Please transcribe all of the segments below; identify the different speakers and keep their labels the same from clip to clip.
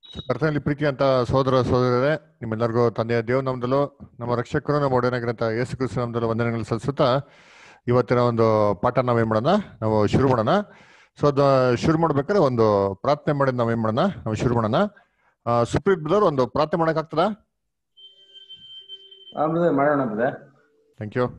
Speaker 1: ಕರ್ತನಲ್ಲಿ ಪ್ರೀತಿ ಅಂತ ಸೋದರ ಸೋದರರೇ ನಿಮ್ಮೆಲ್ಲರಿಗೂ ತಂದೆಯ ದೇವ್ ನಮ್ದಲು ನಮ್ಮ ರಕ್ಷಕರು ನಮ್ಮ ಒಡೆಯನಾಗಿರಂತ ಯೇಸು ಕ್ರಿಸ್ತು ನಮ್ದಲು ವಂದನೆಗಳು ಸಲ್ಲಿಸುತ್ತಾ ಇವತ್ತಿನ ಒಂದು ಪಾಠ ನಾವೇನ್ ಮಾಡೋಣ ನಾವು ಶುರು ಮಾಡೋಣ ಸೊ ಅದು ಶುರು ಮಾಡ್ಬೇಕಾದ್ರೆ ಒಂದು ಪ್ರಾರ್ಥನೆ ಮಾಡಿ ನಾವೇನ್ ಮಾಡೋಣ ನಾವು ಶುರು ಮಾಡೋಣ ಆ, ಸುಪ್ರೀತ್ ಬ್ರದರ್ ಒಂದು ಪ್ರಾರ್ಥನೆ ಮಾಡಕ್ಕಾಗ್ತದಾ
Speaker 2: ಹಾ ಬ್ರದರ್ ಮಾಡೋಣ ಬ್ರದರ್
Speaker 1: ಥ್ಯಾಂಕ್ ಯು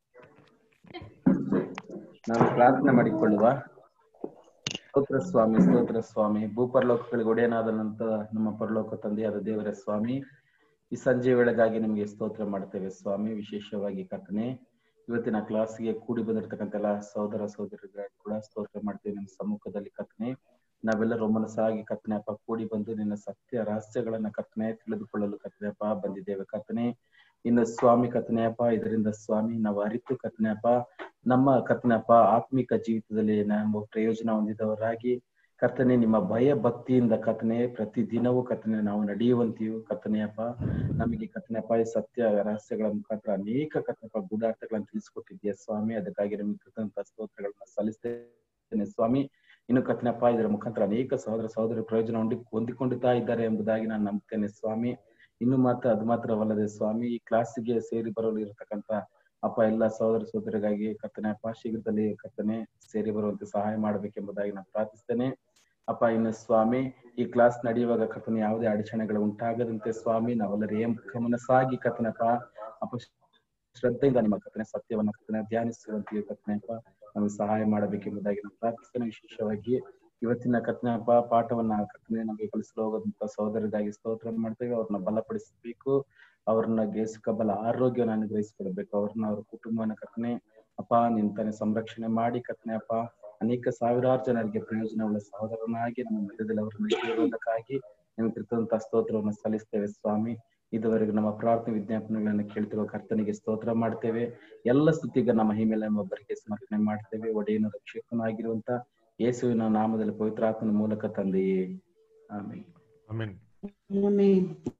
Speaker 2: ನಾನು ಪ್ರಾರ್ಥನೆ ಮಾಡಿಕೊಳ್ಳುವ ಸ್ತೋತ್ರ ಸ್ವಾಮಿ ಸ್ತೋತ್ರ ಸ್ವಾಮಿ ಭೂಪರಲೋಕಗಳಿಗೆ ಒಡೆಯನಾದಂತ ನಮ್ಮ ಪರಲೋಕ ತಂದೆಯಾದ ದೇವರ ಸ್ವಾಮಿ ಈ ಸಂಜೆ ವೇಳೆಗಾಗಿ ನಿಮಗೆ ಸ್ತೋತ್ರ ಮಾಡ್ತೇವೆ ಸ್ವಾಮಿ ವಿಶೇಷವಾಗಿ ಕರ್ತನೆ ಇವತ್ತಿನ ಕ್ಲಾಸ್ಗೆ ಕೂಡಿ ಬಂದಿರತಕ್ಕಂತ ಎಲ್ಲ ಸಹೋದರ ಸಹೋದರಿಗಳಿಗೆ ಕೂಡ ಸ್ತೋತ್ರ ಮಾಡ್ತೇವೆ ನಿಮ್ಮ ಸಮ್ಮುಖದಲ್ಲಿ ಕರ್ತನೆ ನಾವೆಲ್ಲರೂ ಮನಸ್ಸಾಗಿ ಕರ್ತನೆ ಅಪ್ಪ ಕೂಡಿ ಬಂದು ನಿನ್ನ ಸತ್ಯ ರಹಸ್ಯಗಳನ್ನ ಕರ್ತನೆ ತಿಳಿದುಕೊಳ್ಳಲು ಕರ್ತನೆ ಅಪ್ಪ ಬಂದಿದ್ದೇವೆ ಕರ್ತನೆ ಇನ್ನು ಸ್ವಾಮಿ ಕರ್ತನೆಯಪ್ಪ ಇದರಿಂದ ಸ್ವಾಮಿ ನಾವು ಅರಿತು ಕರ್ತನೆಯಪ್ಪ ನಮ್ಮ ಕರ್ತನೆಯಪ್ಪ ಆತ್ಮಿಕ ಜೀವಿತದಲ್ಲಿ ನಾವು ಪ್ರಯೋಜನ ಹೊಂದಿದವರಾಗಿ ಕರ್ತನೆ ನಿಮ್ಮ ಭಯ ಭಕ್ತಿಯಿಂದ ಕರ್ತನೆ ಪ್ರತಿ ದಿನವೂ ಕರ್ತನೆ ನಾವು ನಡೆಯುವಂತೆಯೂ ಕರ್ತನೆಯಪ್ಪ ನಮಗೆ ಕರ್ತನೆಯಪ್ಪ ಈ ಸತ್ಯ ರಹಸ್ಯಗಳ ಮುಖಾಂತರ ಅನೇಕ ಕರ್ತನೆಯಪ್ಪ ಗೂಢಾರ್ಥಗಳನ್ನು ತಿಳಿಸ್ಕೊಟ್ಟಿದ್ದೀಯ ಸ್ವಾಮಿ ಅದಕ್ಕಾಗಿ ನಿಮಗೆ ಕೃತಜ್ಞತ ಸ್ತೋತ್ರಗಳನ್ನ ಸಲ್ಲಿಸ್ತೇನೆ ಸ್ವಾಮಿ ಇನ್ನು ಕರ್ತನೆಯಪ್ಪ ಇದರ ಮುಖಾಂತರ ಅನೇಕ ಸಹೋದರ ಸಹೋದರಿ ಪ್ರಯೋಜನ ಹೊಂದಿ ಹೊಂದಿಕೊಳ್ಳುತ್ತಾ ಇದ್ದಾರೆ ಎಂಬುದಾಗಿ ನಾನು ನಂಬ್ತೇನೆ ಸ್ವಾಮಿ ಇನ್ನು ಮಾತ್ರ ಅದು ಮಾತ್ರವಲ್ಲದೆ ಸ್ವಾಮಿ ಈ ಕ್ಲಾಸಿಗೆ ಸೇರಿ ಬರಲು ಇರತಕ್ಕಂತ ಅಪ್ಪ ಎಲ್ಲ ಸಹೋದರ ಸಹೋದರಿಗಾಗಿ ಕರ್ತನೆ ಅಪ್ಪ ಶೀಘ್ರದಲ್ಲಿ ಕರ್ತನೆ ಸೇರಿ ಬರುವಂತೆ ಸಹಾಯ ಮಾಡ್ಬೇಕೆಂಬುದಾಗಿ ನಾನು ಪ್ರಾರ್ಥಿಸ್ತೇನೆ ಅಪ್ಪ ಇನ್ನು ಸ್ವಾಮಿ ಈ ಕ್ಲಾಸ್ ನಡೆಯುವಾಗ ಕರ್ತನೆ ಯಾವುದೇ ಅಡಚಣೆಗಳು ಉಂಟಾಗದಂತೆ ಸ್ವಾಮಿ ನಾವೆಲ್ಲರೂ ಏಂ ಗಮನಸಾಗಿ ಕರ್ತನಪ್ಪ ಅಪ್ಪ ಶ್ರದ್ಧೆಯಿಂದ ನಿಮ್ಮ ಕರ್ತನೆ ಸತ್ಯವನ್ನ ಕರ್ತನೆ ಧ್ಯಾನಿಸುವಂತೆ ಕರ್ತನೆಪ್ಪ ನಮಗೆ ಸಹಾಯ ಮಾಡಬೇಕೆಂಬುದಾಗಿ ನಾನು ಪ್ರಾರ್ಥಿಸ್ತೇನೆ ವಿಶೇಷವಾಗಿ ಇವತ್ತಿನ ಕರ್ತನೆಯಪ್ಪ ಪಾಠವನ್ನ ಕರ್ತನೆ ನಮಗೆ ಕಲಿಸಲು ಹೋಗೋದಂತ ಸಹೋದರಿಗಾಗಿ ಸ್ತೋತ್ರ ಮಾಡ್ತೇವೆ ಅವ್ರನ್ನ ಬಲಪಡಿಸಬೇಕು ಅವ್ರನ್ನ ಗೆ ಬಲ ಆರೋಗ್ಯನ ಅನುಗ್ರಹಿಸಿಕೊಡ್ಬೇಕು ಅವ್ರನ್ನ ಅವ್ರ ಕುಟುಂಬನ ಕರ್ತನೆ ಅಪ್ಪ ನಿಂತಾನೆ ಸಂರಕ್ಷಣೆ ಮಾಡಿ ಕರ್ತನೆ ಅಪ್ಪ ಅನೇಕ ಸಾವಿರಾರು ಜನರಿಗೆ ಪ್ರಯೋಜನವುಳ್ಳ ಸಹೋದರನಾಗಿ ನಮ್ಮ ಮಧ್ಯದಲ್ಲಿ ಅವರನ್ನು ಇಟ್ಟಿರುವುದಕ್ಕಾಗಿ ನಿಮ್ಗೆ ಕೃತಂತ ಸ್ತೋತ್ರವನ್ನು ಸಲ್ಲಿಸ್ತೇವೆ ಸ್ವಾಮಿ ಇದುವರೆಗೂ ನಮ್ಮ ಪ್ರಾರ್ಥನೆ ವಿಜ್ಞಾಪನೆಗಳನ್ನು ಕೇಳ್ತಿರುವ ಕರ್ತನಿಗೆ ಸ್ತೋತ್ರ ಮಾಡ್ತೇವೆ ಎಲ್ಲ ಸ್ತುತಿಗ ನಮ್ಮ ಹಿಮೇಲೆ ಒಬ್ಬರಿಗೆ ಸಮರ್ಪಣೆ ಮಾಡ್ತೇವೆ ಒಡೆಯನು ರಕ್ಷಕನಾಗಿರುವಂತ ಯೇಸುವಿನ ನಾಮದಲ್ಲಿ ಪವಿತ್ರಾತ್ಮನ ಮೂಲಕ ತಂದೆಯೇ ಆಮೇಲೆ
Speaker 1: ಆಮೀನ್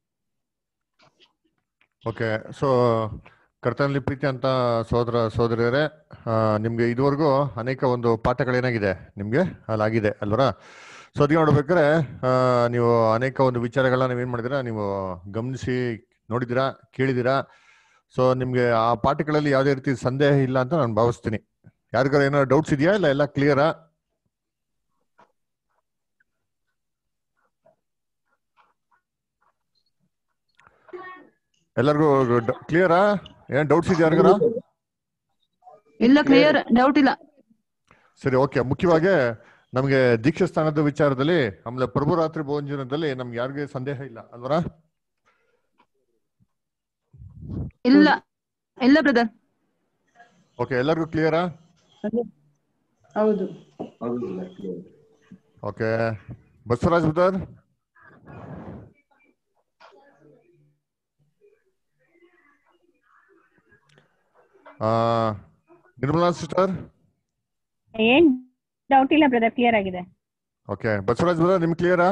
Speaker 1: ಓಕೆ ಸೊ ಕರ್ತನಲ್ಲಿ ಪ್ರೀತಿ ಅಂತ ಸೋದರ ಸೋದರಿಯರೇ ಆ, ನಿಮ್ಗೆ ಇದುವರೆಗೂ ಅನೇಕ ಒಂದು ಪಾಠಗಳೇನಾಗಿದೆ ನಿಮ್ಗೆ ಅಲ್ಲಾಗಿದೆ ಅಲ್ವರ ಸೊ ಅದಕ್ಕೆ ನೋಡ್ಬೇಕಾದ್ರೆ ಆ, ನೀವು ಅನೇಕ ಒಂದು ವಿಚಾರಗಳನ್ನ ನೀವೇನ್ ಮಾಡಿದಿರಾ ನೀವು ಗಮನಿಸಿ ನೋಡಿದಿರಾ ಕೇಳಿದಿರಾ ಸೊ ನಿಮ್ಗೆ ಆ ಪಾಠಗಳಲ್ಲಿ ಯಾವುದೇ ರೀತಿ ಸಂದೇಹ ಇಲ್ಲ ಅಂತ ನಾನು ಭಾವಿಸ್ತೀನಿ ಯಾರಿಗಾರ ಏನಾದ್ರು ಡೌಟ್ಸ್ ಇದೆಯಾ ಇಲ್ಲ ಎಲ್ಲ ಕ್ಲಿಯರಾ ಎಲ್ಲರಿಗೂ ಕ್ಲಿಯರಾ ಏನ್ ಡೌಟ್ಸ್ ಇದೆಯಾ ಯಾರಿಗಾರ
Speaker 3: ಇಲ್ಲ ಕ್ಲಿಯರ್ ಡೌಟ್ ಇಲ್ಲ
Speaker 1: ಸರಿ ಓಕೆ ಮುಖ್ಯವಾಗಿ ನಮಗೆ ದೀಕ್ಷಾ ಸ್ಥಾನದ ವಿಚಾರದಲ್ಲಿ ಆಮೇಲೆ ಪ್ರಭು ರಾತ್ರಿ ಭೋಜನದಲ್ಲಿ ನಮ್ಗೆ ಯಾರಿಗೆ ಸಂದೇಹ ಇಲ್ಲ ಅಲ್ವರ
Speaker 3: ಇಲ್ಲ ಇಲ್ಲ ಬ್ರದರ್
Speaker 1: ಓಕೆ ಎಲ್ಲರಿಗೂ ಕ್ಲಿಯರಾ
Speaker 3: ಹೌದು
Speaker 2: ಹೌದು clear.
Speaker 1: Okay Basavaraj brother Nirmala sister
Speaker 4: ಏನ್ ಡೌಟ್ ಇಲ್ಲ ಬ್ರದರ್ ಕ್ಲಿಯರ್ ಆಗಿದೆ
Speaker 1: ಓಕೆ ಬಸವರಾಜ್ ಬ್ರದರ್ ನಿಮ್ಗೆ ಕ್ಲಿಯರಾ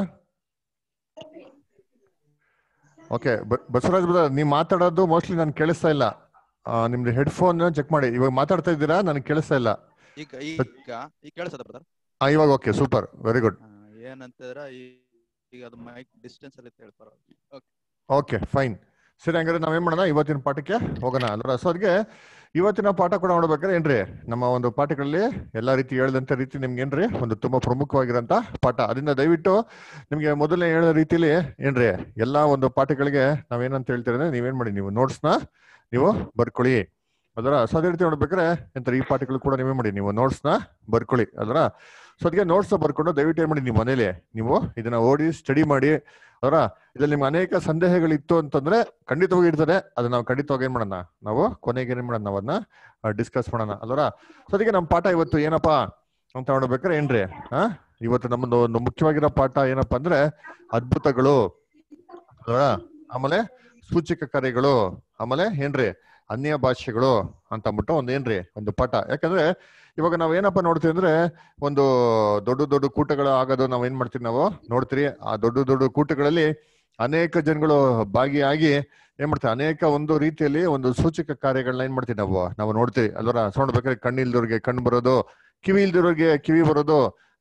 Speaker 1: ಓಕೆ ಬಸವರಾಜ್ ಬ್ರದರ್ ನೀವು ಮಾತಾಡೋದು ಮೋಸ್ಟ್ಲಿ ನನ್ಗೆ ಕೇಳಿಸ್ತಾ ಇಲ್ಲ ಆ, ನಿಮ್ದು ಹೆಡ್ಫೋನ್ ಚೆಕ್ ಮಾಡಿ ಇವಾಗ ಮಾತಾಡ್ತಾ ಇದ್ದೀರಾ ನನಗೆ ಕೇಳಿಸ್ತಾ ಇಲ್ಲ
Speaker 5: ಈಗ ಈಗ ಈಗ ಕೇಳಿಸದ ಬ್ರದರ್
Speaker 1: ಆ, ಇವಾಗ ಓಕೆ ಸೂಪರ್ ವೆರಿ ಗುಡ್
Speaker 5: ಏನಂತಂದ್ರ ಈ- ಈಗ ಅದು ಮೈಕ್ ಡಿಸ್ಟೆನ್ಸ್ ಅಲ್ಲಿ ಹೇಳ್ತಾರ ಓಕೆ
Speaker 1: ಓಕೆ ಫೈನ್ ಸರಿ ಹಂಗಾದ್ರೆ ನಾವೇನ್ ಮಾಡೋಣ ಇವತ್ತಿನ ಪಾಠಕ್ಕೆ ಹೋಗೋಣ ಅಲ್ವಾ ಸೊ ಅದಕ್ಕೆ ಇವತ್ತಿನ ಪಾಠ ಕೂಡ ನೋಡ್ಬೇಕಾದ್ರೆ ಏನ್ರಿ ನಮ್ಮ ಒಂದು ಪಾಠಗಳಲ್ಲಿ ಎಲ್ಲಾ ರೀತಿ ಹೇಳ್ದಂತ ರೀತಿ ನಿಮ್ಗೆ ಏನ್ರಿ ಒಂದು ತುಂಬಾ ಪ್ರಮುಖವಾಗಿರೋಂತ ಪಾಠ ಅದರಿಂದ ದಯವಿಟ್ಟು ನಿಮ್ಗೆ ಮೊದಲನೇ ಹೇಳಿದ ರೀತಿಲಿ ಏನ್ರಿ ಎಲ್ಲಾ ಒಂದು ಪಾಠಗಳಿಗೆ ನಾವೇನಂತ ಹೇಳ್ತೀರ ನೀವೇನ್ ಮಾಡಿ ನೀವು ನೋಟ್ಸ್ನ ನೀವು ಬರ್ಕೊಳ್ಳಿ ಅದರ ಸೊ ಅದೇ ರೀತಿ ನೋಡ್ಬೇಕಾದ್ರೆ ಎಂತ ಈ ಪಾಠಗಳು ಕೂಡ ನೀವೇ ಮಾಡಿ ನೀವು ನೋಟ್ಸ್ನ ಬರ್ಕೊಳ್ಳಿ ಅದರ ಸೊ ಅದಕ್ಕೆ ನೋಟ್ಸ್ ಬರ್ಕೊಂಡು ದಯವಿಟ್ಟು ಏನ್ ಮಾಡಿ ನೀವು ಮನೇಲಿ ನೀವು ಇದನ್ನ ಓದಿ ಸ್ಟಡಿ ಮಾಡಿ ಅದರ ಇದ್ರಲ್ಲಿ ನಿಮ್ಗೆ ಅನೇಕ ಸಂದೇಹಗಳಿತ್ತು ಅಂತಂದ್ರೆ ಖಂಡಿತವಾಗಿ ಇರ್ತದೆ ಅದನ್ನ ನಾವು ಖಂಡಿತವಾಗಿ ಏನ್ ಮಾಡೋಣ ನಾವು ಕೊನೆಗೆ ಏನ್ ಮಾಡೋಣ ನಾವು ಅದನ್ನ ಡಿಸ್ಕಸ್ ಮಾಡೋಣ ಅಲ್ವರ ಸೊ ಅದಕ್ಕೆ ನಮ್ಮ ಪಾಠ ಇವತ್ತು ಏನಪ್ಪಾ ಅಂತ ನೋಡ್ಬೇಕಾರೆ ಏನ್ರಿ ಹಾ ಇವತ್ತು ನಮ್ಮದು ಒಂದು ಮುಖ್ಯವಾಗಿರೋ ಪಾಠ ಏನಪ್ಪಾ ಅಂದ್ರೆ ಅದ್ಭುತಗಳು ಅಲ್ವಾ ಆಮೇಲೆ ಸೂಚಕ ಕಾರ್ಯಗಳು ಆಮೇಲೆ ಏನ್ರಿ ಅನ್ಯ ಭಾಷೆಗಳು ಅಂತ ಅಂದ್ಬಿಟ್ಟು ಒಂದ್ ಏನ್ರಿ ಒಂದು ಪಾಠ ಯಾಕಂದ್ರೆ ಇವಾಗ ನಾವ್ ಏನಪ್ಪಾ ನೋಡ್ತೀವಿ ಅಂದ್ರೆ ಒಂದು ದೊಡ್ಡ ದೊಡ್ಡ ಕೂಟಗಳು ಆಗೋದು ನಾವ್ ಏನ್ ಮಾಡ್ತೀವಿ ನಾವು ನೋಡ್ತೀರಿ ಆ ದೊಡ್ಡ ದೊಡ್ಡ ಕೂಟಗಳಲ್ಲಿ ಅನೇಕ ಜನಗಳು ಭಾಗಿಯಾಗಿ ಏನ್ ಮಾಡ್ತೀವಿ ಅನೇಕ ಒಂದು ರೀತಿಯಲ್ಲಿ ಒಂದು ಸೂಚಕ ಕಾರ್ಯಗಳನ್ನ ಏನ್ ಮಾಡ್ತೀವಿ ನಾವು ನಾವು ನೋಡ್ತೀವಿ ಅಲ್ವರ ನೋಡ್ಬೇಕಾದ್ರೆ ಕಣ್ಣಿಲ್ದವ್ರಿಗೆ ಕಣ್ಣು ಬರೋದು ಕಿವಿ ಇಲ್ದಿರೋರಿಗೆ ಕಿವಿ ಬರೋದು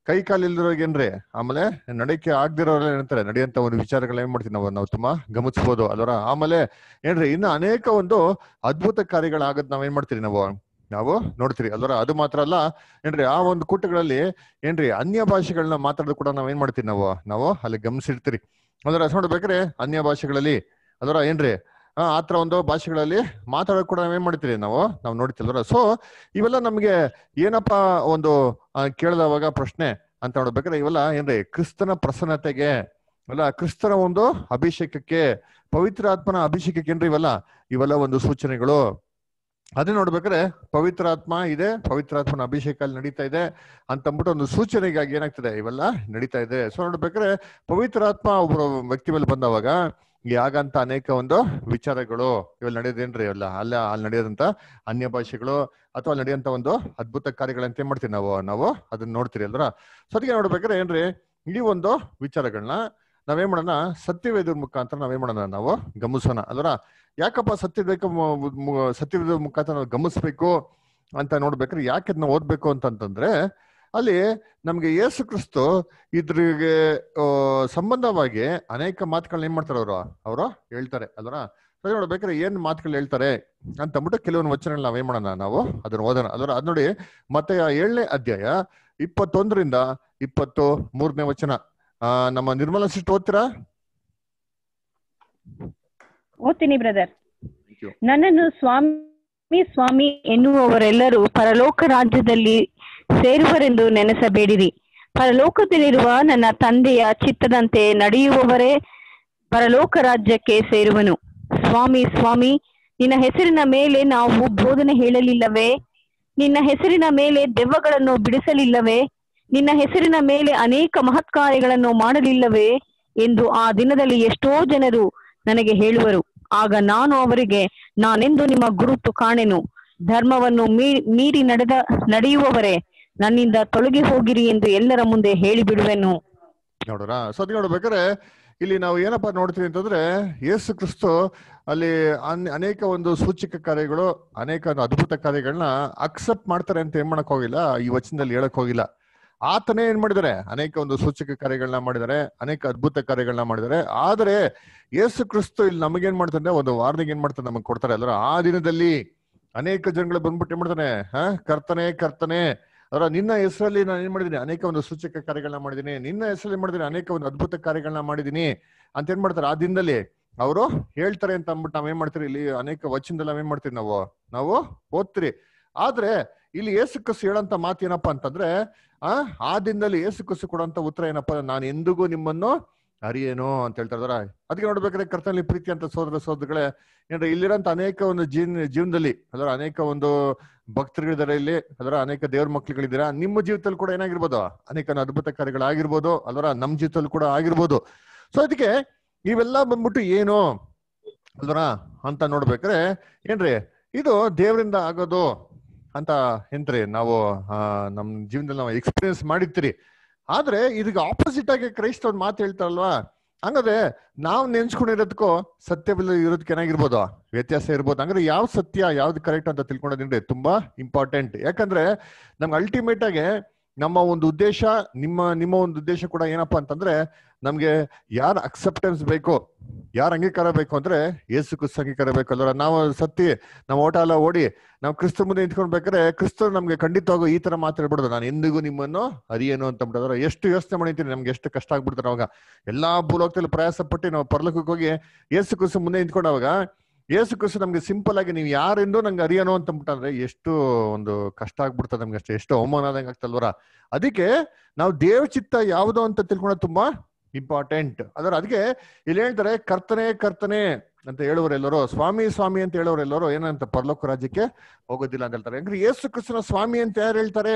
Speaker 1: ಕೈ ಕಾಲು ಇಲ್ದಿರೋಗೇನ್ರಿ ಆಮೇಲೆ ನಡಕ್ಕೆ ಆಗ್ದಿರೋರೆಲ್ಲ ಏನಂತಾರೆ ನಡೆಯಂತ ಒಂದು ವಿಚಾರಗಳು ಏನ್ ಮಾಡ್ತೀವಿ ನಾವು ನಾವು ತುಂಬಾ ಗಮನಿಸಬಹುದು ಅಲ್ವರ ಆಮೇಲೆ ಏನ್ರಿ ಇನ್ನು ಅನೇಕ ಒಂದು ಅದ್ಭುತ ಕಾರ್ಯಗಳಾಗದ್ ನಾವ್ ಏನ್ ಮಾಡ್ತೀರಿ ನಾವು ನಾವು ನೋಡ್ತೀರಿ ಅಲ್ವರ ಅದು ಮಾತ್ರ ಅಲ್ಲ ಏನ್ರಿ ಆ ಒಂದು ಕೂಟಗಳಲ್ಲಿ ಏನ್ರಿ ಅನ್ಯ ಭಾಷೆಗಳನ್ನ ಮಾತಾಡೋದು ಕೂಡ ನಾವ್ ಏನ್ ಮಾಡ್ತೀವಿ ನಾವು ನಾವು ಅಲ್ಲಿ ಗಮನಿಸಿರ್ತೀರಿ ಅದರ ನೋಡ್ಬೇಕ್ರೆ ಅನ್ಯ ಭಾಷೆಗಳಲ್ಲಿ ಅದರ ಏನ್ರಿ ಆ ಆತರ ಒಂದು ಭಾಷೆಗಳಲ್ಲಿ ಮಾತಾಡೋದು ಕೂಡ ನಾವೇನ್ ಮಾಡ್ತೀರಿ ನಾವು ನಾವು ನೋಡ್ತಿಲ್ವರ ಸೊ ಇವೆಲ್ಲ ನಮ್ಗೆ ಏನಪ್ಪಾ ಒಂದು ಆ, ಕೇಳಿದವಾಗ ಪ್ರಶ್ನೆ ಅಂತ ನೋಡ್ಬೇಕಾದ್ರೆ ಇವೆಲ್ಲ ಏನ್ರಿ ಕ್ರಿಸ್ತನ ಪ್ರಸನ್ನತೆಗೆ ಅಲ್ಲ ಕ್ರಿಸ್ತನ ಒಂದು ಅಭಿಷೇಕಕ್ಕೆ ಪವಿತ್ರ ಆತ್ಮನ ಅಭಿಷೇಕಕ್ಕೆ ಏನ್ರಿ ಇವೆಲ್ಲ ಇವೆಲ್ಲ ಒಂದು ಸೂಚನೆಗಳು ಅದೇ ನೋಡ್ಬೇಕಾದ್ರೆ ಪವಿತ್ರ ಆತ್ಮ ಇದೆ ಪವಿತ್ರ ಆತ್ಮನ ಅಭಿಷೇಕ ಅಲ್ಲಿ ನಡೀತಾ ಇದೆ ಅಂತ ಅಂದ್ಬಿಟ್ಟು ಒಂದು ಸೂಚನೆಗಾಗಿ ಏನಾಗ್ತದೆ ಇವೆಲ್ಲ ನಡೀತಾ ಇದೆ ಸೊ ನೋಡ್ಬೇಕಾದ್ರೆ ಪವಿತ್ರ ಆತ್ಮ ಒಬ್ಬರು ವ್ಯಕ್ತಿ ಮೇಲೆ ಬಂದವಾಗ ಯಾಗಂತ ಅನೇಕ ಒಂದು ವಿಚಾರಗಳು ಇವೆಲ್ಲ ನಡೆಯೋದೇನ್ರಿ ಅಲ್ಲ ಅಲ್ಲ ಅಲ್ಲಿ ನಡೆಯೋದಂತ ಅನ್ಯ ಭಾಷೆಗಳು ಅಥವಾ ಅಲ್ಲಿ ನಡೆಯೋಂತ ಒಂದು ಅದ್ಭುತ ಕಾರ್ಯಗಳಂತ ಏನ್ ಮಾಡ್ತೀವಿ ನಾವು ನಾವು ಅದನ್ನ ನೋಡ್ತೀರಿ ಅಲ್ರ ಸೊ ಅದಕ್ಕೆ ನೋಡ್ಬೇಕಾದ್ರೆ ಏನ್ರಿ ಈ ಒಂದು ವಿಚಾರಗಳನ್ನ ನಾವೇನ್ ಮಾಡೋಣ ಸತ್ಯವೇದ ಮುಖಾಂತರ ನಾವೇನ್ ಮಾಡೋಣ ನಾವು ಗಮನಿಸೋಣ ಅಲ್ರ ಯಾಕಪ್ಪ ಸತ್ಯವೇದ ಸತ್ಯವೇದ ಮುಖಾಂತರ ನಾವು ಗಮನಿಸ್ಬೇಕು ಅಂತ ನೋಡ್ಬೇಕಾದ್ರೆ ಯಾಕೆ ಅದನ್ನ ಓದ್ಬೇಕು ಅಂತಂತಂದ್ರೆ ಅಲ್ಲಿ ನಮ್ಗೆ ಯೇಸು ಕ್ರಿಸ್ತು ಇದ್ರಿಗೆ ಆ, ಸಂಬಂಧವಾಗಿ ಅನೇಕ ಮಾತುಗಳನ್ನ ಏನ್ ಮಾಡ್ತಾರೆ ಅವರು ಅವರು ಹೇಳ್ತಾರೆ ಅಲ್ವರ ಸರಿ ನೋಡ್ಬೇಕಾದ್ರೆ ಏನ್ ಮಾತುಗಳು ಹೇಳ್ತಾರೆ ಅಂತ ಅಂದ್ಬಿಟ್ಟು ಕೆಲವೊಂದು ವಚನಗಳು ನಾವೇನ್ ಮಾಡೋಣ ನಾವು ಅದನ್ನ ಓದೋಣ ಅಲ್ವರ ಅದ್ ನೋಡಿ ಮತ್ತೆ ಆ ಏಳನೇ ಅಧ್ಯಾಯ ಇಪ್ಪತ್ತೊಂದರಿಂದ ಇಪ್ಪತ್ತು ಮೂರನೇ ವಚನ ಆ ನಮ್ಮ ನಿರ್ಮಲಾ ಸಿಸ್ಟ್ ಓದ್ತೀರಾ
Speaker 4: ಓದ್ತೀನಿ ಬ್ರದರ್
Speaker 1: Thank you.
Speaker 4: ನನ್ನನ್ನು ಸ್ವಾಮಿ ಸ್ವಾಮಿ ಎನ್ನುವವರೆಲ್ಲರೂ ಪರಲೋಕ ರಾಜ್ಯದಲ್ಲಿ ಸೇರುವರೆಂದು ನೆನೆಸಬೇಡಿರಿ ಪರಲೋಕದಲ್ಲಿರುವ ನನ್ನ ತಂದೆಯ ಚಿತ್ತದಂತೆ ನಡೆಯುವವರೇ ಪರಲೋಕ ರಾಜ್ಯಕ್ಕೆ ಸೇರುವನು ಸ್ವಾಮಿ ಸ್ವಾಮಿ ನಿನ್ನ ಹೆಸರಿನ ಮೇಲೆ ನಾವು ಬೋಧನೆ ಹೇಳಲಿಲ್ಲವೇ ನಿನ್ನ ಹೆಸರಿನ ಮೇಲೆ ದೆವ್ವಗಳನ್ನು ಬಿಡಿಸಲಿಲ್ಲವೇ ನಿನ್ನ ಹೆಸರಿನ ಮೇಲೆ ಅನೇಕ ಮಹತ್ಕಾರ್ಯಗಳನ್ನು ಮಾಡಲಿಲ್ಲವೇ ಎಂದು ಆ ದಿನದಲ್ಲಿ ಎಷ್ಟೋ ಜನರು ನನಗೆ ಹೇಳುವರು ಆಗ ನಾನು ಅವರಿಗೆ ನಾನೆಂದು ನಿಮ್ಮ ಗುರುತು ಕಾಣೆನು ಧರ್ಮವನ್ನು ಮೀ- ಮೀರಿ ನಡೆದ ನಡೆಯುವವರೇ ನನ್ನಿಂದ ತೊಲಗಿ ಹೋಗಿರಿ ಎಂದು ಎಲ್ಲರ ಮುಂದೆ ಹೇಳಿಬಿಡುವೆನು
Speaker 1: ನೋಡ್ರ ಸೊ ಅದಕ್ಕೆ ನೋಡ್ಬೇಕಾದ್ರೆ ಇಲ್ಲಿ ನಾವು ಏನಪ್ಪಾ ನೋಡ್ತೀವಿ ಅಂತಂದ್ರೆ ಯೇಸು ಕ್ರಿಸ್ತು ಅಲ್ಲಿ ಅನ್- ಅನೇಕ ಒಂದು ಸೂಚಕ ಕಾರ್ಯಗಳು ಅನೇಕ ಒಂದು ಅದ್ಭುತ ಕಾರ್ಯಗಳನ್ನ ಅಕ್ಸೆಪ್ಟ್ ಮಾಡ್ತಾರೆ ಅಂತ ಏನ್ ಮಾಡಕ್ ಹೋಗಿಲ್ಲ ಈ ವಚನದಲ್ಲಿ ಹೇಳಕ್ ಹೋಗಿಲ್ಲ ಆತನೇ ಏನ್ ಮಾಡಿದ್ದಾರೆ ಅನೇಕ ಒಂದು ಸೂಚಕ ಕಾರ್ಯಗಳನ್ನ ಮಾಡಿದ್ದಾರೆ ಅನೇಕ ಅದ್ಭುತ ಕಾರ್ಯಗಳನ್ನ ಮಾಡಿದ್ದಾರೆ ಆದ್ರೆ ಯೇಸು ಕ್ರಿಸ್ತು ಇಲ್ಲಿ ನಮಗೇನ್ ಮಾಡ್ತಾನೆ ಒಂದು ವಾರ್ನಿಂಗ್ ಏನ್ ಮಾಡ್ತಾನೆ ನಮಗೆ ಕೊಡ್ತಾರೆ ಅಲ್ರ ಆ ದಿನದಲ್ಲಿ ಅನೇಕ ಜನಗಳು ಬಂದ್ಬಿಟ್ಟು ಏನ್ ಮಾಡ್ತಾನೆ ಹ ಕರ್ತನೆ ಕರ್ತನೆ ಅದರ ನಿನ್ನ ಹೆಸರಲ್ಲಿ ನಾನು ಏನ್ ಮಾಡಿದೀನಿ ಅನೇಕ ಒಂದು ಸೂಚಕ ಕಾರ್ಯಗಳನ್ನ ಮಾಡಿದೀನಿ ನಿನ್ನ ಹೆಸರಲ್ಲಿ ಮಾಡಿದೀನಿ ಅನೇಕ ಒಂದು ಅದ್ಭುತ ಕಾರ್ಯಗಳನ್ನ ಮಾಡಿದೀನಿ ಅಂತ ಏನ್ ಮಾಡ್ತಾರೆ ಆ ದಿನದಲ್ಲಿ ಅವರು ಹೇಳ್ತಾರೆ ಅಂತ ಅಂದ್ಬಿಟ್ಟು ನಾವ್ ಏನ್ ಮಾಡ್ತೀರಿ ಇಲ್ಲಿ ಅನೇಕ ವಚನದಲ್ಲಿ ನಾವ್ ಏನ್ ಮಾಡ್ತೀವಿ ನಾವು ನಾವು ಓದ್ತೀರಿ ಆದ್ರೆ ಇಲ್ಲಿ ಏಸು ಕಸು ಹೇಳಂತ ಮಾತು ಏನಪ್ಪಾ ಅಂತಂದ್ರೆ ಆ ಆ ದಿನದಲ್ಲಿ ಏಸು ಕಸು ಕೊಡಂತ ಉತ್ತರ ಏನಪ್ಪಾ ನಾನು ಎಂದಿಗೂ ನಿಮ್ಮನ್ನು ಅರಿಯೇನು ಅಂತ ಹೇಳ್ತಾ ಇದಾರ ಅದಕ್ಕೆ ನೋಡ್ಬೇಕಾದ್ರೆ ಕರ್ತನಲ್ಲಿ ಪ್ರೀತಿ ಅಂತ ಸೋದರ ಸೋದರಗಳೇ ಏನ್ರಿ ಇಲ್ಲಿರೋಂತ ಅನೇಕ ಒಂದು ಜೀವನ ಜೀವನದಲ್ಲಿ ಅದರ ಅನೇಕ ಒಂದು ಭಕ್ತರುಗಳಿದ್ದಾರೆ ಇಲ್ಲಿ ಅದರ ಅನೇಕ ದೇವ್ರ ಮಕ್ಳುಗಳಿದ್ದೀರಾ ನಿಮ್ಮ ಜೀವಿತದಲ್ಲಿ ಕೂಡ ಏನಾಗಿರ್ಬೋದು ಅನೇಕ ಅದ್ಭುತ ಕಾರ್ಯಗಳಾಗಿರ್ಬೋದು ಅದರ ನಮ್ಮ ಜೀವಿತದಲ್ಲಿ ಕೂಡ ಆಗಿರ್ಬೋದು ಸೊ ಅದಕ್ಕೆ ಇವೆಲ್ಲ ಬಂದ್ಬಿಟ್ಟು ಏನು ಅಲ್ವರ ಅಂತ ನೋಡ್ಬೇಕ್ರೆ ಏನ್ರಿ ಇದು ದೇವರಿಂದ ಆಗೋದು ಅಂತ ಏನ್ರಿ ನಾವು ಆ, ನಮ್ ಜೀವನದಲ್ಲಿ ನಾವು ಎಕ್ಸ್ಪೀರಿಯನ್ಸ್ ಮಾಡಿರ್ತೀರಿ ಆದ್ರೆ ಇದಕ್ಕೆ ಆಪೋಸಿಟ್ ಆಗಿ ಕ್ರೈಸ್ತ ಒಂದ್ ಮಾತು ಹೇಳ್ತಾರಲ್ವಾ ಹಂಗಾದ್ರೆ ನಾವು ನೆನ್ಸ್ಕೊಂಡಿರೋದಕ್ಕೂ ಸತ್ಯವಿಲ್ಲ ಇರೋದಕ್ಕೆ ಏನಾಗಿರ್ಬೋದು ವ್ಯತ್ಯಾಸ ಇರ್ಬೋದು ಹಂಗಾದ್ರೆ ಯಾವ ಸತ್ಯ ಯಾವ್ದು ಕರೆಕ್ಟ್ ಅಂತ ತಿಳ್ಕೊಳ್ಳೋದ್ರಿಂದ ತುಂಬಾ ಇಂಪಾರ್ಟೆಂಟ್ ಯಾಕಂದ್ರೆ ನಮ್ಗೆ ಅಲ್ಟಿಮೇಟ್ ಆಗಿ ನಮ್ಮ ಒಂದು ಉದ್ದೇಶ ನಿಮ್ಮ ನಿಮ್ಮ ಒಂದು ಉದ್ದೇಶ ಕೂಡ ಏನಪ್ಪಾ ಅಂತಂದ್ರೆ ನಮ್ಗೆ ಯಾರ ಅಕ್ಸೆಪ್ಟೆನ್ಸ್ ಬೇಕು ಯಾರ ಅಂಗೀಕಾರ ಬೇಕು ಅಂದ್ರೆ ಏಸು ಕ್ರಿಸ್ತ ಅಂಗೀಕಾರ ಬೇಕು ಅಲ್ವರ ನಾವು ಸತ್ತಿ ನಾವು ಓಟ ಎಲ್ಲ ಓಡಿ ನಾವು ಕ್ರಿಸ್ತ ಮುಂದೆ ನಿಂತ್ಕೊಂಡ್ಬೇಕಾದ್ರೆ ಕ್ರಿಸ್ತ ನಮ್ಗೆ ಖಂಡಿತವಾಗೂ ಈ ತರ ಮಾತಾಡ್ಬಿಡೋದು ನಾನು ಎಂದಿಗೂ ನಿಮ್ಮನ್ನು ಅರಿಯೇನು ಅಂತ ಬಿಡೋದ್ರ ಎಷ್ಟು ಯೋಚನೆ ಮಾಡಿರ್ತೀನಿ ನಮ್ಗೆ ಎಷ್ಟು ಕಷ್ಟ ಆಗ್ಬಿಡ್ತಾರೆ ಅವಾಗ ಎಲ್ಲಾ ಭೂಲೋಕದಲ್ಲಿ ಪ್ರಯಾಸ ಪಟ್ಟು ನಾವು ಪರಲೋಕಕ್ಕೆ ಹೋಗಿ ಏಸು ಕ್ರಿಸ್ತ ಮುಂದೆ ನಿಂತ್ಕೊಂಡಾಗ ಏಸು ಕ್ರಿಸ್ತ ನಮ್ಗೆ ಸಿಂಪಲ್ ಆಗಿ ನೀವು ಯಾರೆಂದು ನಂಗೆ ಅರಿಯನು ಅಂತ ಅಂದ್ಬಿಟ್ಟಂದ್ರೆ ಎಷ್ಟು ಒಂದು ಕಷ್ಟ ಆಗ್ಬಿಡ್ತದೆ ನಮ್ಗೆ ಅಷ್ಟೇ ಎಷ್ಟು ಅವಮಾನ ಆದಂಗೆ ಆಗ್ತಲ್ವರ ಅದಕ್ಕೆ ನಾವು ದೇವ ಚಿತ್ತ ಯಾವುದು ಅಂತ ತಿಳ್ಕೊಳ್ಳೋದು ತುಂಬಾ ಇಂಪಾರ್ಟೆಂಟ್ ಅದರ ಅದಕ್ಕೆ ಇಲ್ಲಿ ಹೇಳ್ತಾರೆ ಕರ್ತನೆ ಕರ್ತನೆ ಅಂತ ಹೇಳುವರೆಲ್ಲರೂ ಸ್ವಾಮಿ ಸ್ವಾಮಿ ಅಂತ ಹೇಳೋರೆಲ್ಲರೂ ಏನಂತ ಪರಲೋಕ ರಾಜ್ಯಕ್ಕೆ ಹೋಗೋದಿಲ್ಲ ಅಂತ ಹೇಳ್ತಾರೆ ಯಾಕಂದ್ರೆ ಯೇಸು ಕ್ರಿಸ್ತನ ಸ್ವಾಮಿ ಅಂತ ಯಾರು ಹೇಳ್ತಾರೆ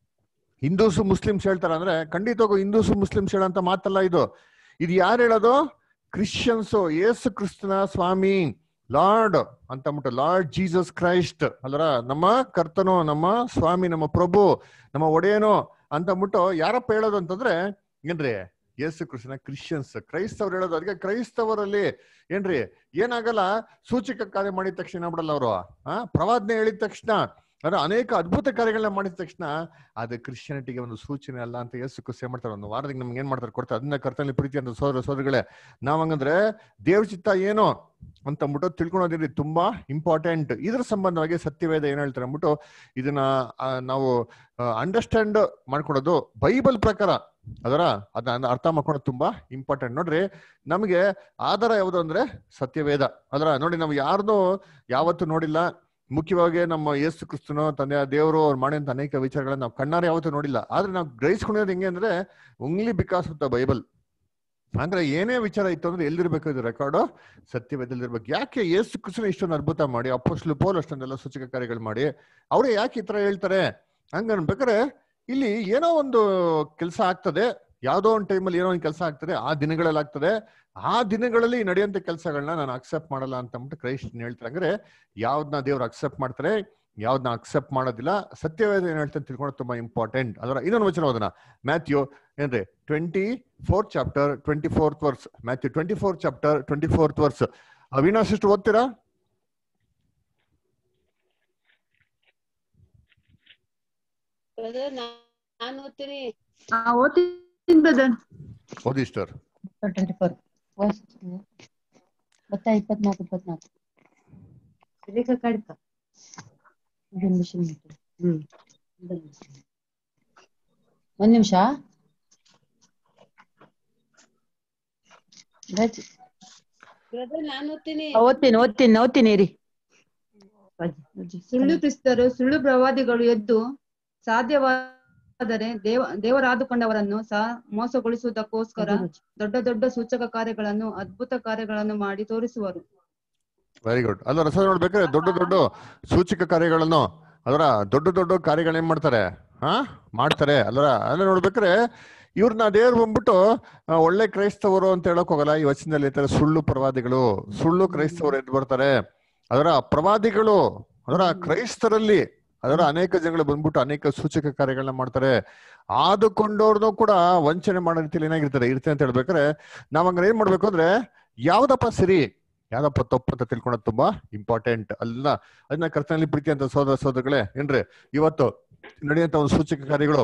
Speaker 1: ಹಿಂದೂಸು ಮುಸ್ಲಿಮ್ಸ್ ಹೇಳ್ತಾರೆ ಅಂದ್ರೆ ಖಂಡಿತವಾಗೂ ಹಿಂದೂಸು ಮುಸ್ಲಿಮ್ಸ್ ಹೇಳಂತ ಮಾತಲ್ಲ ಇದು ಇದು ಯಾರು ಹೇಳೋದು ಕ್ರಿಶ್ಚಿಯನ್ಸು ಯೇಸು ಕ್ರಿಸ್ತನ ಸ್ವಾಮಿ ಲಾರ್ಡ್ ಅಂತ ಅಂದ್ಬಿಟ್ಟು ಲಾರ್ಡ್ ಜೀಸಸ್ ಕ್ರೈಸ್ಟ್ ಅಲ್ಲರ ನಮ್ಮ ಕರ್ತನು ನಮ್ಮ ಸ್ವಾಮಿ ನಮ್ಮ ಪ್ರಭು ನಮ್ಮ ಒಡೆಯನು ಅಂತ ಅಂದ್ಬಿಟ್ಟು ಯಾರಪ್ಪ ಹೇಳೋದು ಅಂತಂದ್ರೆ ಏನ್ರಿ ಯೇಸು ಕೃಷ್ಣ ಕ್ರಿಶ್ಚಿಯನ್ಸ್ ಕ್ರೈಸ್ತವ್ರು ಹೇಳೋದು ಅದಕ್ಕೆ ಕ್ರೈಸ್ತವರಲ್ಲಿ ಏನ್ರಿ ಏನಾಗಲ್ಲ ಸೂಚಕ ಕಾರ್ಯ ಮಾಡಿದ ತಕ್ಷಣ ಬಿಡಲ್ಲ ಅವರು ಆ ಪ್ರವಾದನೆ ಹೇಳಿದ ತಕ್ಷಣ ಅಂದ್ರೆ ಅನೇಕ ಅದ್ಭುತ ಕಾರ್ಯಗಳನ್ನ ಮಾಡಿದ ತಕ್ಷಣ ಅದು ಕ್ರಿಶ್ಚಿಯಾನಿಟಿಗೆ ಒಂದು ಸೂಚನೆ ಅಲ್ಲ ಅಂತ ಯೇಸು ಕ್ರಿಸ್ತ ಏನ್ ಮಾಡ್ತಾರೆ ಒಂದು ವಾರದಿಂದ ನಮ್ಗೆ ಏನ್ ಮಾಡ್ತಾರೆ ಕೊಡ್ತಾರೆ ಅದನ್ನ ಕರ್ತನಲ್ಲಿ ಪ್ರೀತಿ ಅಂತ ಸೋದರ ಸೋದರಿಗಳೇ ನಾವ್ ಹಂಗಂದ್ರೆ ದೇವ್ರ ಚಿತ್ತ ಏನು ಅಂತ ಅಂದ್ಬಿಟ್ಟು ತಿಳ್ಕೊಳೋದ್ರಲ್ಲಿ ತುಂಬಾ ಇಂಪಾರ್ಟೆಂಟ್ ಇದ್ರ ಸಂಬಂಧವಾಗಿ ಸತ್ಯವೇದ ಏನ್ ಹೇಳ್ತಾರೆ ಅಂದ್ಬಿಟ್ಟು ಇದನ್ನ ಆ, ನಾವು ಅಂಡರ್ಸ್ಟ್ಯಾಂಡ್ ಮಾಡ್ಕೊಡೋದು ಬೈಬಲ್ ಪ್ರಕಾರ ಅದರ ಅದನ್ನ ಅರ್ಥ ಮಾಡ್ಕೊಳೋದು ತುಂಬಾ ಇಂಪಾರ್ಟೆಂಟ್ ನೋಡ್ರಿ ನಮಗೆ ಆಧಾರ ಯಾವುದು ಅಂದ್ರೆ ಸತ್ಯವೇದ ಅದರ ನೋಡಿ ನಾವು ಯಾರ್ದು ಯಾವತ್ತು ನೋಡಿಲ್ಲ ಮುಖ್ಯವಾಗಿ ನಮ್ಮ ಯೇಸು ಕ್ರಿಸ್ತನು ತಂದೆ ದೇವರು ಅವ್ರು ಮಾಡಿದಂತ ಅನೇಕ ವಿಚಾರಗಳನ್ನ ನಾವು ಕಣ್ಣಾರೆ ಯಾವತ್ತೂ ನೋಡಿಲ್ಲ ಆದ್ರೆ ನಾವು ಗ್ರಹಿಸ್ಕೊಂಡಿರೋದು ಹೆಂಗೆ ಅಂದ್ರೆ only because of the Bible ಅಂದ್ರೆ ಏನೇ ವಿಚಾರ ಇತ್ತು ಅಂದ್ರೆ ಎಲ್ಲಿರ್ಬೇಕು ಇದು ರೆಕಾರ್ಡು ಸತ್ಯವೇದಲ್ಲಿರ್ಬೇಕು ಯಾಕೆ ಯೇಸು ಕ್ರಿಸ್ತನ ಇಷ್ಟೊಂದು ಅದ್ಭುತ ಮಾಡಿ ಅಪ್ಪಸ್ಲು ಪೋಲ್ ಅಷ್ಟೊಂದೆಲ್ಲ ಸೂಚಕ ಕಾರ್ಯಗಳು ಮಾಡಿ ಅವರೇ ಯಾಕೆ ಈ ತರ ಹೇಳ್ತಾರೆ ಹಂಗ ಅನ್ಬೇಕಾರೆ ಇಲ್ಲಿ ಏನೋ ಒಂದು ಕೆಲಸ ಆಗ್ತದೆ ಯಾವ್ದೋ ಒಂದು ಟೈಮಲ್ಲಿ ಏನೋ ಒಂದು ಕೆಲಸ ಆಗ್ತದೆ ಆ ದಿನಗಳಲ್ಲಿ ಆಗ್ತದೆ ಆ ದಿನಗಳಲ್ಲಿ ನಡೆಯುವಂತ ಕೆಲಸಗಳನ್ನ ನಾನು ಅಕ್ಸೆಪ್ಟ್ ಮಾಡಲ್ಲ ಅಂತ ಅಂದ್ಬಿಟ್ಟು ಕ್ರೈಸ್ಟ್ ಹೇಳ್ತಾರೆ ಅಂದ್ರೆ ಯಾವ್ದನ್ನ ದೇವ್ರು ಅಕ್ಸೆಪ್ಟ್ ಮಾಡ್ತಾರೆ ಯಾವ್ದನ್ನ ಅಕ್ಸೆಪ್ಟ್ ಮಾಡೋದಿಲ್ಲ ಸತ್ಯವೇದ ಏನ್ ಹೇಳ್ತಾರೆ ತಿಳ್ಕೊಳ್ಳೋದು ತುಂಬಾ ಇಂಪಾರ್ಟೆಂಟ್ ಅದರ ಇನ್ನೊಂದು ವಚನ ಓದೋಣ ಮ್ಯಾಥ್ಯೂ ಏನ್ರಿ twenty fourth chapter twenty fourth verse Matthew twenty fourth chapter twenty fourth verse Avinash ಎಷ್ಟು ಓದ್ತೀರಾ
Speaker 6: ಬ್ರದರ್ ನಾನು ಓದ್ತೀನಿ
Speaker 3: ಹಾ ಓದ್ತೀನಿ ಬ್ರದರ್
Speaker 1: ಓದಿ ಸ್ಟರ್
Speaker 6: ಟ್ವೆಂಟಿ ಫೋರ್ ಗೊತ್ತ ಇಪ್ಪತ್ನಾಲ್ಕು ಇಪ್ಪತ್ನಾಲ್ಕು ರೇಖಾ ಕಡಿತ ಒಂದು ನಿಮಿಷ ಉಂಟು. ಹ್ಮ್ ಒಂದು ನಿಮಿಷ. ಒಂದ್ ನಿಮಿಷ ಬ್ರದರ್ ನಾನು ಓದ್ತೀನಿ
Speaker 3: ಓದ್ತೀನಿ ಓದ್ತೀನಿ ಓದ್ತೀನಿ ರೀ
Speaker 7: ಸುಳ್ಳು ಕ್ರಿಸ್ತರು ಸುಳ್ಳು ಪ್ರವಾದಿಗಳು ಎದ್ದು ಸಾಧ್ಯವಾದರೆ ದೇವ ದೇವರಾದುಕೊಂಡವರನ್ನು ಸಹ ಮೋಸಗೊಳಿಸುವುದಕ್ಕೋಸ್ಕರ ದೊಡ್ಡ ದೊಡ್ಡ ಸೂಚಕ ಕಾರ್ಯಗಳನ್ನು ಅದ್ಭುತ ಕಾರ್ಯಗಳನ್ನು ಮಾಡಿ ತೋರಿಸುವರು
Speaker 1: ವೆರಿ ಗುಡ್ ಅಲ್ಲ ರಸ ನೋಡ್ಬೇಕಾದ್ರೆ ದೊಡ್ಡ ದೊಡ್ಡ ಸೂಚಕ ಕಾರ್ಯಗಳನ್ನು ಅದರ ದೊಡ್ಡ ದೊಡ್ಡ ಕಾರ್ಯಗಳನ್ನ ಏನ್ ಮಾಡ್ತಾರೆ ಹಾ ಮಾಡ್ತಾರೆ ಅಲ್ಲರ ಅಲ್ಲ ನೋಡ್ಬೇಕಾದ್ರೆ ಇವ್ರನ್ನ ದೇವ್ರು ಬಂದ್ಬಿಟ್ಟು ಆ, ಒಳ್ಳೆ ಕ್ರೈಸ್ತವರು ಅಂತ ಹೇಳಕ್ ಹೋಗಲ್ಲ ಈ ವಚನದಲ್ಲಿ ಇರ್ತಾರೆ ಸುಳ್ಳು ಪ್ರವಾದಿಗಳು ಸುಳ್ಳು ಕ್ರೈಸ್ತವರು ಎದ್ದು ಬರ್ತಾರೆ ಅದರ ಪ್ರವಾದಿಗಳು ಅದರ ಕ್ರೈಸ್ತರಲ್ಲಿ ಅದರ ಅನೇಕ ಜನಗಳು ಬಂದ್ಬಿಟ್ಟು ಅನೇಕ ಸೂಚಕ ಕಾರ್ಯಗಳನ್ನ ಮಾಡ್ತಾರೆ ಆದುಕೊಂಡವ್ರನ್ನೂ ಕೂಡ ವಂಚನೆ ಮಾಡೋ ರೀತಿಯಲ್ಲಿ ಏನಾಗಿರ್ತಾರೆ ಇರ್ತಾರೆ ಅಂತ ಹೇಳ್ಬೇಕಾದ್ರೆ ನಾವ್ ಹಂಗಾರೆ ಏನ್ ಮಾಡ್ಬೇಕು ಅಂದ್ರೆ ಯಾವ್ದಪ್ಪ ಸರಿ ಯಾವ್ದಪ್ಪ ತಪ್ಪು ಅಂತ ತಿಳ್ಕೊಳೋದು ತುಂಬಾ ಇಂಪಾರ್ಟೆಂಟ್ ಅಲ್ಲ ಅದನ್ನ ಕರ್ತನಲ್ಲಿ ಪ್ರೀತಿ ಅಂತ ಸೋದರ ಸೋದರಗಳೇ ಏನ್ರಿ ಇವತ್ತು ನಡೆಯುವಂತ ಒಂದು ಸೂಚಕ ಕಾರ್ಯಗಳು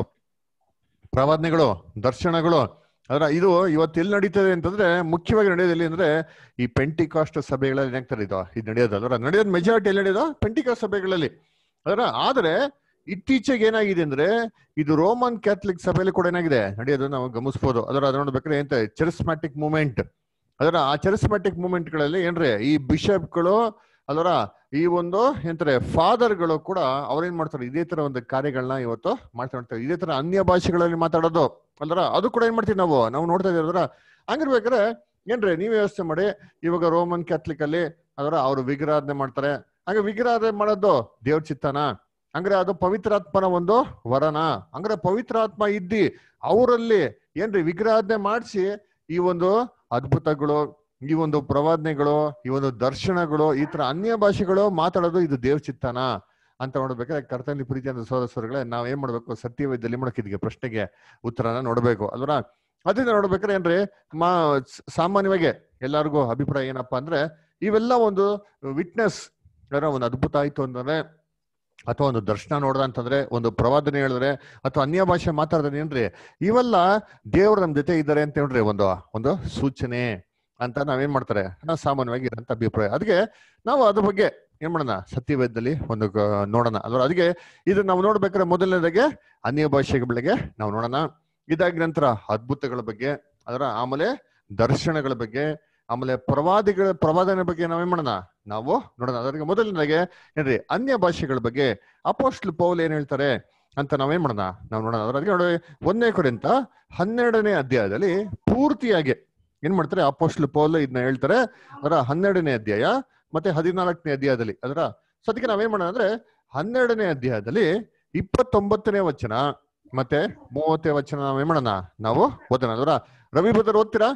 Speaker 1: ಪ್ರವಾದನೆಗಳು ದರ್ಶನಗಳು ಅದರ ಇದು ಇವತ್ತು ಎಲ್ಲಿ ನಡೀತದೆ ಅಂತಂದ್ರೆ ಮುಖ್ಯವಾಗಿ ನಡೆಯೋದು ಎಲ್ಲಿ ಅಂದ್ರೆ ಈ ಪೆಂಟಿಕಾಸ್ಟ್ ಸಭೆಗಳಲ್ಲಿ ಏನಾಗ್ತಾರೆ ಇದು ಇದು ನಡೆಯೋದು ಅದರ ನಡೆಯೋದು ಮೆಜಾರಿಟಿ ಎಲ್ಲಿ ನಡೆಯೋದು ಪೆಂಟಿಕಾಸ್ಟ್ ಸಭೆಗಳಲ್ಲಿ ಅದರ ಆದ್ರೆ ಇತ್ತೀಚೆಗೆ ಏನಾಗಿದೆ ಅಂದ್ರೆ ಇದು ರೋಮನ್ ಕ್ಯಾಥಲಿಕ್ ಸಭೆಯಲ್ಲಿ ಕೂಡ ಏನಾಗಿದೆ ನಡೆಯೋದು ನಾವು ಗಮನಿಸಬಹುದು ಅದರ ಅದ್ ನೋಡ್ಬೇಕಾದ್ರೆ ಎಂತ ಚೆರಿಸ್ಮ್ಯಾಟಿಕ್ ಮೂವ್ಮೆಂಟ್ ಅದರ ಆ ಚೆರಿಸ್ಮ್ಯಾಟಿಕ್ ಮೂವ್ಮೆಂಟ್ ಗಳಲ್ಲಿ ಏನ್ರಿ ಈ ಬಿಷಪ್ಗಳು ಅದರ ಈ ಒಂದು ಎಂತಾರೆ ಫಾದರ್ಗಳು ಕೂಡ ಅವ್ರೇನ್ ಮಾಡ್ತಾರೆ ಇದೇ ತರ ಒಂದು ಕಾರ್ಯಗಳನ್ನ ಇವತ್ತು ಮಾಡ್ತಾ ಮಾಡ್ತಾರೆ ಇದೇ ತರ ಅನ್ಯ ಭಾಷೆಗಳಲ್ಲಿ ಮಾತಾಡೋದು ಅಲ್ದ್ರ ಅದು ಕೂಡ ಏನ್ ಮಾಡ್ತೀವಿ ನಾವು ನಾವು ನೋಡ್ತಾ ಇದೀವಿ ಅದರ ಹಂಗಿರ್ಬೇಕಾದ್ರೆ ಏನ್ರಿ ನೀವ್ ವ್ಯವಸ್ಥೆ ಮಾಡಿ ಇವಾಗ ರೋಮನ್ ಕ್ಯಾಥಲಿಕ್ ಅಲ್ಲಿ ಅದರ ಅವ್ರು ವಿಗ್ರಹಾಧನೆ ಮಾಡ್ತಾರೆ ಹಂಗ ವಿಗ್ರಹಾಧನೆ ಮಾಡೋದು ದೇವ್ರ ಚಿತ್ತನ ಹಂಗ್ರೆ ಅದು ಪವಿತ್ರಾತ್ಮನ ಒಂದು ವರನ ಹಂಗ್ರೆ ಪವಿತ್ರಾತ್ಮ ಇದ್ದಿ ಅವರಲ್ಲಿ ಏನ್ರಿ ವಿಗ್ರಹಾಧನೆ ಮಾಡಿಸಿ ಈ ಒಂದು ಅದ್ಭುತಗಳು ಈ ಒಂದು ಪ್ರವಾದನೆಗಳು ಈ ಒಂದು ದರ್ಶನಗಳು ಈ ತರ ಅನ್ಯ ಭಾಷೆಗಳು ಮಾತಾಡೋದು ಇದು ದೇವ್ ಚಿತ್ತನ ಅಂತ ನೋಡ್ಬೇಕಾದ್ರೆ ಕರ್ತನಲ್ಲಿ ಪ್ರೀತಿ ಅಂತ ಸೋದರಗಳೇ ನಾವ್ ಏನ್ ಮಾಡ್ಬೇಕು ಸತ್ಯವೇದಲ್ಲಿ ಮಾಡಕ್ಕಿದ್ಗೆ ಪ್ರಶ್ನೆಗೆ ಉತ್ತರನ ನೋಡ್ಬೇಕು ಅಲ್ವರ ಅದರಿಂದ ನೋಡ್ಬೇಕಾದ್ರೆ ಏನ್ರಿ ಮಾ ಸ್- ಸಾಮಾನ್ಯವಾಗಿ ಎಲ್ಲಾರ್ಗು ಅಭಿಪ್ರಾಯ ಏನಪ್ಪಾ ಅಂದ್ರೆ ಇವೆಲ್ಲ ಒಂದು ವಿಟ್ನೆಸ್ ಒಂದು ಅದ್ಭುತ ಆಯ್ತು ಅಂತಂದ್ರೆ ಅಥವಾ ಒಂದು ದರ್ಶನ ನೋಡ್ದ ಅಂತಂದ್ರೆ ಒಂದು ಪ್ರವಾದನೆ ಹೇಳಿದ್ರೆ ಅಥವಾ ಅನ್ಯ ಭಾಷೆ ಮಾತಾಡಿದ್ರೆ ಏನ್ರಿ ಇವೆಲ್ಲ ದೇವ್ರು ನಮ್ ಜೊತೆ ಇದ್ದಾರೆ ಅಂತ ಹೇಳ್ರಿ ಒಂದು ಒಂದು ಸೂಚನೆ ಅಂತ ನಾವೇನ್ ಮಾಡ್ತಾರೆ ನಾವು ಸಾಮಾನ್ಯವಾಗಿ ಇರೋಂಥ ಅಭಿಪ್ರಾಯ ಅದಕ್ಕೆ ನಾವು ಅದ್ರ ಬಗ್ಗೆ ಏನ್ ಮಾಡೋಣ ಸತ್ಯವೇದದಲ್ಲಿ ಒಂದು ಗ- ನೋಡೋಣ ಅಲ್ವಾ ಅದಕ್ಕೆ ಇದು ನಾವು ನೋಡ್ಬೇಕಾದ್ರೆ ಮೊದಲನೇದಾಗೆ ಅನ್ಯ ಭಾಷೆಗಳ ಬಗ್ಗೆ ನಾವು ನೋಡೋಣ ಇದಾಗಿ ನಂತರ ಅದ್ಭುತಗಳ ಬಗ್ಗೆ ಅದರ ಆಮೇಲೆ ದರ್ಶನಗಳ ಬಗ್ಗೆ ಆಮೇಲೆ ಪ್ರವಾದಿಗಳ ಪ್ರವಾದನೆ ಬಗ್ಗೆ ನಾವೇನ್ ಮಾಡೋಣ ನಾವು ನೋಡೋಣ ಅದಕ್ಕೆ ಮೊದಲನೇದಾಗೆ ಏನ್ರಿ ಅನ್ಯ ಭಾಷೆಗಳ ಬಗ್ಗೆ ಅಪೋಸ್ಟ್ಲ್ ಪೌಲ್ ಏನ್ ಹೇಳ್ತಾರೆ ಅಂತ ನಾವೇನ್ ಮಾಡೋಣ ನಾವು ನೋಡೋಣ ಅದ್ರ ಅದಕ್ಕೆ ನೋಡಿ ಒಂದನೇ ಕೊರಿಂತ ಹನ್ನೆರಡನೇ ಅಧ್ಯಾಯದಲ್ಲಿ ಪೂರ್ತಿಯಾಗಿ ಏನ್ ಮಾಡ್ತಾರೆ ಅಪೋಸ್ಟ್ಲ್ ಪೌಲ್ ಇದನ್ನ ಹೇಳ್ತಾರೆ ಅದರ ಹನ್ನೆರಡನೇ ಅಧ್ಯಾಯ ಮತ್ತೆ ಹದಿನಾಲ್ಕನೇ ಅಧ್ಯಾಯದಲ್ಲಿ ಅದರ ಸೊ ಅದಕ್ಕೆ ನಾವೇನ್ ಮಾಡೋಣ ಅಂದ್ರೆ ಹನ್ನೆರಡನೇ ಅಧ್ಯಾಯದಲ್ಲಿ ಇಪ್ಪತ್ತೊಂಬತ್ತನೇ ವಚನ ಮತ್ತೆ ಮೂವತ್ತನೇ ವಚನ ನಾವೇನ್ ಮಾಡೋಣ ನಾವು ಓದೋಣ ಅದರ ರವಿ ಬದರ್ ಓದ್ತೀರಾ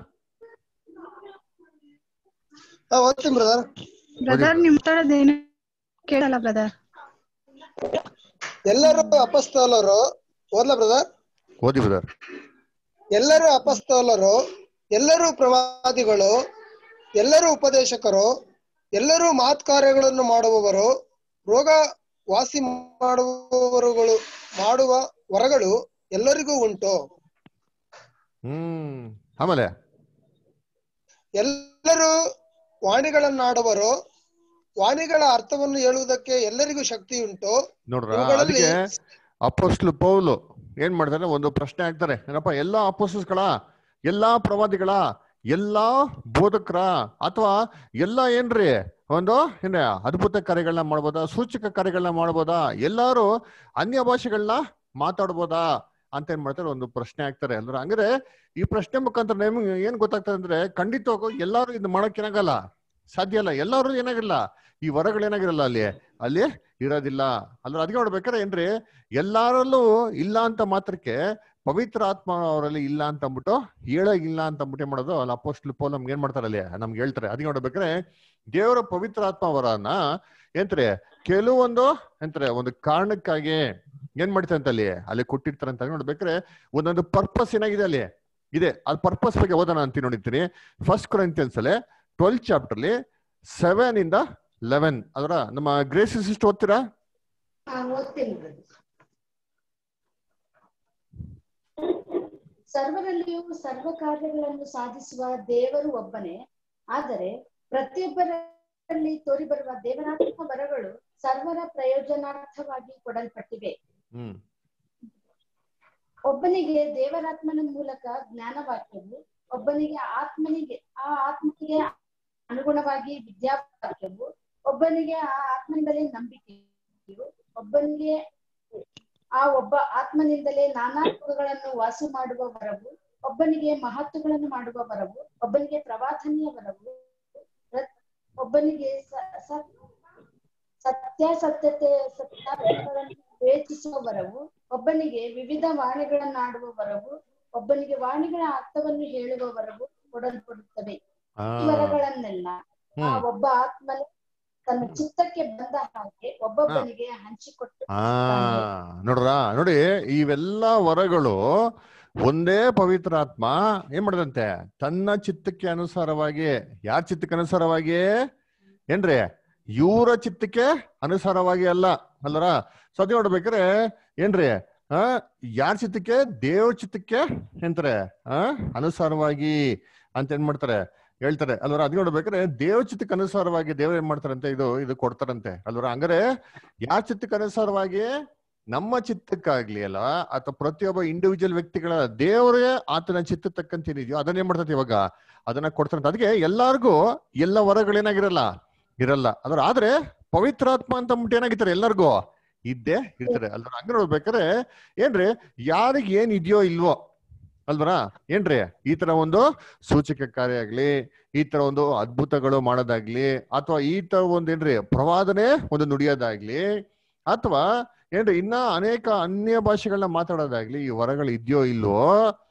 Speaker 8: ಹಾ ಓದ್ತೀನಿ ಬ್ರದರ್
Speaker 9: ಬ್ರದರ್ ನಿಮ್ ಮಾತಾಡೋದೇನು ಕೇಳಲ್ಲ ಬ್ರದರ್
Speaker 8: ಎಲ್ಲರೂ ಅಪಸ್ತೋಲರು ಓದ್ಲಾ ಬ್ರದರ್
Speaker 1: ಓದಿ ಬದರ್
Speaker 8: ಎಲ್ಲರೂ ಅಪಸ್ತೋಲರು ಎಲ್ಲರೂ ಪ್ರವಾದಿಗಳು ಎಲ್ಲರೂ ಉಪದೇಶಕರು ಎಲ್ಲರೂ ಮಾತ್ಕಾರ್ಯಗಳನ್ನು ಮಾಡುವವರು ರೋಗ ವಾಸಿ ಮಾಡುವವರುಗಳು ಮಾಡುವ ವರಗಳು ಎಲ್ಲರಿಗೂ ಉಂಟು
Speaker 1: ಹ್ಮ್ ಆಮೇಲೆ
Speaker 8: ಎಲ್ಲರೂ ವಾಣಿಗಳನ್ನಾಡುವರು ವಾಣಿಗಳ ಅರ್ಥವನ್ನು ಹೇಳುವುದಕ್ಕೆ ಎಲ್ಲರಿಗೂ ಶಕ್ತಿ ಉಂಟು
Speaker 1: ನೋಡ್ರ
Speaker 8: ಇವುಗಳಲ್ಲಿ
Speaker 1: ಅದಕ್ಕೆ ಅಪೋಸ್ಟ್ಲು ಪೌಲು ಏನ್ ಮಾಡ್ತಾರೆ ಒಂದು ಪ್ರಶ್ನೆ ಹಾಕ್ತಾರೆ ಏನಪ್ಪ ಎಲ್ಲಾ ಅಪೋಸ್ಟಲ್ಸ್ಗಳ ಎಲ್ಲಾ ಪ್ರವಾದಿಗಳ ಎಲ್ಲಾ ಬೋಧಕರ ಅಥವಾ ಎಲ್ಲಾ ಏನ್ರಿ ಒಂದು ಏನ ಅದ್ಭುತ ಕಾರ್ಯಗಳನ್ನ ಮಾಡ್ಬೋದಾ ಸೂಚಕ ಕಾರ್ಯಗಳನ್ನ ಮಾಡ್ಬೋದಾ ಎಲ್ಲಾರು ಅನ್ಯ ಭಾಷೆಗಳನ್ನ ಮಾತಾಡ್ಬೋದಾ ಅಂತ ಏನ್ ಮಾಡ್ತಾರೆ ಒಂದು ಪ್ರಶ್ನೆ ಹಾಕ್ತಾರೆ ಅಂದ್ರೆ ಹಂಗಾರೆ ಈ ಪ್ರಶ್ನೆ ಮುಖಾಂತರ ನಿಮ್ಗೆ ಏನ್ ಗೊತ್ತಾಗ್ತದೆ ಅಂದ್ರೆ ಖಂಡಿತವಾಗೂ ಎಲ್ಲಾರು ಇದು ಮಾಡಕ್ ಏನಾಗಲ್ಲ ಸಾಧ್ಯ ಇಲ್ಲ ಎಲ್ಲಾರು ಏನಾಗಿಲ್ಲ ಈ ವರಗಳು ಏನಾಗಿರಲ್ಲ ಅಲ್ಲಿ ಅಲ್ಲಿ ಇರೋದಿಲ್ಲ ಅಂದ್ರೆ ಅದಕ್ಕೆ ನೋಡ್ಬೇಕಾದ್ರೆ ಏನ್ರಿ ಎಲ್ಲಾರಲ್ಲೂ ಇಲ್ಲ ಅಂತ ಮಾತ್ರಕ್ಕೆ ಪವಿತ್ರ ಆತ್ಮ ಅವರಲ್ಲಿ ಇಲ್ಲ ಅಂತ ಅಂದ್ಬಿಟ್ಟು ಹೇಳೋಗಿಲ್ಲ ಅಂತ ಅಂದ್ಬಿಟ್ಟು ಏನ್ ಮಾಡೋದು ಅಲ್ಲಿ ಅಪೋಸ್ಟ್ಲ್ ಪೌಲ್ ನಮ್ಗೆ ಏನ್ ಮಾಡ್ತಾರೆ ಅಲ್ಲಿ ನಮ್ಗೆ ಹೇಳ್ತಾರೆ ಅದಕ್ಕೆ ನೋಡ್ಬೇಕಾದ್ರೆ ದೇವರ ಪವಿತ್ರ ಆತ್ಮ ಅವರನ್ನ ಏನ್ತಾರೆ ಕೆಲವೊಂದು ಎಂತಾರೆ ಒಂದು ಕಾರಣಕ್ಕಾಗಿ ಏನ್ ಮಾಡ್ತಾರೆ ಅಂತ ಅಲ್ಲಿ ಅಲ್ಲಿ ಕೊಟ್ಟಿರ್ತಾರೆ ಅಂತ ನೋಡ್ಬೇಕಾದ್ರೆ ಒಂದೊಂದು ಪರ್ಪಸ್ ಏನಾಗಿದೆ ಅಲ್ಲಿ ಇದೆ ಅದ್ ಪರ್ಪಸ್ ಬಗ್ಗೆ ಓದೋಣ ಅಂತ ನೋಡಿರ್ತೀನಿ ಫಸ್ಟ್ ಕೊರಿಂತಿಯನ್ಸ್ ಅಲ್ಲಿ ಟ್ವೆಲ್ತ್ ಚಾಪ್ಟರ್ಲಿ ಸೆವೆನ್ ಇಂದ ಲೆವೆನ್ ಅದರ ನಮ್ಮ ಗ್ರೇಸಿಸ್ ಇಷ್ಟು ಓದ್ತೀರಾ
Speaker 6: ಹಾ ಓದ್ತೀನಿ brother. ಸರ್ವರಲ್ಲಿಯೂ ಸರ್ವ ಕಾರ್ಯಗಳನ್ನು ಸಾಧಿಸುವ ದೇವರು ಒಬ್ಬನೇ ಆದರೆ ಪ್ರತಿಯೊಬ್ಬರಲ್ಲಿ ತೋರಿಬರುವ ದೇವರಾತ್ಮ ವರಗಳು ಸರ್ವರ ಪ್ರಯೋಜನಾರ್ಥವಾಗಿ ಕೊಡಲ್ಪಟ್ಟಿವೆ
Speaker 1: ಹ್ಮ್
Speaker 6: ಒಬ್ಬನಿಗೆ ದೇವರಾತ್ಮನ ಮೂಲಕ ಜ್ಞಾನವಾಕ್ಯವು ಒಬ್ಬನಿಗೆ ಆತ್ಮನಿಗೆ ಆ ಆತ್ಮನಿಗೆ ಅನುಗುಣವಾಗಿ ವಿದ್ಯಾವಾಕ್ಯವು ಒಬ್ಬನಿಗೆ ಆ ಆತ್ಮನಿಂದಲೇ ನಂಬಿಕೆಯು ಒಬ್ಬನಿಗೆ ಆ ಒಬ್ಬ ಆತ್ಮನಿಂದಲೇ ನಾನಾ ಗುಣಗಳನ್ನು ವಾಸಿ ಮಾಡುವ ವರವು ಒಬ್ಬನಿಗೆ ಮಹತ್ವಗಳನ್ನು ಮಾಡುವ ವರವು ಒಬ್ಬನಿಗೆ ಪ್ರವಾದನೆಯ ವರವು ರ- ಒಬ್ಬನಿಗೆ ಸ- ಸ- ಸತ್ಯಾಸತ್ಯತೆ ಸತ್ಯಾರ್ಥಗಳನ್ನು ವಿವೇಚಿಸುವ ವರವು ಒಬ್ಬನಿಗೆ ವಿವಿಧ ವಾಣಿಗಳನ್ನಾಡುವ ವರವು ಒಬ್ಬನಿಗೆ ವಾಣಿಗಳ ಅರ್ಥವನ್ನು ಹೇಳುವ ವರವು ಕೊಡಲ್ಪಡುತ್ತವೆ
Speaker 1: ಆ,
Speaker 6: ಈ ವರಗಳನ್ನೆಲ್ಲ ಆ
Speaker 1: ಹ್ಮ್
Speaker 6: ಒಬ್ಬ ಆತ್ಮನೇ ತನ್ನ ಚಿತ್ತಕ್ಕೆ ಬಂದ ಹಾಗೆ ಒಬ್ಬೊಬ್ಬನಿಗೆ ಹಂಚಿಕೊಟ್ಟು
Speaker 1: ಆ ನೋಡ್ರ ನೋಡಿ ಇವೆಲ್ಲ ವರಗಳು ಒಂದೇ ಪವಿತ್ರ ಆತ್ಮ ಏನ್ ಮಾಡದಂತೆ ತನ್ನ ಚಿತ್ತಕ್ಕೆ ಅನುಸಾರವಾಗಿ ಯಾರ ಚಿತ್ತಕ್ಕೆ ಅನುಸಾರವಾಗಿ ಏನ್ರಿ ಇವರ ಚಿತ್ತಕ್ಕೆ ಅನುಸಾರವಾಗಿ ಅಲ್ಲ ಅಲ್ಲರ ಸದ್ಯ ನೋಡ್ಬೇಕಾರೆ ಏನ್ರಿ ಆ ಯಾರ ಚಿತ್ತಕ್ಕೆ ದೇವ್ರ ಚಿತ್ತಕ್ಕೆ ಎಂತಾರೆ ಆ ಅನುಸಾರವಾಗಿ ಅಂತ ಏನ್ ಮಾಡ್ತಾರೆ ಹೇಳ್ತಾರೆ ಅಲ್ವರ ಅದ್ ನೋಡ್ಬೇಕಾದ್ರೆ ದೇವ್ರ ಚಿತ್ತಕ್ಕೆ ಅನುಸಾರವಾಗಿ ದೇವ್ರ ಏನ್ ಮಾಡ್ತಾರಂತೆ ಇದು ಇದು ಕೊಡ್ತಾರಂತೆ ಅಲ್ವರ ಹಂಗಾರೆ ಯಾರ ಚಿತ್ತಕ್ಕೆ ಅನುಸಾರವಾಗಿ ನಮ್ಮ ಚಿತ್ತಕ್ಕಾಗ್ಲಿ ಅಲ್ಲ ಅಥವಾ ಪ್ರತಿಯೊಬ್ಬ ಇಂಡಿವಿಜುವಲ್ ವ್ಯಕ್ತಿಗಳ ದೇವರೇ ಆತನ ಚಿತ್ತ ತಕ್ಕಂತ ಏನಿದೆಯೋ ಅದನ್ನ ಏನ್ ಮಾಡ್ತದೆ ಇವಾಗ ಅದನ್ನ ಕೊಡ್ತಾರಂತ ಅದಕ್ಕೆ ಎಲ್ಲಾರ್ಗೂ ಎಲ್ಲ ವರಗಳೇನಾಗಿರಲ್ಲ ಇರಲ್ಲ ಅದ್ರ ಆದ್ರೆ ಪವಿತ್ರಾತ್ಮ ಅಂತ ಅಂದ್ಬಿಟ್ಟು ಏನಾಗಿರ್ತಾರೆ ಎಲ್ಲರಿಗೂ ಇದ್ದೇ ಇರ್ತಾರೆ ಅಲ್ದ್ರ ಹಂಗ ನೋಡ್ಬೇಕಾದ್ರೆ ಏನ್ರಿ ಯಾರಿಗ್ ಏನ್ ಇದೆಯೋ ಇಲ್ವೋ ಅಲ್ವರ ಏನ್ರಿ ಈ ತರ ಒಂದು ಸೂಚಕ ಕಾರ್ಯ ಆಗ್ಲಿ ಈ ತರ ಒಂದು ಅದ್ಭುತಗಳು ಮಾಡೋದಾಗ್ಲಿ ಅಥವಾ ಈ ತರ ಒಂದ್ ಏನ್ರಿ ಪ್ರವಾದನೆ ಒಂದು ನುಡಿಯೋದಾಗ್ಲಿ ಅಥವಾ ಏನ್ರಿ ಇನ್ನ ಅನೇಕ ಅನ್ಯ ಭಾಷೆಗಳನ್ನ ಮಾತಾಡೋದಾಗ್ಲಿ ಈ ವರಗಳು ಇದೆಯೋ ಇಲ್ವೋ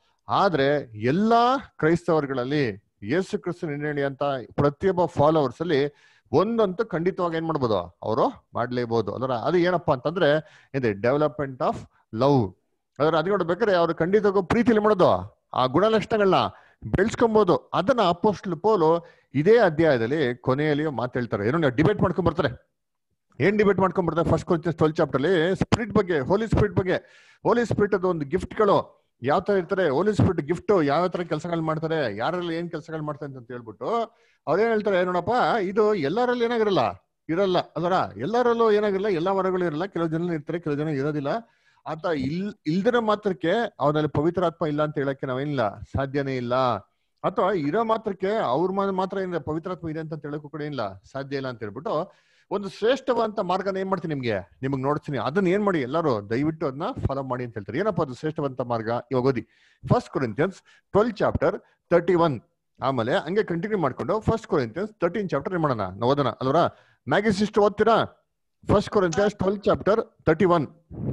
Speaker 1: ಆದ್ರೆ ಎಲ್ಲಾ ಕ್ರೈಸ್ತವರುಗಳಲ್ಲಿ ಯೇಸು ಕ್ರಿಸ್ತು ನಿರ್ಣಯ ಅಂತ ಪ್ರತಿಯೊಬ್ಬ ಫಾಲೋವರ್ಸ್ ಅಲ್ಲಿ ಒಂದಂತೂ ಖಂಡಿತವಾಗಿ ಏನ್ ಮಾಡ್ಬೋದು ಅವರು ಮಾಡ್ಲೇಬಹುದು ಅದರ ಅದು ಏನಪ್ಪಾ ಅಂತಂದ್ರೆ ಇದೆ ಡೆವಲಪ್ಮೆಂಟ್ ಆಫ್ ಲವ್ ಅದರ ಅದು ನೋಡ್ಬೇಕಾದ್ರೆ ಅವ್ರು ಖಂಡಿತವಾಗೂ ಪ್ರೀತಿಲಿ ಮಾಡೋದು ಆ ಗುಣಲಕ್ಷಣಗಳನ್ನ ಬೆಳೆಸ್ಕೊಬಹುದು ಅದನ್ನ ಅಪೋಸ್ಟ್ಲ್ ಪೋಲು ಇದೇ ಅಧ್ಯಾಯದಲ್ಲಿ ಕೊನೆಯಲ್ಲಿ ಮಾತು ಹೇಳ್ತಾರೆ ಏನೋ ಡಿಬೇಟ್ ಮಾಡ್ಕೊಂಡ್ ಬರ್ತಾರೆ ಏನ್ ಡಿಬೇಟ್ ಮಾಡ್ಕೊಂಡ್ ಬರ್ತಾರೆ ಫಸ್ಟ್ ಕ್ವಶನ್ ಟ್ವೆಲ್ ಚಾಪ್ಟರ್ ಅಲ್ಲಿ ಸ್ಪಿರಿಟ್ ಬಗ್ಗೆ ಹೋಲಿ ಸ್ಪಿರಿಟ್ ಬಗ್ಗೆ ಹೋಲಿ ಸ್ಪಿರಿಟ್ ಅದು ಒಂದು ಗಿಫ್ಟ್ಗಳು ಯಾವ ತರ ಇರ್ತಾರೆ ಹೋಲಿ ಸ್ಪಿರಿಟ್ ಗಿಫ್ಟ್ ಯಾವ ತರ ಕೆಲಸಗಳು ಮಾಡ್ತಾರೆ ಯಾರಲ್ಲಿ ಏನ್ ಕೆಲಸಗಳು ಮಾಡ್ತಾರೆ ಅಂತ ಹೇಳ್ಬಿಟ್ಟು ಅವ್ರೇನ್ ಹೇಳ್ತಾರೆ ನೋಡಪ್ಪ ಇದು ಎಲ್ಲರಲ್ಲಿ ಏನಾಗಿರಲ್ಲ ಇರಲ್ಲ ಅದರ ಎಲ್ಲರಲ್ಲೂ ಏನಾಗಿರಲ್ಲ ಎಲ್ಲಾ ವರಗಳು ಇರಲ್ಲ ಕೆಲವು ಜನ ಇರ್ತಾರೆ ಕೆಲವು ಜನ ಇರೋದಿಲ್ಲ ಆತ ಇಲ್ ಇಲ್ದಿರೋ ಮಾತ್ರಕ್ಕೆ ಅವನಲ್ಲಿ ಪವಿತ್ರಾತ್ಮ ಇಲ್ಲ ಅಂತ ಹೇಳಕ್ಕೆ ನಾವೇನಿಲ್ಲ ಸಾಧ್ಯನೇ ಇಲ್ಲ ಅಥವಾ ಇರೋ ಮಾತ್ರಕ್ಕೆ ಅವ್ರ ಮ- ಮಾತ್ರ ಏನಿಲ್ಲ ಪವಿತ್ರಾತ್ಮ ಇದೆ ಅಂತ ಹೇಳಕ್ಕೂ ಕೂಡ ಇಲ್ಲ ಸಾಧ್ಯ ಇಲ್ಲ ಅಂತ ಹೇಳ್ಬಿಟ್ಟು ಒಂದು ಶ್ರೇಷ್ಠವಾದಂತ ಮಾರ್ಗನ ಏನ್ ಮಾಡ್ತೀನಿ ನಿಮ್ಗೆ ನಿಮ್ಗೆ ನೋಡ್ತೀನಿ ಅದನ್ನ ಏನ್ ಮಾಡಿ ಎಲ್ಲರೂ ದಯವಿಟ್ಟು ಅದನ್ನ ಫಾಲೋ ಮಾಡಿ ಅಂತ ಹೇಳ್ತಾರೆ ಏನಪ್ಪಾ ಅದು ಶ್ರೇಷ್ಠವಂತ ಮಾರ್ಗ ಇವಾಗ ಓದಿ first Corinthians twelve chapter thirty one ಆಮೇಲೆ ಹಂಗೆ ಕಂಟಿನ್ಯೂ ಮಾಡ್ಕೊಂಡು ಫಸ್ಟ್ ಕೊರಿಂತಿಯನ್ಸ್ ತರ್ಟೀನ್ ಚಾಪ್ಟರ್ ಏನ್ ಮಾಡೋಣ ನಾವು ಓದೋಣ ಅಲ್ವರ ಮ್ಯಾಗಿಸ್ ಇಷ್ಟು ಓದ್ತೀರಾ first Corinthians twelve chapter thirty one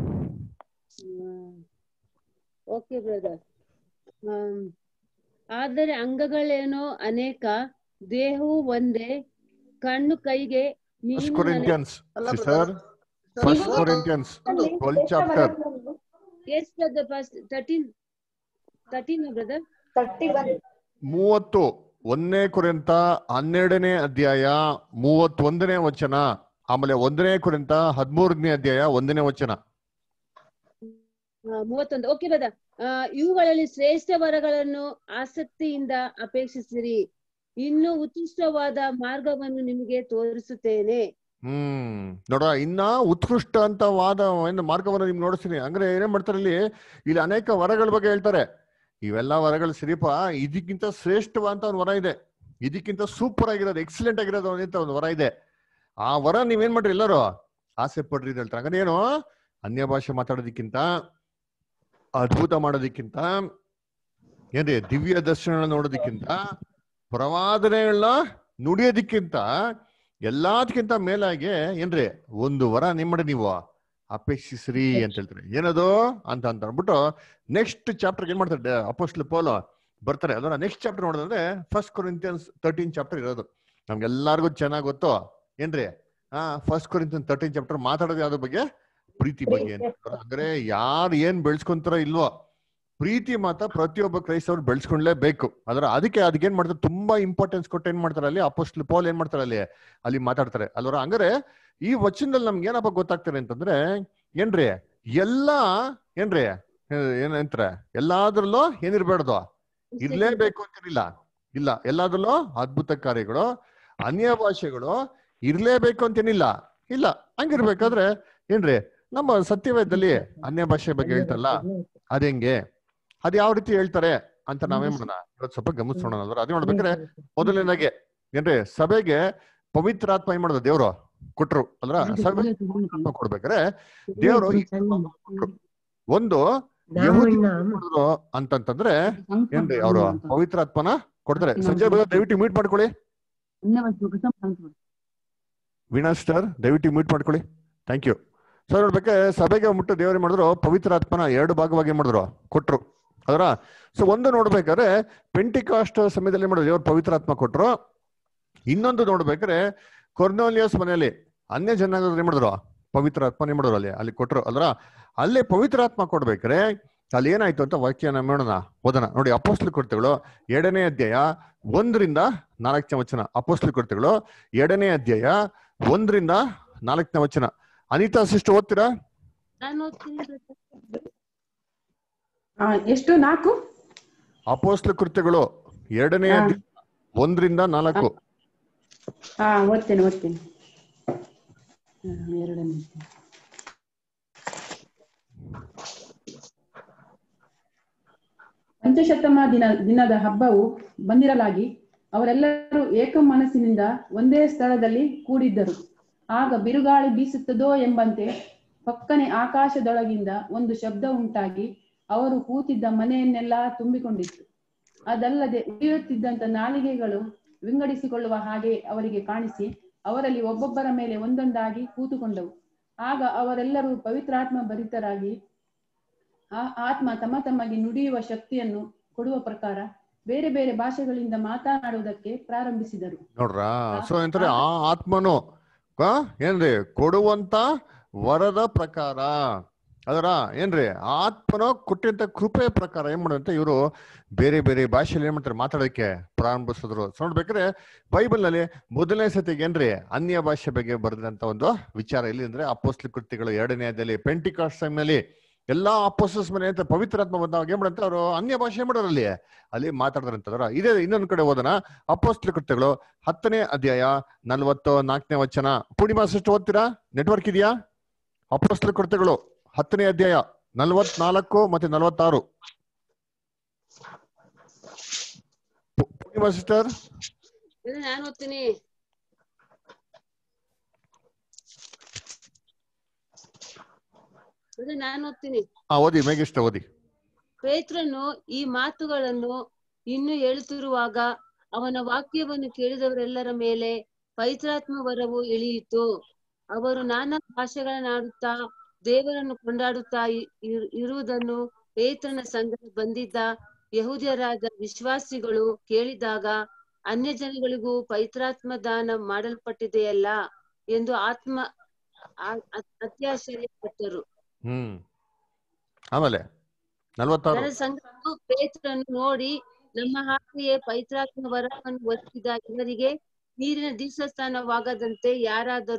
Speaker 6: okay brother ಆದರೆ ಅಂಗಗಳೇನೋ ಅನೇಕ ದೇಹವು ಒಂದೇ ಕಣ್ಣು ಕೈಗೆ
Speaker 1: ಫಸ್ಟ್
Speaker 6: ನೀನು
Speaker 1: ಕೊರಿಂತಿಯನ್ಸ್
Speaker 8: ಅಲ್ಲ
Speaker 1: sister
Speaker 8: brother.
Speaker 1: First Corinthians twelve chapter
Speaker 6: yes brother first thirteen thirteen brother
Speaker 7: thirty one
Speaker 1: ಮೂವತ್ತು ಒಂದನೇ ಕುರಿತ ಹನ್ನೆರಡನೇ ಅಧ್ಯಾಯ ಮೂವತ್ತೊಂದನೇ ವಚನ ಆಮೇಲೆ ಒಂದನೇ ಕುರಿತ ಹದಿಮೂರನೇ ಅಧ್ಯಾಯ ಒಂದನೇ ವಚನ
Speaker 10: ಆ, ಮೂವತ್ತೊಂದು ಓಕೆ ಬದ ಇವುಗಳಲ್ಲಿ ಶ್ರೇಷ್ಠ ವರಗಳನ್ನು ಆಸಕ್ತಿಯಿಂದ ಅಪೇಕ್ಷಿಸಿರಿ ಇನ್ನು ಉತ್ಕೃಷ್ಟವಾದ ಮಾರ್ಗವನ್ನು ನಿಮಗೆ ತೋರಿಸುತ್ತೇನೆ
Speaker 1: ಹ್ಮ್ ನೋಡ ಇನ್ನ ಉತ್ಕೃಷ್ಟ ಅಂತ ವಾದ ಏನು ಮಾರ್ಗವನ್ನು ನಿಮ್ಗೆ ನೋಡಿಸ್ತೀನಿ ಅಂದ್ರೆ ಏನೇನ್ ಮಾಡ್ತಾರೆ ಇಲ್ಲಿ ಇಲ್ಲಿ ಅನೇಕ ವರಗಳ ಬಗ್ಗೆ ಹೇಳ್ತಾರೆ ಇವೆಲ್ಲ ವರಗಳು ಸರಿಪ ಇದಕ್ಕಿಂತ ಶ್ರೇಷ್ಠವಾದ ಒಂದು ವರ ಇದೆ ಇದಕ್ಕಿಂತ ಸೂಪರ್ ಆಗಿರೋದು ಎಕ್ಸಲೆಂಟ್ ಆಗಿರೋದು ಅಂತ ಒಂದು ವರ ಇದೆ ಆ ವರ ನೀವೇನ್ ಮಾಡ್ರಿ ಎಲ್ಲರೂ ಆಸೆ ಪಡ್ರಿ ಅಂತ ಹೇಳ್ತಾರೆ ಹಂಗಾರೆ ಏನು ಅನ್ಯ ಭಾಷೆ ಮಾತಾಡೋದಕ್ಕಿಂತ ಅದ್ಭುತ ಮಾಡೋದಕ್ಕಿಂತ ಏನ್ರಿ ದಿವ್ಯ ದರ್ಶನ ನೋಡೋದಕ್ಕಿಂತ ಪ್ರವಾದನೆಗಳನ್ನ ನುಡಿಯೋದಕ್ಕಿಂತ ಎಲ್ಲದಕ್ಕಿಂತ ಮೇಲಾಗಿ ಏನ್ರಿ ಒಂದು ವರ ನಿಮ್ ಮಾಡಿ ನೀವು ಅಪೇಕ್ಷಿಸ್ರಿ ಅಂತ ಹೇಳ್ತಾರೆ ಏನದು ಅಂತ ಅಂತ ಅಂದ್ಬಿಟ್ಟು ನೆಕ್ಸ್ಟ್ ಚಾಪ್ಟರ್ ಏನ್ ಮಾಡ್ತಾರೆ ಅಪೋಸ್ಟ್ಲ್ ಪೋಲೋ ಬರ್ತಾರೆ ಅದನ್ನ ನೆಕ್ಸ್ಟ್ ಚಾಪ್ಟರ್ ನೋಡೋದಂದ್ರೆ ಫಸ್ಟ್ ಕೊರಿಂತಿಯನ್ಸ್ ತರ್ಟೀನ್ ಚಾಪ್ಟರ್ ಇರೋದು ನಮ್ಗೆಲ್ಲಾರ್ಗು ಚೆನ್ನಾಗ್ ಗೊತ್ತು ಏನ್ರಿ ಆ ಫಸ್ಟ್ ಕೊರಿಂತಿಯನ್ ತರ್ಟೀನ್ ಚಾಪ್ಟರ್ ಮಾತಾಡೋದು ಯಾವ್ದ್ರ ಬಗ್ಗೆ ಪ್ರೀತಿ ಬಗ್ಗೆ ಅಂತ ಹೇಳ್ತಾರೆ. ಅಂದ್ರೆ ಯಾರು ಏನ್ ಬೆಳೆಸ್ಕೊಂತಾರೋ ಇಲ್ವೋ ಪ್ರೀತಿ ಮಾತ್ರ ಪ್ರತಿಯೊಬ್ಬ ಕ್ರೈಸ್ತವ್ರು ಬೆಳೆಸ್ಕೊಂಡ್ಲೇಬೇಕು ಅದರ ಅದಕ್ಕೆ ಅದಕ್ಕೆ ಏನ್ ಮಾಡ್ತಾರೆ ತುಂಬಾ ಇಂಪಾರ್ಟೆನ್ಸ್ ಕೊಟ್ಟು ಏನ್ ಮಾಡ್ತಾರೆ ಅಲ್ಲಿ ಅಪೋಸ್ಟ್ಲ್ ಪೌಲ್ ಏನ್ ಮಾಡ್ತಾರೆ ಅಲ್ಲಿ ಅಲ್ಲಿ ಮಾತಾಡ್ತಾರೆ ಅಲ್ವರ ಹಂಗಾರೆ ಈ ವಚನದಲ್ಲಿ ನಮ್ಗೆ ಏನಪ್ಪ ಗೊತ್ತಾಗ್ತಾರೆ ಅಂತಂದ್ರೆ ಏನ್ರಿ ಎಲ್ಲಾ ಏನ್ರಿ ಏ- ಏನಂತಾರೆ ಎಲ್ಲಾದ್ರಲ್ಲೂ ಏನಿರ್ಬೇಡ್ದು ಇರ್ಲೇಬೇಕು ಅಂತಿರಲಿಲ್ಲ ಇಲ್ಲ ಎಲ್ಲಾದ್ರಲ್ಲೂ ಅದ್ಭುತ ಕಾರ್ಯಗಳು ಅನ್ಯ ಭಾಷೆಗಳು ಇರ್ಲೇಬೇಕು ಅಂತೇನಿಲ್ಲ ಇಲ್ಲ ಹಂಗಿರ್ಬೇಕಾದ್ರೆ ಏನ್ರಿ ನಮ್ಮ ಸತ್ಯವೇದದಲ್ಲಿ ಅನ್ಯ ಭಾಷೆ ಬಗ್ಗೆ ಹೇಳ್ತಲ್ಲ ಅതെಂಗೆ ಅದ್ ಯಾವ ರೀತಿ ಹೇಳ್ತಾರೆ ಅಂತ ನಾವೇನ್ ಮಾಡೋಣ ಇವತ್ತು ಸ್ವಲ್ಪ ಗಮನಿಸೋಣ ಅದ್ರ ಅದೇ ನೋಡ್ಬೇಕಾದ್ರೆ ಮೊದಲನೇದಾಗೆ ಏನ್ರಿ ಸಭೆಗೆ ಪವಿತ್ರಾತ್ಮ ಏನ್ ಮಾಡೋದು ದೇವ್ರು ಕೊಟ್ರು ಅಲ್ರ ಸಭೆ ಪವಿತ್ರಾತ್ಮ ಕೊಡ್ಬೇಕಾದ್ರೆ ದೇವ್ರು ಈ ಕೊಟ್ರು. ಒಂದು ಯಹೂದಿ ಮಾಡಿದ್ರು ಅಂತಂತಂದ್ರೆ ಏನ್ರಿ ಅವರು ಪವಿತ್ರಾತ್ಮನ ಕೊಡ್ತಾರೆ ಸಂಜಯ್ ಬಗ್ಗೆ ದಯವಿಟ್ಟು ಮ್ಯೂಟ್ ಮಾಡ್ಕೊಳ್ಳಿ ವೀಣಾ ಸ್ಟಾರ್ ದಯವಿಟ್ಟು ಮ್ಯೂಟ್ ಮಾಡ್ಕೊಳ್ಳಿ ಥ್ಯಾಂಕ್ ಯು ಸೊ ನೋಡ್ಬೇಕಾದ್ರೆ ಸಭೆಗೆ ಮುಟ್ಟು ದೇವ್ರು ಏನ್ ಮಾಡಿದ್ರು ಪವಿತ್ರಾತ್ಮನ ಎರಡು ಭಾಗವಾಗಿ ಏನ್ ಮಾಡಿದ್ರು ಕೊಟ್ರು ಅದರ ಸೊ ಒಂದು ನೋಡ್ಬೇಕಾದ್ರೆ ಪೆಂಟಿಕಾಸ್ಟ್ ಸಮಯದಲ್ಲಿ ಏನ್ ಮಾಡಿದ್ರು ದೇವ್ರು ಪವಿತ್ರಾತ್ಮ ಕೊಟ್ರು ಇನ್ನೊಂದು ನೋಡ್ಬೇಕಾದ್ರೆ ಕೊರ್ನೋಲಿಯಸ್ ಮನೆಯಲ್ಲಿ ಅನ್ಯ ಜನಾಂಗದವ್ರು ಏನ್ ಮಾಡಿದ್ರು ಪವಿತ್ರಾತ್ಮ ಏನ್ ಮಾಡಿದ್ರು ಅಲ್ಲಿ ಅಲ್ಲಿ ಕೊಟ್ರು ಅಲ್ರ ಅಲ್ಲಿ ಪವಿತ್ರಾತ್ಮ ಕೊಡ್ಬೇಕಾದ್ರೆ ಅಲ್ಲಿ ಏನಾಯ್ತು ಅಂತ ವಾಕ್ಯನ ನೋಡೋಣ ಓದೋಣ ನೋಡಿ ಅಪೋಸ್ಲಿ ಕೃತ್ಯಗಳು ಎರಡನೇ ಅಧ್ಯಾಯ ಒಂದರಿಂದ ನಾಲ್ಕನೇ ವಚನ ಅಪೋಸ್ಲಿ ಕೃತ್ಯಗಳು ಎರಡನೇ ಅಧ್ಯಾಯ ಒಂದರಿಂದ ನಾಲ್ಕನೇ ವಚನ ಅನಿತಾ ಸಿಸ್ಟರ್ ಓದ್ತೀರಾ
Speaker 10: ನಾನು ಓದ್ತೀನಿ brother.
Speaker 11: ಆ, ಎಷ್ಟು ನಾಲ್ಕು
Speaker 1: ಅಪೋಸ್ಲ ಕೃತ್ಯಗಳು ಎರಡನೇ
Speaker 11: ಹಾ.
Speaker 1: ಅಧ್ಯಾಯ ಒಂದರಿಂದ ನಾಲ್ಕು
Speaker 11: ಹಾ ಓದ್ತೇನೆ ಓದ್ತೇನೆ ಹ್ಮ್, ಎರಡನೇ ಪಂಚಶತಮ ದಿನ ದಿನದ ಹಬ್ಬವು ಬಂದಿರಲಾಗಿ ಅವರೆಲ್ಲರೂ ಏಕ ಮನಸ್ಸಿನಿಂದ ಒಂದೇ ಸ್ಥಳದಲ್ಲಿ ಕೂಡಿದ್ದರು ಆಗ ಬಿರುಗಾಳಿ ಬೀಸುತ್ತದೋ ಎಂಬಂತೆ ಪಕ್ಕನೆ ಆಕಾಶದೊಳಗಿಂದ ಒಂದು ಶಬ್ದ ಉಂಟಾಗಿ ಅವರು ಕೂತಿದ್ದ ಮನೆಯನ್ನೆಲ್ಲ ತುಂಬಿಕೊಂಡಿತ್ತು ಅದಲ್ಲದೆ ಉಳಿಯುತ್ತಿದ್ದಂತ ನಾಲಿಗೆಗಳು ವಿಂಗಡಿಸಿಕೊಳ್ಳುವ ಹಾಗೆ ಅವರಿಗೆ ಕಾಣಿಸಿ ಅವರಲ್ಲಿ ಒಬ್ಬೊಬ್ಬರ ಮೇಲೆ ಒಂದೊಂದಾಗಿ ಕೂತುಕೊಂಡವು ಆಗ ಅವರೆಲ್ಲರೂ ಪವಿತ್ರಾತ್ಮ ಭರಿತರಾಗಿ ಆ ಆತ್ಮ ತಮ್ಮ ತಮಗೆ ನುಡಿಯುವ ಶಕ್ತಿಯನ್ನು ಕೊಡುವ ಪ್ರಕಾರ ಬೇರೆ ಬೇರೆ ಭಾಷೆಗಳಿಂದ ಮಾತನಾಡುವುದಕ್ಕೆ ಪ್ರಾರಂಭಿಸಿದರು
Speaker 1: ನೋಡ್ರಾ ಸೊ ಎಂತಾರೆ ಆ ಆತ್ಮನು ಆ, ಏನ್ರಿ ಕೊಡುವಂತ ವರದ ಪ್ರಕಾರ ಅದರ ಏನ್ರಿ ಆ ಆತ್ಮನ ಕೊಟ್ಟಂತ ಕೃಪೆ ಪ್ರಕಾರ ಏನ್ ಮಾಡಂತೆ ಇವರು ಬೇರೆ ಬೇರೆ ಭಾಷೆಯಲ್ಲಿ ಏನ್ ಮಾಡ್ತಾರೆ ಮಾತಾಡೋಕೆ ಪ್ರಾರಂಭಿಸಿದ್ರು ಸೊ ನೋಡ್ಬೇಕಾದ್ರೆ ಬೈಬಲ್ ನಲ್ಲಿ ಮೊದಲನೇ ಸತಿಗೆ ಏನ್ರಿ ಅನ್ಯ ಭಾಷೆ ಬಗ್ಗೆ ಬರೆದಂತ ಒಂದು ವಿಚಾರ ಇಲ್ಲಿ ಅಂದ್ರೆ ಅಪೋಸ್ಲಿ ಕೃತಿಗಳು ಎರಡನೇ ಅಧ್ಯಾಯದಲ್ಲಿ ಪೆಂಟಿಕಾಸ್ಟ್ ಟೈಮ್ ನಲ್ಲಿ ಎಲ್ಲಾ ಅಪೋಸಸ್ ಮನೆ ಅಂತ ಪವಿತ್ರಾತ್ಮ ಬಂದಾಗ ಏನ್ ಮಾಡಂತ ಅವರು ಅನ್ಯ ಭಾಷೆ ಮಾಡೋರು ಅಲ್ಲಿ ಅಲ್ಲಿ ಮಾತಾಡಿದ್ರಂತದ್ರ ಇದೇ ಇನ್ನೊಂದ್ ಕಡೆ ಓದೋಣ ಅಪೋಸ್ಲಿ ಕೃತ್ಯಗಳು ಹತ್ತನೇ ಅಧ್ಯಾಯ ನಲ್ವತ್ತು ನಾಲ್ಕನೇ ವಚನ ಪೂರ್ಣಿಮಾ ಸಿಸ್ಟರ್ ಓದ್ತೀರಾ ನೆಟ್ವರ್ಕ್ ಇದೆಯಾ ಅಪೋಸ್ಲಿ ಕೃತ್ಯಗಳು ಹತ್ತನೇ ಅಧ್ಯಾಯ ನಲ್ವತ್ನಾಲ್ಕು ಮತ್ತೆ ನಲ್ವತ್ತಾರು ಪು- ಪೂರ್ಣಿಮಾ ಸಿಸ್ಟರ್
Speaker 10: brother, ನಾನು ಓದ್ತೀನಿ brother, ನಾನು ಓದ್ತೀನಿ
Speaker 1: ಹಾ ಓದಿ ಮೇಗಿಷ್ಟ ಓದಿ
Speaker 10: ಪೇತ್ರನು ಈ ಮಾತುಗಳನ್ನು ಇನ್ನು ಹೇಳುತ್ತಿರುವಾಗ ಅವನ ವಾಕ್ಯವನ್ನು ಕೇಳಿದವರೆಲ್ಲರ ಮೇಲೆ ಪವಿತ್ರಾತ್ಮ ವರವು ಇಳಿಯಿತು ಅವರು ನಾನಾ ಭಾಷೆಗಳನ್ನಾಡುತ್ತಾ ದೇವರನ್ನು ಕೊಂಡಾಡುತ್ತಾ ಇ- ಇರು- ಇರುವುದನ್ನು ಪೇತ್ರನ ಸಂಗಡ ಬಂದಿದ್ದ ಯಹೂದ್ಯರಾದ ವಿಶ್ವಾಸಿಗಳು ಕೇಳಿದಾಗ ಅನ್ಯ ಜನಗಳಿಗೂ ಪವಿತ್ರಾತ್ಮ ದಾನ ಮಾಡಲ್ಪಟ್ಟಿದೆಯಲ್ಲ ಎಂದು ಆತ್ಮ ಆ- ಅ- ಅತ್ಯಾಶ್ಚರ್ಯಪಟ್ಟರು
Speaker 1: ಹ್ಮ್ ಆಮೇಲೆ ನಲ್ವತ್ತಾರು
Speaker 10: ಅದರ ಸಂಘವು ಪೇತ್ರನ್ನು ನೋಡಿ ನಮ್ಮ ಹಾಗೆಯೇ ಪವಿತ್ರಾತ್ಮ ವರವನ್ನು ಹೊಂದಿದ ಜನರಿಗೆ ನೀರಿನ ದೀಕ್ಷಾಸ್ನಾನವಾಗದಂತೆ ಯಾರಾದರೂ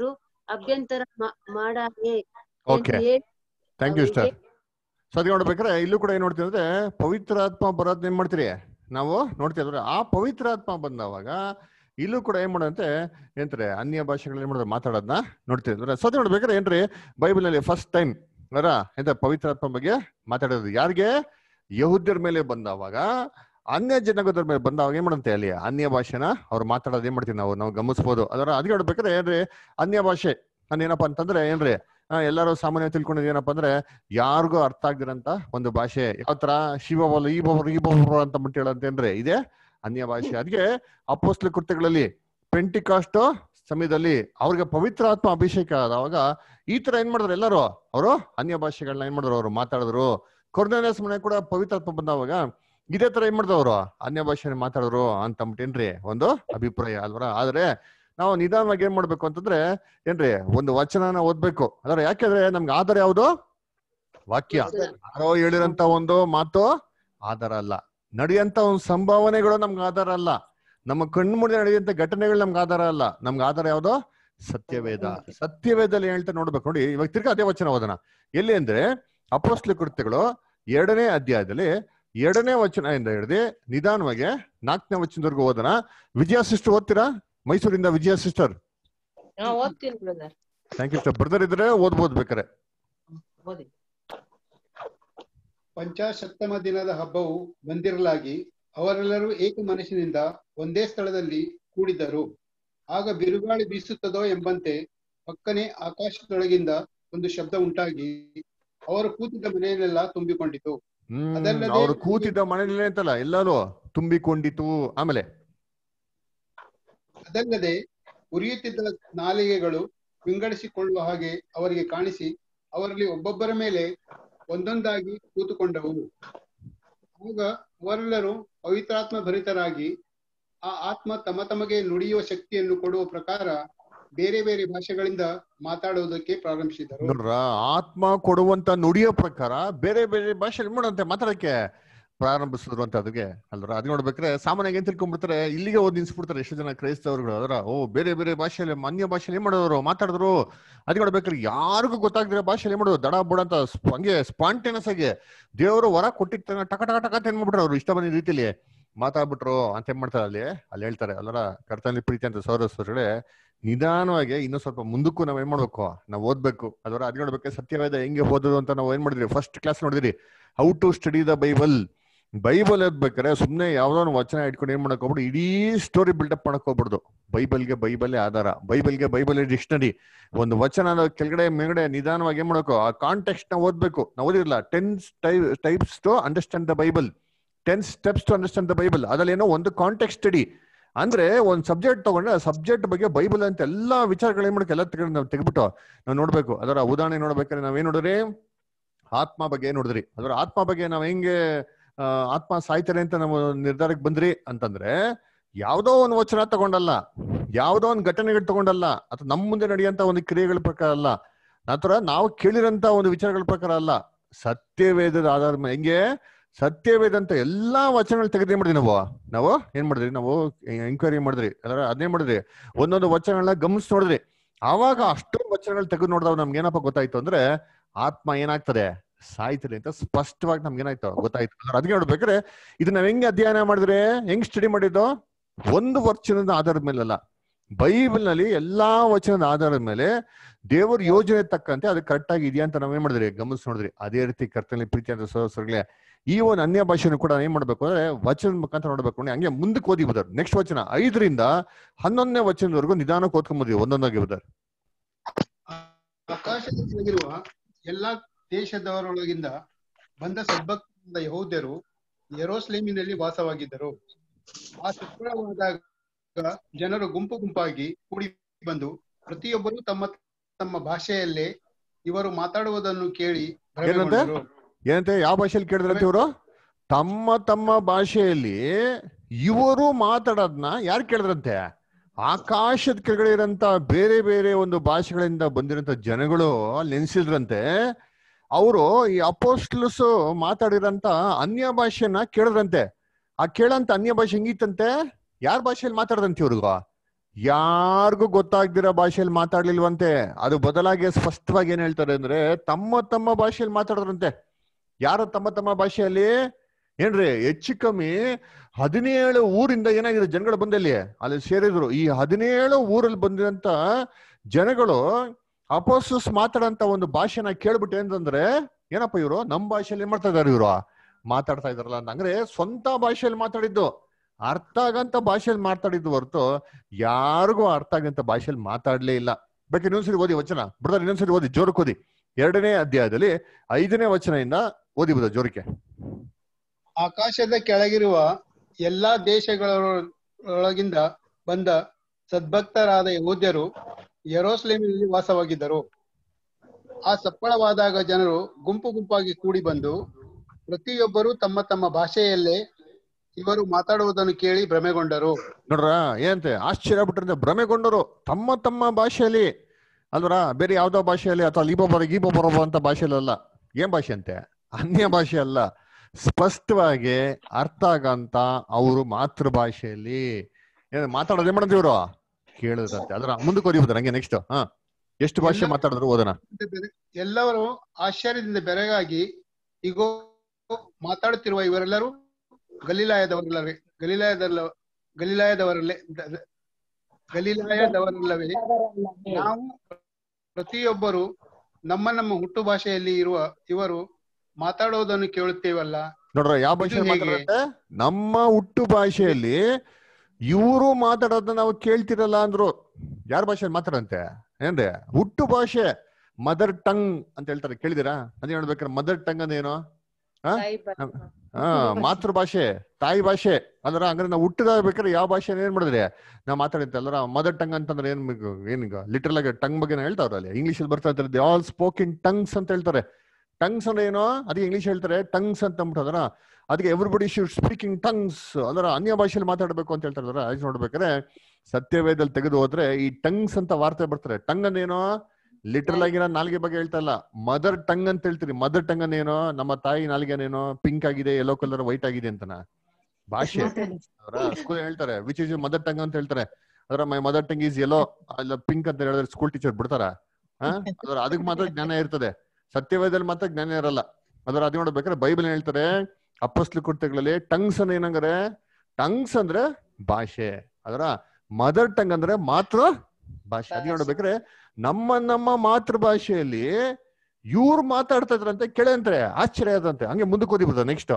Speaker 10: ಅಭ್ಯಂತರ ಮಾ- ಮಾಡಾಗೆ
Speaker 1: ಓಕೆ
Speaker 10: ಎಂದು ಹೇಳಿ
Speaker 1: ಥ್ಯಾಂಕ್ ಯು
Speaker 10: ಅವರಿಗೆ
Speaker 1: ಸ್ಟಾರ್ ಸೊ ಅದಕ್ಕೆ ನೋಡ್ಬೇಕಾದ್ರೆ ಇಲ್ಲೂ ಕೂಡ ಏನ್ ನೋಡ್ತೀವಿ ಅಂದ್ರೆ ಪವಿತ್ರಾತ್ಮ ಬರೋದ್ ಏನ್ ಮಾಡ್ತೀರಿ ನಾವು ನೋಡ್ತೀವಿ ಆ ಪವಿತ್ರಾತ್ಮ ಬಂದವಾಗ ಇಲ್ಲೂ ಕೂಡ ಏನ್ ಮಾಡೋದಂತೆ ಏನ್ತಾರೆ ಅನ್ಯ ಭಾಷೆಗಳು ಏನ್ ಮಾಡೋದು ಮಾತಾಡೋದನ್ನ ನೋಡ್ತೀವಿ ಅಂದ್ರೆ ಸೊ ಅದೇ ನೋಡ್ಬೇಕಾದ್ರೆ ಏನ್ರಿ ಬೈಬಲ್ ನಲ್ಲಿ ಫಸ್ಟ್ ಟೈಮ್ ಅರ ಎಂತ ಪವಿತ್ರಾತ್ಮ ಬಗ್ಗೆ ಮಾತಾಡೋದು ಯಾರಿಗೆ ಯಹುದ್ಯರ ಮೇಲೆ ಬಂದವಾಗ ಅನ್ಯ ಜನಗದ್ರ ಮೇಲೆ ಬಂದವಾಗ ಏನ್ ಮಾಡಂತೆ ಅಲ್ಲಿ ಅನ್ಯ ಭಾಷೆನ ಅವ್ರು ಮಾತಾಡೋದು ಏನ್ ಮಾಡ್ತೀವಿ ನಾವು ನಾವು ಗಮನಿಸ್ಬೋದು ಅದರ ಅದಕ್ಕೆ ನೋಡ್ಬೇಕಾದ್ರೆ ಏನ್ರಿ ಅನ್ಯ ಭಾಷೆ ಏನಪ್ಪಾ ಅಂತಂದ್ರೆ ಏನ್ರಿ ಆ, ಎಲ್ಲರೂ ಸಾಮಾನ್ಯ ತಿಳ್ಕೊಂಡಿದ್ ಏನಪ್ಪಾ ಅಂದ್ರೆ ಯಾರಿಗೂ ಅರ್ಥ ಆಗ್ದಿರಂತ ಒಂದು ಭಾಷೆ ಯಾವ ತರ ಶಿವ ಬಲ ಈ ಬೊಬ್ರು ಈ ಬೊಬ್ರು ಅಂತ ಬಿಟ್ಟು ಹೇಳಂತೇನ್ರಿ ಇದೇ ಅನ್ಯ ಭಾಷೆ ಅದಕ್ಕೆ ಅಪೋಸ್ಲ ಕೃತ್ಯಗಳಲ್ಲಿ ಪೆಂಟಿಕಾಸ್ಟ್ ಸಮಯದಲ್ಲಿ ಅವ್ರಿಗೆ ಪವಿತ್ರ ಆತ್ಮ ಅಭಿಷೇಕ ಆದವಾಗ ಈ ತರ ಏನ್ ಮಾಡಿದ್ರು ಎಲ್ಲರೂ ಅವರು ಅನ್ಯ ಭಾಷೆಗಳನ್ನ ಏನ್ ಮಾಡಿದ್ರು ಅವರು ಮಾತಾಡಿದ್ರು ಕೊರ್ನೇಲಿಯಸ್ ಮನೆ ಕೂಡ ಪವಿತ್ರ ಆತ್ಮ ಬಂದವಾಗ ಇದೇ ತರ ಏನ್ ಮಾಡಿದ್ರು ಅವರು ಅನ್ಯ ಭಾಷೆ ಮಾತಾಡಿದ್ರು ಅಂತ ಅಂದ್ಬಿಟ್ಟೇನ್ರಿ ಒಂದು ಅಭಿಪ್ರಾಯ ಅಲ್ವರ ಆದ್ರೆ ನಾವು ನಿಧಾನವಾಗಿ ಏನ್ ಮಾಡ್ಬೇಕು ಅಂತಂದ್ರೆ ಏನ್ರಿ ಒಂದು ವಚನನ ಓದ್ಬೇಕು ಅದರ ಯಾಕೆಂದ್ರೆ ನಮ್ಗೆ ಆಧಾರ ಯಾವುದು ವಾಕ್ಯ ಯಾರೋ ಹೇಳಿರಂತ ಒಂದು ಮಾತು ಆಧಾರ ಅಲ್ಲ ನಡೆಯಂತ ಒಂದು ಸಂಭಾವನೆಗಳು ನಮ್ಗೆ ಆಧಾರ ಅಲ್ಲ ನಮ್ಮ ಕಣ್ಣು ಮುಂದೆ ನಡೆಯುವಂತ ಘಟನೆಗಳು ನಮ್ಗೆ ಆಧಾರ ಅಲ್ಲ ನಮ್ಗೆ ಆಧಾರ ಯಾವ್ದು ಸತ್ಯವೇದ ಸತ್ಯವೇದಲ್ಲಿ ಹೇಳ್ತಾ ನೋಡ್ಬೇಕು ನೋಡಿ ಇವಾಗ ತಿರ್ಗಾ ಅದೇ ವಚನ ಓದೋಣ ಎಲ್ಲಿ ಅಂದ್ರೆ ಅಪೋಸ್ಲ ಕೃತ್ಯಗಳು ಎರಡನೇ ಅಧ್ಯಾಯದಲ್ಲಿ ಎರಡನೇ ವಚನದಿಂದ ಹಿಡಿದು ನಿಧಾನವಾಗಿ ನಾಲ್ಕನೇ ವಚನದವರೆಗೂ ಓದೋಣ ವಿಜಯ ಸಿಸ್ಟರ್ ಓದ್ತೀರಾ ಮೈಸೂರಿಂದ ವಿಜಯ ಸಿಸ್ಟರ್
Speaker 10: ಹಾ ಓದ್ತೀನಿ brother
Speaker 1: thank you sir brother ಇದ್ರೆ ಓದ್ಬೋದು ಬೇಕಾರೆ
Speaker 10: ಓದಿ
Speaker 12: ಪಂಚಾಶತ್ತಮ ದಿನದ ಹಬ್ಬವು ಬಂದಿರಲಾಗಿ ಅವರೆಲ್ಲರೂ ಏಕ ಮನಸ್ಸಿನಿಂದ ಒಂದೇ ಸ್ಥಳದಲ್ಲಿ ಕೂಡಿದರು ಆಗ ಬಿರುಗಾಳಿ ಬೀಸುತ್ತದೋ ಎಂಬಂತೆ ಪಕ್ಕನೆ ಆಕಾಶದೊಳಗಿಂದ ಒಂದು ಶಬ್ದ ಉಂಟಾಗಿ ಅವರು ಕೂತಿದ್ದ ಮನೆಯಲ್ಲೆಲ್ಲ ತುಂಬಿಕೊಂಡಿತು
Speaker 1: ಹ್ಮ್
Speaker 12: ಅದಲ್ಲದೆ
Speaker 1: ಅವ್ರು ಕೂತಿದ್ದ ಮನೇಲಿ ಅಂತಲ್ಲ ಎಲ್ಲಾರು ತುಂಬಿಕೊಂಡಿತು ಆಮೇಲೆ
Speaker 12: ಅದಲ್ಲದೆ ಉರಿಯುತ್ತಿದ್ದ ನಾಲಿಗೆಗಳು ವಿಂಗಡಿಸಿಕೊಳ್ಳುವ ಹಾಗೆ ಅವರಿಗೆ ಕಾಣಿಸಿ ಅವರಲ್ಲಿ ಒಬ್ಬೊಬ್ಬರ ಮೇಲೆ ಒಂದೊಂದಾಗಿ ಕೂತುಕೊಂಡವು ಆಗ ಅವರೆಲ್ಲರೂ ಪವಿತ್ರಾತ್ಮ ಭರಿತರಾಗಿ ಆ ಆತ್ಮ ತಮ್ಮ ತಮಗೆ ನುಡಿಯುವ ಶಕ್ತಿಯನ್ನು ಕೊಡುವ ಪ್ರಕಾರ ಬೇರೆ ಬೇರೆ ಭಾಷೆಗಳಿಂದ ಮಾತಾಡುವುದಕ್ಕೆ ಪ್ರಾರಂಭಿಸಿದರು
Speaker 1: ನೋಡ್ರ ಆತ್ಮ ಕೊಡುವಂತ ನುಡಿಯೋ ಪ್ರಕಾರ ಬೇರೆ ಬೇರೆ ಭಾಷೆಯಲ್ಲಿ ಮಾಡಂತೆ ಮಾತಾಡಕ್ಕೆ ಪ್ರಾರಂಭಿಸಿದ್ರು ಅಂತ ಅದಕ್ಕೆ ಅಲ್ರ ಅದ್ ನೋಡ್ಬೇಕ್ರೆ ಸಾಮಾನ್ಯವಾಗಿ ಏನ್ ತಿಳ್ಕೊಂಡ್ಬಿಡ್ತಾರೆ ಇಲ್ಲಿಗೆ ಓದ್ ನಿಲ್ಸ್ಬಿಡ್ತಾರೆ ಎಷ್ಟು ಜನ ಕ್ರೈಸ್ತವ್ರುಗಳು ಅದರ ಓ ಬೇರೆ ಬೇರೆ ಭಾಷೆಯಲ್ಲಿ ಅನ್ಯ ಭಾಷೆಯಲ್ಲಿ ಏನ್ ಮಾಡೋರು ಮಾತಾಡಿದ್ರು ಅದ್ ನೋಡ್ಬೇಕ್ರೆ ಯಾರಿಗೂ ಗೊತ್ತಾಗ್ದಿರೋ ಭಾಷೆಯಲ್ಲಿ ಏನ್ ಮಾಡೋದು ದಡ ಬುಡ ಅಂತ ಸ್ಪ- ಹಂಗೆ ಸ್ಪಾಂಟೇನಸ್ ಆಗಿ ದೇವರು ವರ ಕೊಟ್ಟಿರ್ತಾನೆ ಟಕ ಟಕ ಟಕ ಅಂತ ಏನ್ ಮಾಡ್ಬಿಟ್ರು ಅವ್ರು ಇಷ್ಟ ಬಂದಿದ್ದ ರೀತಿಲಿ ಮಾತಾಡ್ಬಿಟ್ರು ಅಂತ ಏನ್ ಮಾಡ್ತಾರೆ ಅಲ್ಲಿ ಅಲ್ಲಿ ಹೇಳ್ತಾರೆ ಅಲ್ಲರ ಕರ್ತನಲ್ಲಿ ಪ್ರೀತಿ ಅಂತ ಸೌರಸ್ವರಗಳೇ ನಿಧಾನವಾಗಿ ಇನ್ನೂ ಸ್ವಲ್ಪ ಮುಂದಕ್ಕೂ ನಾವ್ ಏನ್ ಮಾಡ್ಬೇಕು ನಾವ್ ಓದ್ಬೇಕು ಅದರ ಅದ್ ನೋಡ್ಬೇಕು ಸತ್ಯವೇದ ಹೆಂಗೆ ಓದೋದು ಅಂತ ನಾವು ಏನ್ ಮಾಡಿದ್ರಿ ಫಸ್ಟ್ ಕ್ಲಾಸ್ ನೋಡಿದ್ರಿ how to study the Bible Bible ಓದ್ಬೇಕಾರೆ ಸುಮ್ನೆ ಯಾವ್ದೋ ಒಂದು ವಚನ ಇಟ್ಕೊಂಡು ಏನ್ ಮಾಡಕ್ ಹೋಗ್ಬಿಡು ಇಡೀ ಸ್ಟೋರಿ ಬಿಲ್ಡಪ್ ಮಾಡಕ್ ಹೋಗ್ಬಿಡ್ದು ಬೈಬಲ್ಗೆ ಬೈಬಲೇ ಆಧಾರ ಬೈಬಲ್ಗೆ ಬೈಬಲ್ ಡಿಕ್ಷನರಿ ಒಂದು ವಚನ ಕೆಳಗಡೆ ಮೇಲ್ಗಡೆ ನಿಧಾನವಾಗಿ ಏನ್ ಮಾಡಬೇಕು ಆ ಕಾಂಟೆಕ್ಸ್ಟ್ ನ ಓದ್ಬೇಕು ನಾವು ಓದಿರಲ್ಲ ten types to understand the Bible ten steps to understand the Bible ಅದ್ರಲ್ಲಿ ಏನೋ ಒಂದು ಕಾಂಟೆಕ್ಸ್ಟ್ ಸ್ಟಡಿ ಅಂದ್ರೆ ಒಂದ್ ಸಬ್ಜೆಕ್ಟ್ ತಗೊಂಡ್ರೆ ಆ ಸಬ್ಜೆಕ್ಟ್ ಬಗ್ಗೆ ಬೈಬಲ್ ಅಂತ ಎಲ್ಲಾ ವಿಚಾರಗಳು ಏನ್ ಮಾಡಕ್ಕೆ ಎಲ್ಲ ತೆಗೆದು ನಾವು ತೆಗೆದ್ಬಿಟ್ಟು ನಾವು ನೋಡ್ಬೇಕು ಅದರ ಉದಾಹರಣೆ ನೋಡ್ಬೇಕಾದ್ರೆ ನಾವೇನ್ ನೋಡಿದ್ರಿ ಆತ್ಮ ಬಗ್ಗೆ ನೋಡಿದ್ರಿ ಅದರ ಆತ್ಮ ಬಗ್ಗೆ ನಾವ್ ಹೆಂಗೆ ಆ, ಆತ್ಮ ಸಾಯ್ತಾರೆ ಅಂತ ನಾವು ನಿರ್ಧಾರಕ್ಕೆ ಬಂದ್ರಿ ಅಂತಂದ್ರೆ ಯಾವ್ದೋ ಒಂದು ವಚನ ತಗೊಂಡಲ್ಲ ಯಾವ್ದೋ ಒಂದು ಘಟನೆಗಳು ತಗೊಂಡಲ್ಲ ಅಥವಾ ನಮ್ಮ ಮುಂದೆ ನಡೆಯುವಂತ ಒಂದು ಕ್ರಿಯೆಗಳ ಪ್ರಕಾರ ಅಲ್ಲ ಆತರ ನಾವು ಕೇಳಿರಂತ ಒಂದು ವಿಚಾರಗಳ ಪ್ರಕಾರ ಅಲ್ಲ ಸತ್ಯವೇದದ ಆಧಾರದ ಮೇಲೆ ಹೆಂಗೆ ಸತ್ಯವೇದ ಅಂತ ಎಲ್ಲಾ ವಚನಗಳು ತೆಗೆದು ಏನ್ ಮಾಡಿದ್ವಿ ನಾವು ನಾವು ಏನ್ ಮಾಡಿದ್ರಿ ನಾವು ಎಂಕ್ವೈರಿ ಮಾಡಿದ್ರಿ ಅದರ ಅದೇ ಮಾಡಿದ್ರಿ ಒಂದೊಂದು ವಚನಗಳನ್ನ ಗಮನಿಸಿ ನೋಡಿದ್ರಿ ಆವಾಗ ಅಷ್ಟೊಂದು ವಚನಗಳು ತೆಗೆದು ನೋಡಿದಾಗ ನಮ್ಗೆ ಏನಪ್ಪ ಗೊತ್ತಾಯ್ತು ಅಂದ್ರೆ ಆತ್ಮ ಏನಾಗ್ತದೆ ಸಾಯ್ತದೆ ಅಂತ ಸ್ಪಷ್ಟವಾಗಿ ನಮ್ಗೆ ಏನಾಯ್ತು ಗೊತ್ತಾಯ್ತು ಅಂದ್ರೆ ಅದಕ್ಕೆ ನೋಡ್ಬೇಕಾದ್ರೆ ಇದು ನಾವ್ ಹೆಂಗೆ ಅಧ್ಯಯನ ಮಾಡಿದ್ರೆ ಹೆಂಗ್ ಸ್ಟಡಿ ಮಾಡಿದ್ದು ಒಂದು ವಚನದ ಆಧಾರದ ಮೇಲಲ್ಲ ಬೈಬಲ್ ನಲ್ಲಿ ಎಲ್ಲಾ ವಚನದ ಆಧಾರದ ಮೇಲೆ ದೇವರ ಯೋಜನೆ ತಕ್ಕಂತೆ ಅದು ಕರೆಕ್ಟ್ ಆಗಿ ಇದೆಯಾ ಅಂತ ನಾವೇನ್ ಮಾಡಿದ್ರಿ ಗಮನಿಸಿ ನೋಡಿದ್ರಿ ಅದೇ ರೀತಿ ಕರ್ತನಲ್ಲಿ ಪ್ರೀತಿ ಅಂತ ಸಹೋದರಗಳೇ ಈ ಒಂದು ಅನ್ಯ ಭಾಷೆನೂ ಕೂಡ ಏನ್ ಮಾಡ್ಬೇಕು ಅಂದ್ರೆ ವಚನದ ಮುಖಾಂತರ ನೋಡ್ಬೇಕು ನೋಡಿ ಹಂಗೆ ಮುಂದಕ್ಕೆ ಓದಿ ಬದರ್ ನೆಕ್ಸ್ಟ್ ವಚನ ಐದರಿಂದ ಹನ್ನೊಂದನೇ ವಚನದವರೆಗೂ ನಿಧಾನಕ್ಕೆ ಓದ್ಕೊಂಬೋದಿ ಒಂದೊಂದಾಗಿ ಬದರ್
Speaker 12: ಆಕಾಶದ ಕೆಳಗಿರುವ ಎಲ್ಲಾ ದೇಶದವರೊಳಗಿಂದ ಬಂದ ಸದ್ಭಕ್ತರಾದ ಯಹೂದ್ಯರು ಯೆರೂಸಲೇಮಿನಲ್ಲಿ ವಾಸವಾಗಿದ್ದರು ಆ ಶುಕ್ರವಾದಾಗ ಜನರು ಗುಂಪು ಗುಂಪಾಗಿ ಕೂಡಿ ಬಂದು ಪ್ರತಿಯೊಬ್ಬರು ತಮ್ಮ ತಮ್ಮ ಭಾಷೆಯಲ್ಲೇ ಇವರು ಮಾತಾಡುವುದನ್ನು ಕೇಳಿ
Speaker 1: ಏನಂತೆ
Speaker 12: ಭ್ರಮೆಗೊಂಡರು
Speaker 1: ಏನಂತೆ ಯಾವ ಭಾಷೆಯಲ್ಲಿ ಕೇಳಿದ್ರಂತೆ ಇವರು ತಮ್ಮ ತಮ್ಮ ಭಾಷೆಯಲ್ಲಿ ಇವರು ಮಾತಾಡೋದನ್ನ ಯಾರು ಕೇಳಿದ್ರಂತೆ ಆಕಾಶದ ಕೆಳಗಡೆ ಇರೋಂತ ಬೇರೆ ಬೇರೆ ಒಂದು ಭಾಷೆಗಳಿಂದ ಬಂದಿರೋಂಥ ಜನಗಳು ಅಲ್ಲಿ ನೆನ್ಸಿದ್ರಂತೆ ಅವರು ಈ ಅಪೋಸ್ಟ್ಲಸ್ ಮಾತಾಡಿರಂತ ಅನ್ಯ ಭಾಷೆನ ಕೇಳಿದ್ರಂತೆ ಆ ಕೇಳಂತ ಅನ್ಯ ಭಾಷೆ ಹೆಂಗಿತ್ತಂತೆ ಯಾರ ಭಾಷೆಯಲ್ಲಿ ಮಾತಾಡದಂತೆ ಇವ್ರಿಗೂ ಯಾರಿಗೂ ಗೊತ್ತಾಗ್ದಿರೋ ಭಾಷೆಯಲ್ಲಿ ಮಾತಾಡ್ಲಿಲ್ವಂತೆ ಅದು ಬದಲಾಗಿ ಸ್ಪಷ್ಟವಾಗಿ ಏನ್ ಹೇಳ್ತಾರೆ ಅಂದ್ರೆ ತಮ್ಮ ತಮ್ಮ ಭಾಷೆಯಲ್ಲಿ ಮಾತಾಡಿದ್ರಂತೆ ಯಾರು ತಮ್ಮ ತಮ್ಮ ಭಾಷೆಯಲ್ಲಿ ಏನ್ರಿ ಹೆಚ್ಚು ಕಮ್ಮಿ ಹದಿನೇಳು ಊರಿಂದ ಏನಾಗಿದೆ ಜನಗಳು ಬಂದಲ್ಲಿ ಅಲ್ಲಿ ಸೇರಿದ್ರು ಈ ಹದಿನೇಳು ಊರಲ್ಲಿ ಬಂದಿರಂತ ಜನಗಳು ಅಪೋಸಸ್ ಮಾತಾಡಂತ ಒಂದು ಭಾಷೆನ ಕೇಳ್ಬಿಟ್ಟು ಏನಂದ್ರೆ ಏನಪ್ಪ ಇವರು ನಮ್ಮ ಭಾಷೆಯಲ್ಲಿ ಏನ್ ಮಾಡ್ತಾ ಇದಾರೆ ಇವರು ಮಾತಾಡ್ತಾ ಇದಾರಲ್ಲ ಅಂತ ಅಂದ್ರೆ ಸ್ವಂತ ಭಾಷೆಯಲ್ಲಿ ಮಾತಾಡಿದ್ದು ಅರ್ಥ ಆಗಂತ ಭಾಷೆಯಲ್ಲಿ ಮಾತಾಡಿದ್ದು ಹೊರತು ಯಾರಿಗೂ ಅರ್ಥ ಆಗಂತ ಭಾಷೆಯಲ್ಲಿ ಮಾತಾಡ್ಲೇ ಇಲ್ಲ ಬೇಕಾದ್ರೆ ಇನ್ನೊಂದ್ಸರಿ ಓದಿ ವಚನ ಬ್ರದರ್ ಇನ್ನೊಂದ್ಸರಿ ಓದಿ ಜೋರಕ್ಕೆ ಓದಿ ಎರಡನೇ ಅಧ್ಯಾಯದಲ್ಲಿ ಐದನೇ ವಚನದಿಂದ ಓದಿ ಬುದ ಜೋರಕ್ಕೆ
Speaker 12: ಆಕಾಶದ ಕೆಳಗಿರುವ ಎಲ್ಲಾ ದೇಶಗಳೊಳಗಿಂದ ಬಂದ ಸದ್ಭಕ್ತರಾದ ಯಹೂದ್ಯರು ಯೆರೂಸಲೇಮಿನಲ್ಲಿ ವಾಸವಾಗಿದ್ದರು ಆ ಸಪ್ಪಳವಾದಾಗ ಜನರು ಗುಂಪು ಗುಂಪಾಗಿ ಕೂಡಿ ಬಂದು ಪ್ರತಿಯೊಬ್ಬರು ತಮ್ಮ ತಮ್ಮ ಭಾಷೆಯಲ್ಲೇ ಇವರು ಮಾತಾಡುವುದನ್ನು ಕೇಳಿ ಭ್ರಮೆಗೊಂಡರು
Speaker 1: ನೋಡ್ರ ಏನಂತೆ ಆಶ್ಚರ್ಯ ಬಿಟ್ಟಿರಂತೆ ಭ್ರಮೆಗೊಂಡರು ತಮ್ಮ ತಮ್ಮ ಭಾಷೆಯಲ್ಲಿ ಅಲ್ವರ ಬೇರೆ ಯಾವ್ದೋ ಭಾಷೆಯಲ್ಲಿ ಅಥವಾ ಲೀಬೋ ಬರ ಗೀಬೋ ಬರೋಬೋ ಅಂತ ಭಾಷೆಯಲ್ಲಿ ಅಲ್ಲ ಏನ್ ಭಾಷೆ ಅಂತೆ ಅನ್ಯ ಭಾಷೆ ಅಲ್ಲ ಸ್ಪಷ್ಟವಾಗಿ ಅರ್ಥ ಆಗಂತ ಅವರು ಮಾತೃಭಾಷೆಯಲ್ಲಿ ಏನ್ ಮಾತಾಡೋದು ಏನ್ ಮಾಡಿದ್ರು ಇವರು ಕೇಳಿದ್ರಂತೆ ಅದರ ಮುಂದಕ್ಕೆ ಓದಿಬೋದು ನಂಗೆ ನೆಕ್ಸ್ಟ್ ಹಾ ಎಷ್ಟು ಭಾಷೆ ಮಾತಾಡಿದ್ರು ಓದೋಣ
Speaker 12: ಎಲ್ಲರೂ ಆಶ್ಚರ್ಯದಿಂದ ಬೆರಗಾಗಿ ಇಗೋ ಮಾತಾಡುತ್ತಿರುವ ಇವರೆಲ್ಲರೂ ಗಲೀಲಾಯದವರಲ್ಲವೇ ಗಲೀಲಾಯದಲ್ಲ ಗಲೀಲಾಯದವರಲ್ಲೇ ದ- ದ- ಗಲೀಲಾಯದವರಲ್ಲವೇ ನಾವು ಪ್ರತಿಯೊಬ್ಬರು ನಮ್ಮ ನಮ್ಮ ಹುಟ್ಟು ಭಾಷೆಯಲ್ಲಿ ಇರುವ ಇವರು ಮಾತಾಡುವುದನ್ನು ಕೇಳುತ್ತೇವಲ್ಲ
Speaker 1: ನೋಡ್ರ ಯಾವ
Speaker 12: ಇದು
Speaker 1: ಭಾಷೆಯಲ್ಲಿ
Speaker 12: ಹೇಗೆ?
Speaker 1: ಮಾತಾಡುತ್ತೆ ನಮ್ಮ ಹುಟ್ಟು ಭಾಷೆಯಲ್ಲಿ ಇವರು ಮಾತಾಡೋದನ್ನ ನಾವು ಕೇಳ್ತಿರಲ್ಲ ಅಂದ್ರು ಯಾರ ಭಾಷೆಯಲ್ಲಿ ಮಾತಾಡಂತೆ ಏನ್ರಿ ಹುಟ್ಟು ಭಾಷೆ ಮದರ್ ಟಂಗ್ ಅಂತ ಹೇಳ್ತಾರೆ ಕೇಳಿದಿರಾ ಅದೇ ಹೇಳ್ಬೇಕಾರೆ ಮದರ್ ಟಂಗ್ ಅಂದೇನು ಆ? ಹಾ ಮಾತೃಭಾಷೆ ತಾಯಿ ಭಾಷೆ ಅದರ ಹಂಗಾರೆ ನಾವು ಹುಟ್ಟದಾಗ್ಬೇಕಾದ್ರೆ ಯಾವ ಭಾಷೆ ಏನ್ ಮಾಡಿದ್ರೆ ನಾವು ಮಾತಾಡಿದ್ದೆ ಅಲ್ಲರ ಮದರ್ ಟಂಗ್ ಅಂತಂದ್ರೆ ಏನ್ ಬೇಕು? ಏನೀಗ ಲಿಟರಲ್ ಆಗಿ ಟಂಗ್ ಬಗ್ಗೆ ಹೇಳ್ತಾವ್ರ ಅಲ್ಲಿ ಇಂಗ್ಲಿಷ್ ಅಲ್ಲಿ ಬರ್ತಾ ಇರ್ತಾರೆ ಆಲ್ ಸ್ಪೋಕ್ ಇನ್ ಟಂಗ್ಸ್ ಅಂತ ಹೇಳ್ತಾರೆ ಟಂಗ್ಸ್ ಅಂದ್ರೆ ಏನು ಅದಕ್ಕೆ ಇಂಗ್ಲಿಷ್ ಹೇಳ್ತಾರೆ ಟಂಗ್ಸ್ ಅಂತ ಅಂದ್ಬಿಟ್ಟು ಅದರ ಅದಕ್ಕೆ ಎವ್ರಿಬಡಿ ಶುಡ್ ಸ್ಪೀಕಿಂಗ್ ಟಂಗ್ಸ್ ಅದರ ಅನ್ಯ ಭಾಷೆಯಲ್ಲಿ ಮಾತಾಡಬೇಕು ಅಂತ ಹೇಳ್ತಾರೆ ಅದರ ಅದು ನೋಡ್ಬೇಕಾದ್ರೆ ಸತ್ಯವೇದಲ್ಲಿ ತೆಗೆದು ಹೋದ್ರೆ ಈ ಟಂಗ್ಸ್ ಅಂತ ವಾರ್ತೆ ಬರ್ತಾರೆ ಟಂಗ್ ಅಂದೇನೋ ಲಿಟರಲ್ ಆಗಿ ನಾನು ನಾಲ್ಗೆ ಬಗ್ಗೆ ಹೇಳ್ತಾ ಇಲ್ಲ ಮದರ್ ಟಂಗ್ ಅಂತ ಹೇಳ್ತೀರಿ ಮದರ್ ಟಂಗ್ ಅನ್ನೇನೋ ನಮ್ಮ ತಾಯಿ ನಾಲ್ಗೆನೇನೋ ಪಿಂಕ್ ಆಗಿದೆ ಯೆಲ್ಲೋ ಕಲರ್ ವೈಟ್ ಆಗಿದೆ ಅಂತನ ಭಾಷೆ ಅವರ ಸ್ಕೂಲ್ ಹೇಳ್ತಾರೆ ವಿಚ್ ಇಸ್ ಮದರ್ ಟಂಗ್ ಅಂತ ಹೇಳ್ತಾರೆ ಅದರ my mother tongue is yellow ಅಲ್ಲ ಪಿಂಕ್ ಅಂತ ಹೇಳಿದ್ರೆ ಸ್ಕೂಲ್ ಟೀಚರ್ ಬಿಡ್ತಾರ ಅದರ ಅದಕ್ಕೆ ಮಾತ್ರ ಜ್ಞಾನ ಇರ್ತದೆ ಸತ್ಯವೇದದಲ್ಲಿ ಮಾತ್ರ ಜ್ಞಾನ ಇರಲ್ಲ ಅದರ ಅದ್ ನೋಡ್ಬೇಕಾದ್ರೆ ಬೈಬಲ್ ಹೇಳ್ತಾರೆ ಅಪ್ಪಸ್ಲಿ ಕೃತ್ಯಗಳಲ್ಲಿ ಟಂಗ್ಸ್ ಅಂದ್ರೆ ಏನಂದ್ರೆ ಟಂಗ್ಸ್ ಅಂದ್ರೆ ಭಾಷೆ ಅದರ ಮದರ್ ಟಂಗ್ ಅಂದ್ರೆ ಮಾತೃ ಭಾಷೆ ಅದ್ ನೋಡ್ಬೇಕಾದ್ರೆ ನಮ್ಮ ನಮ್ಮ ಮಾತೃಭಾಷೆಯಲ್ಲಿ ಇವ್ರು ಮಾತಾಡ್ತಾ ಇದ್ರಂತೆ ಕೇಳಂತಾರೆ ಆಶ್ಚರ್ಯ ಆದಂತೆ ಹಂಗೆ ಮುಂದಕ್ಕೆ ಓದಿಬಿಡ್ತಾರೆ ನೆಕ್ಸ್ಟ್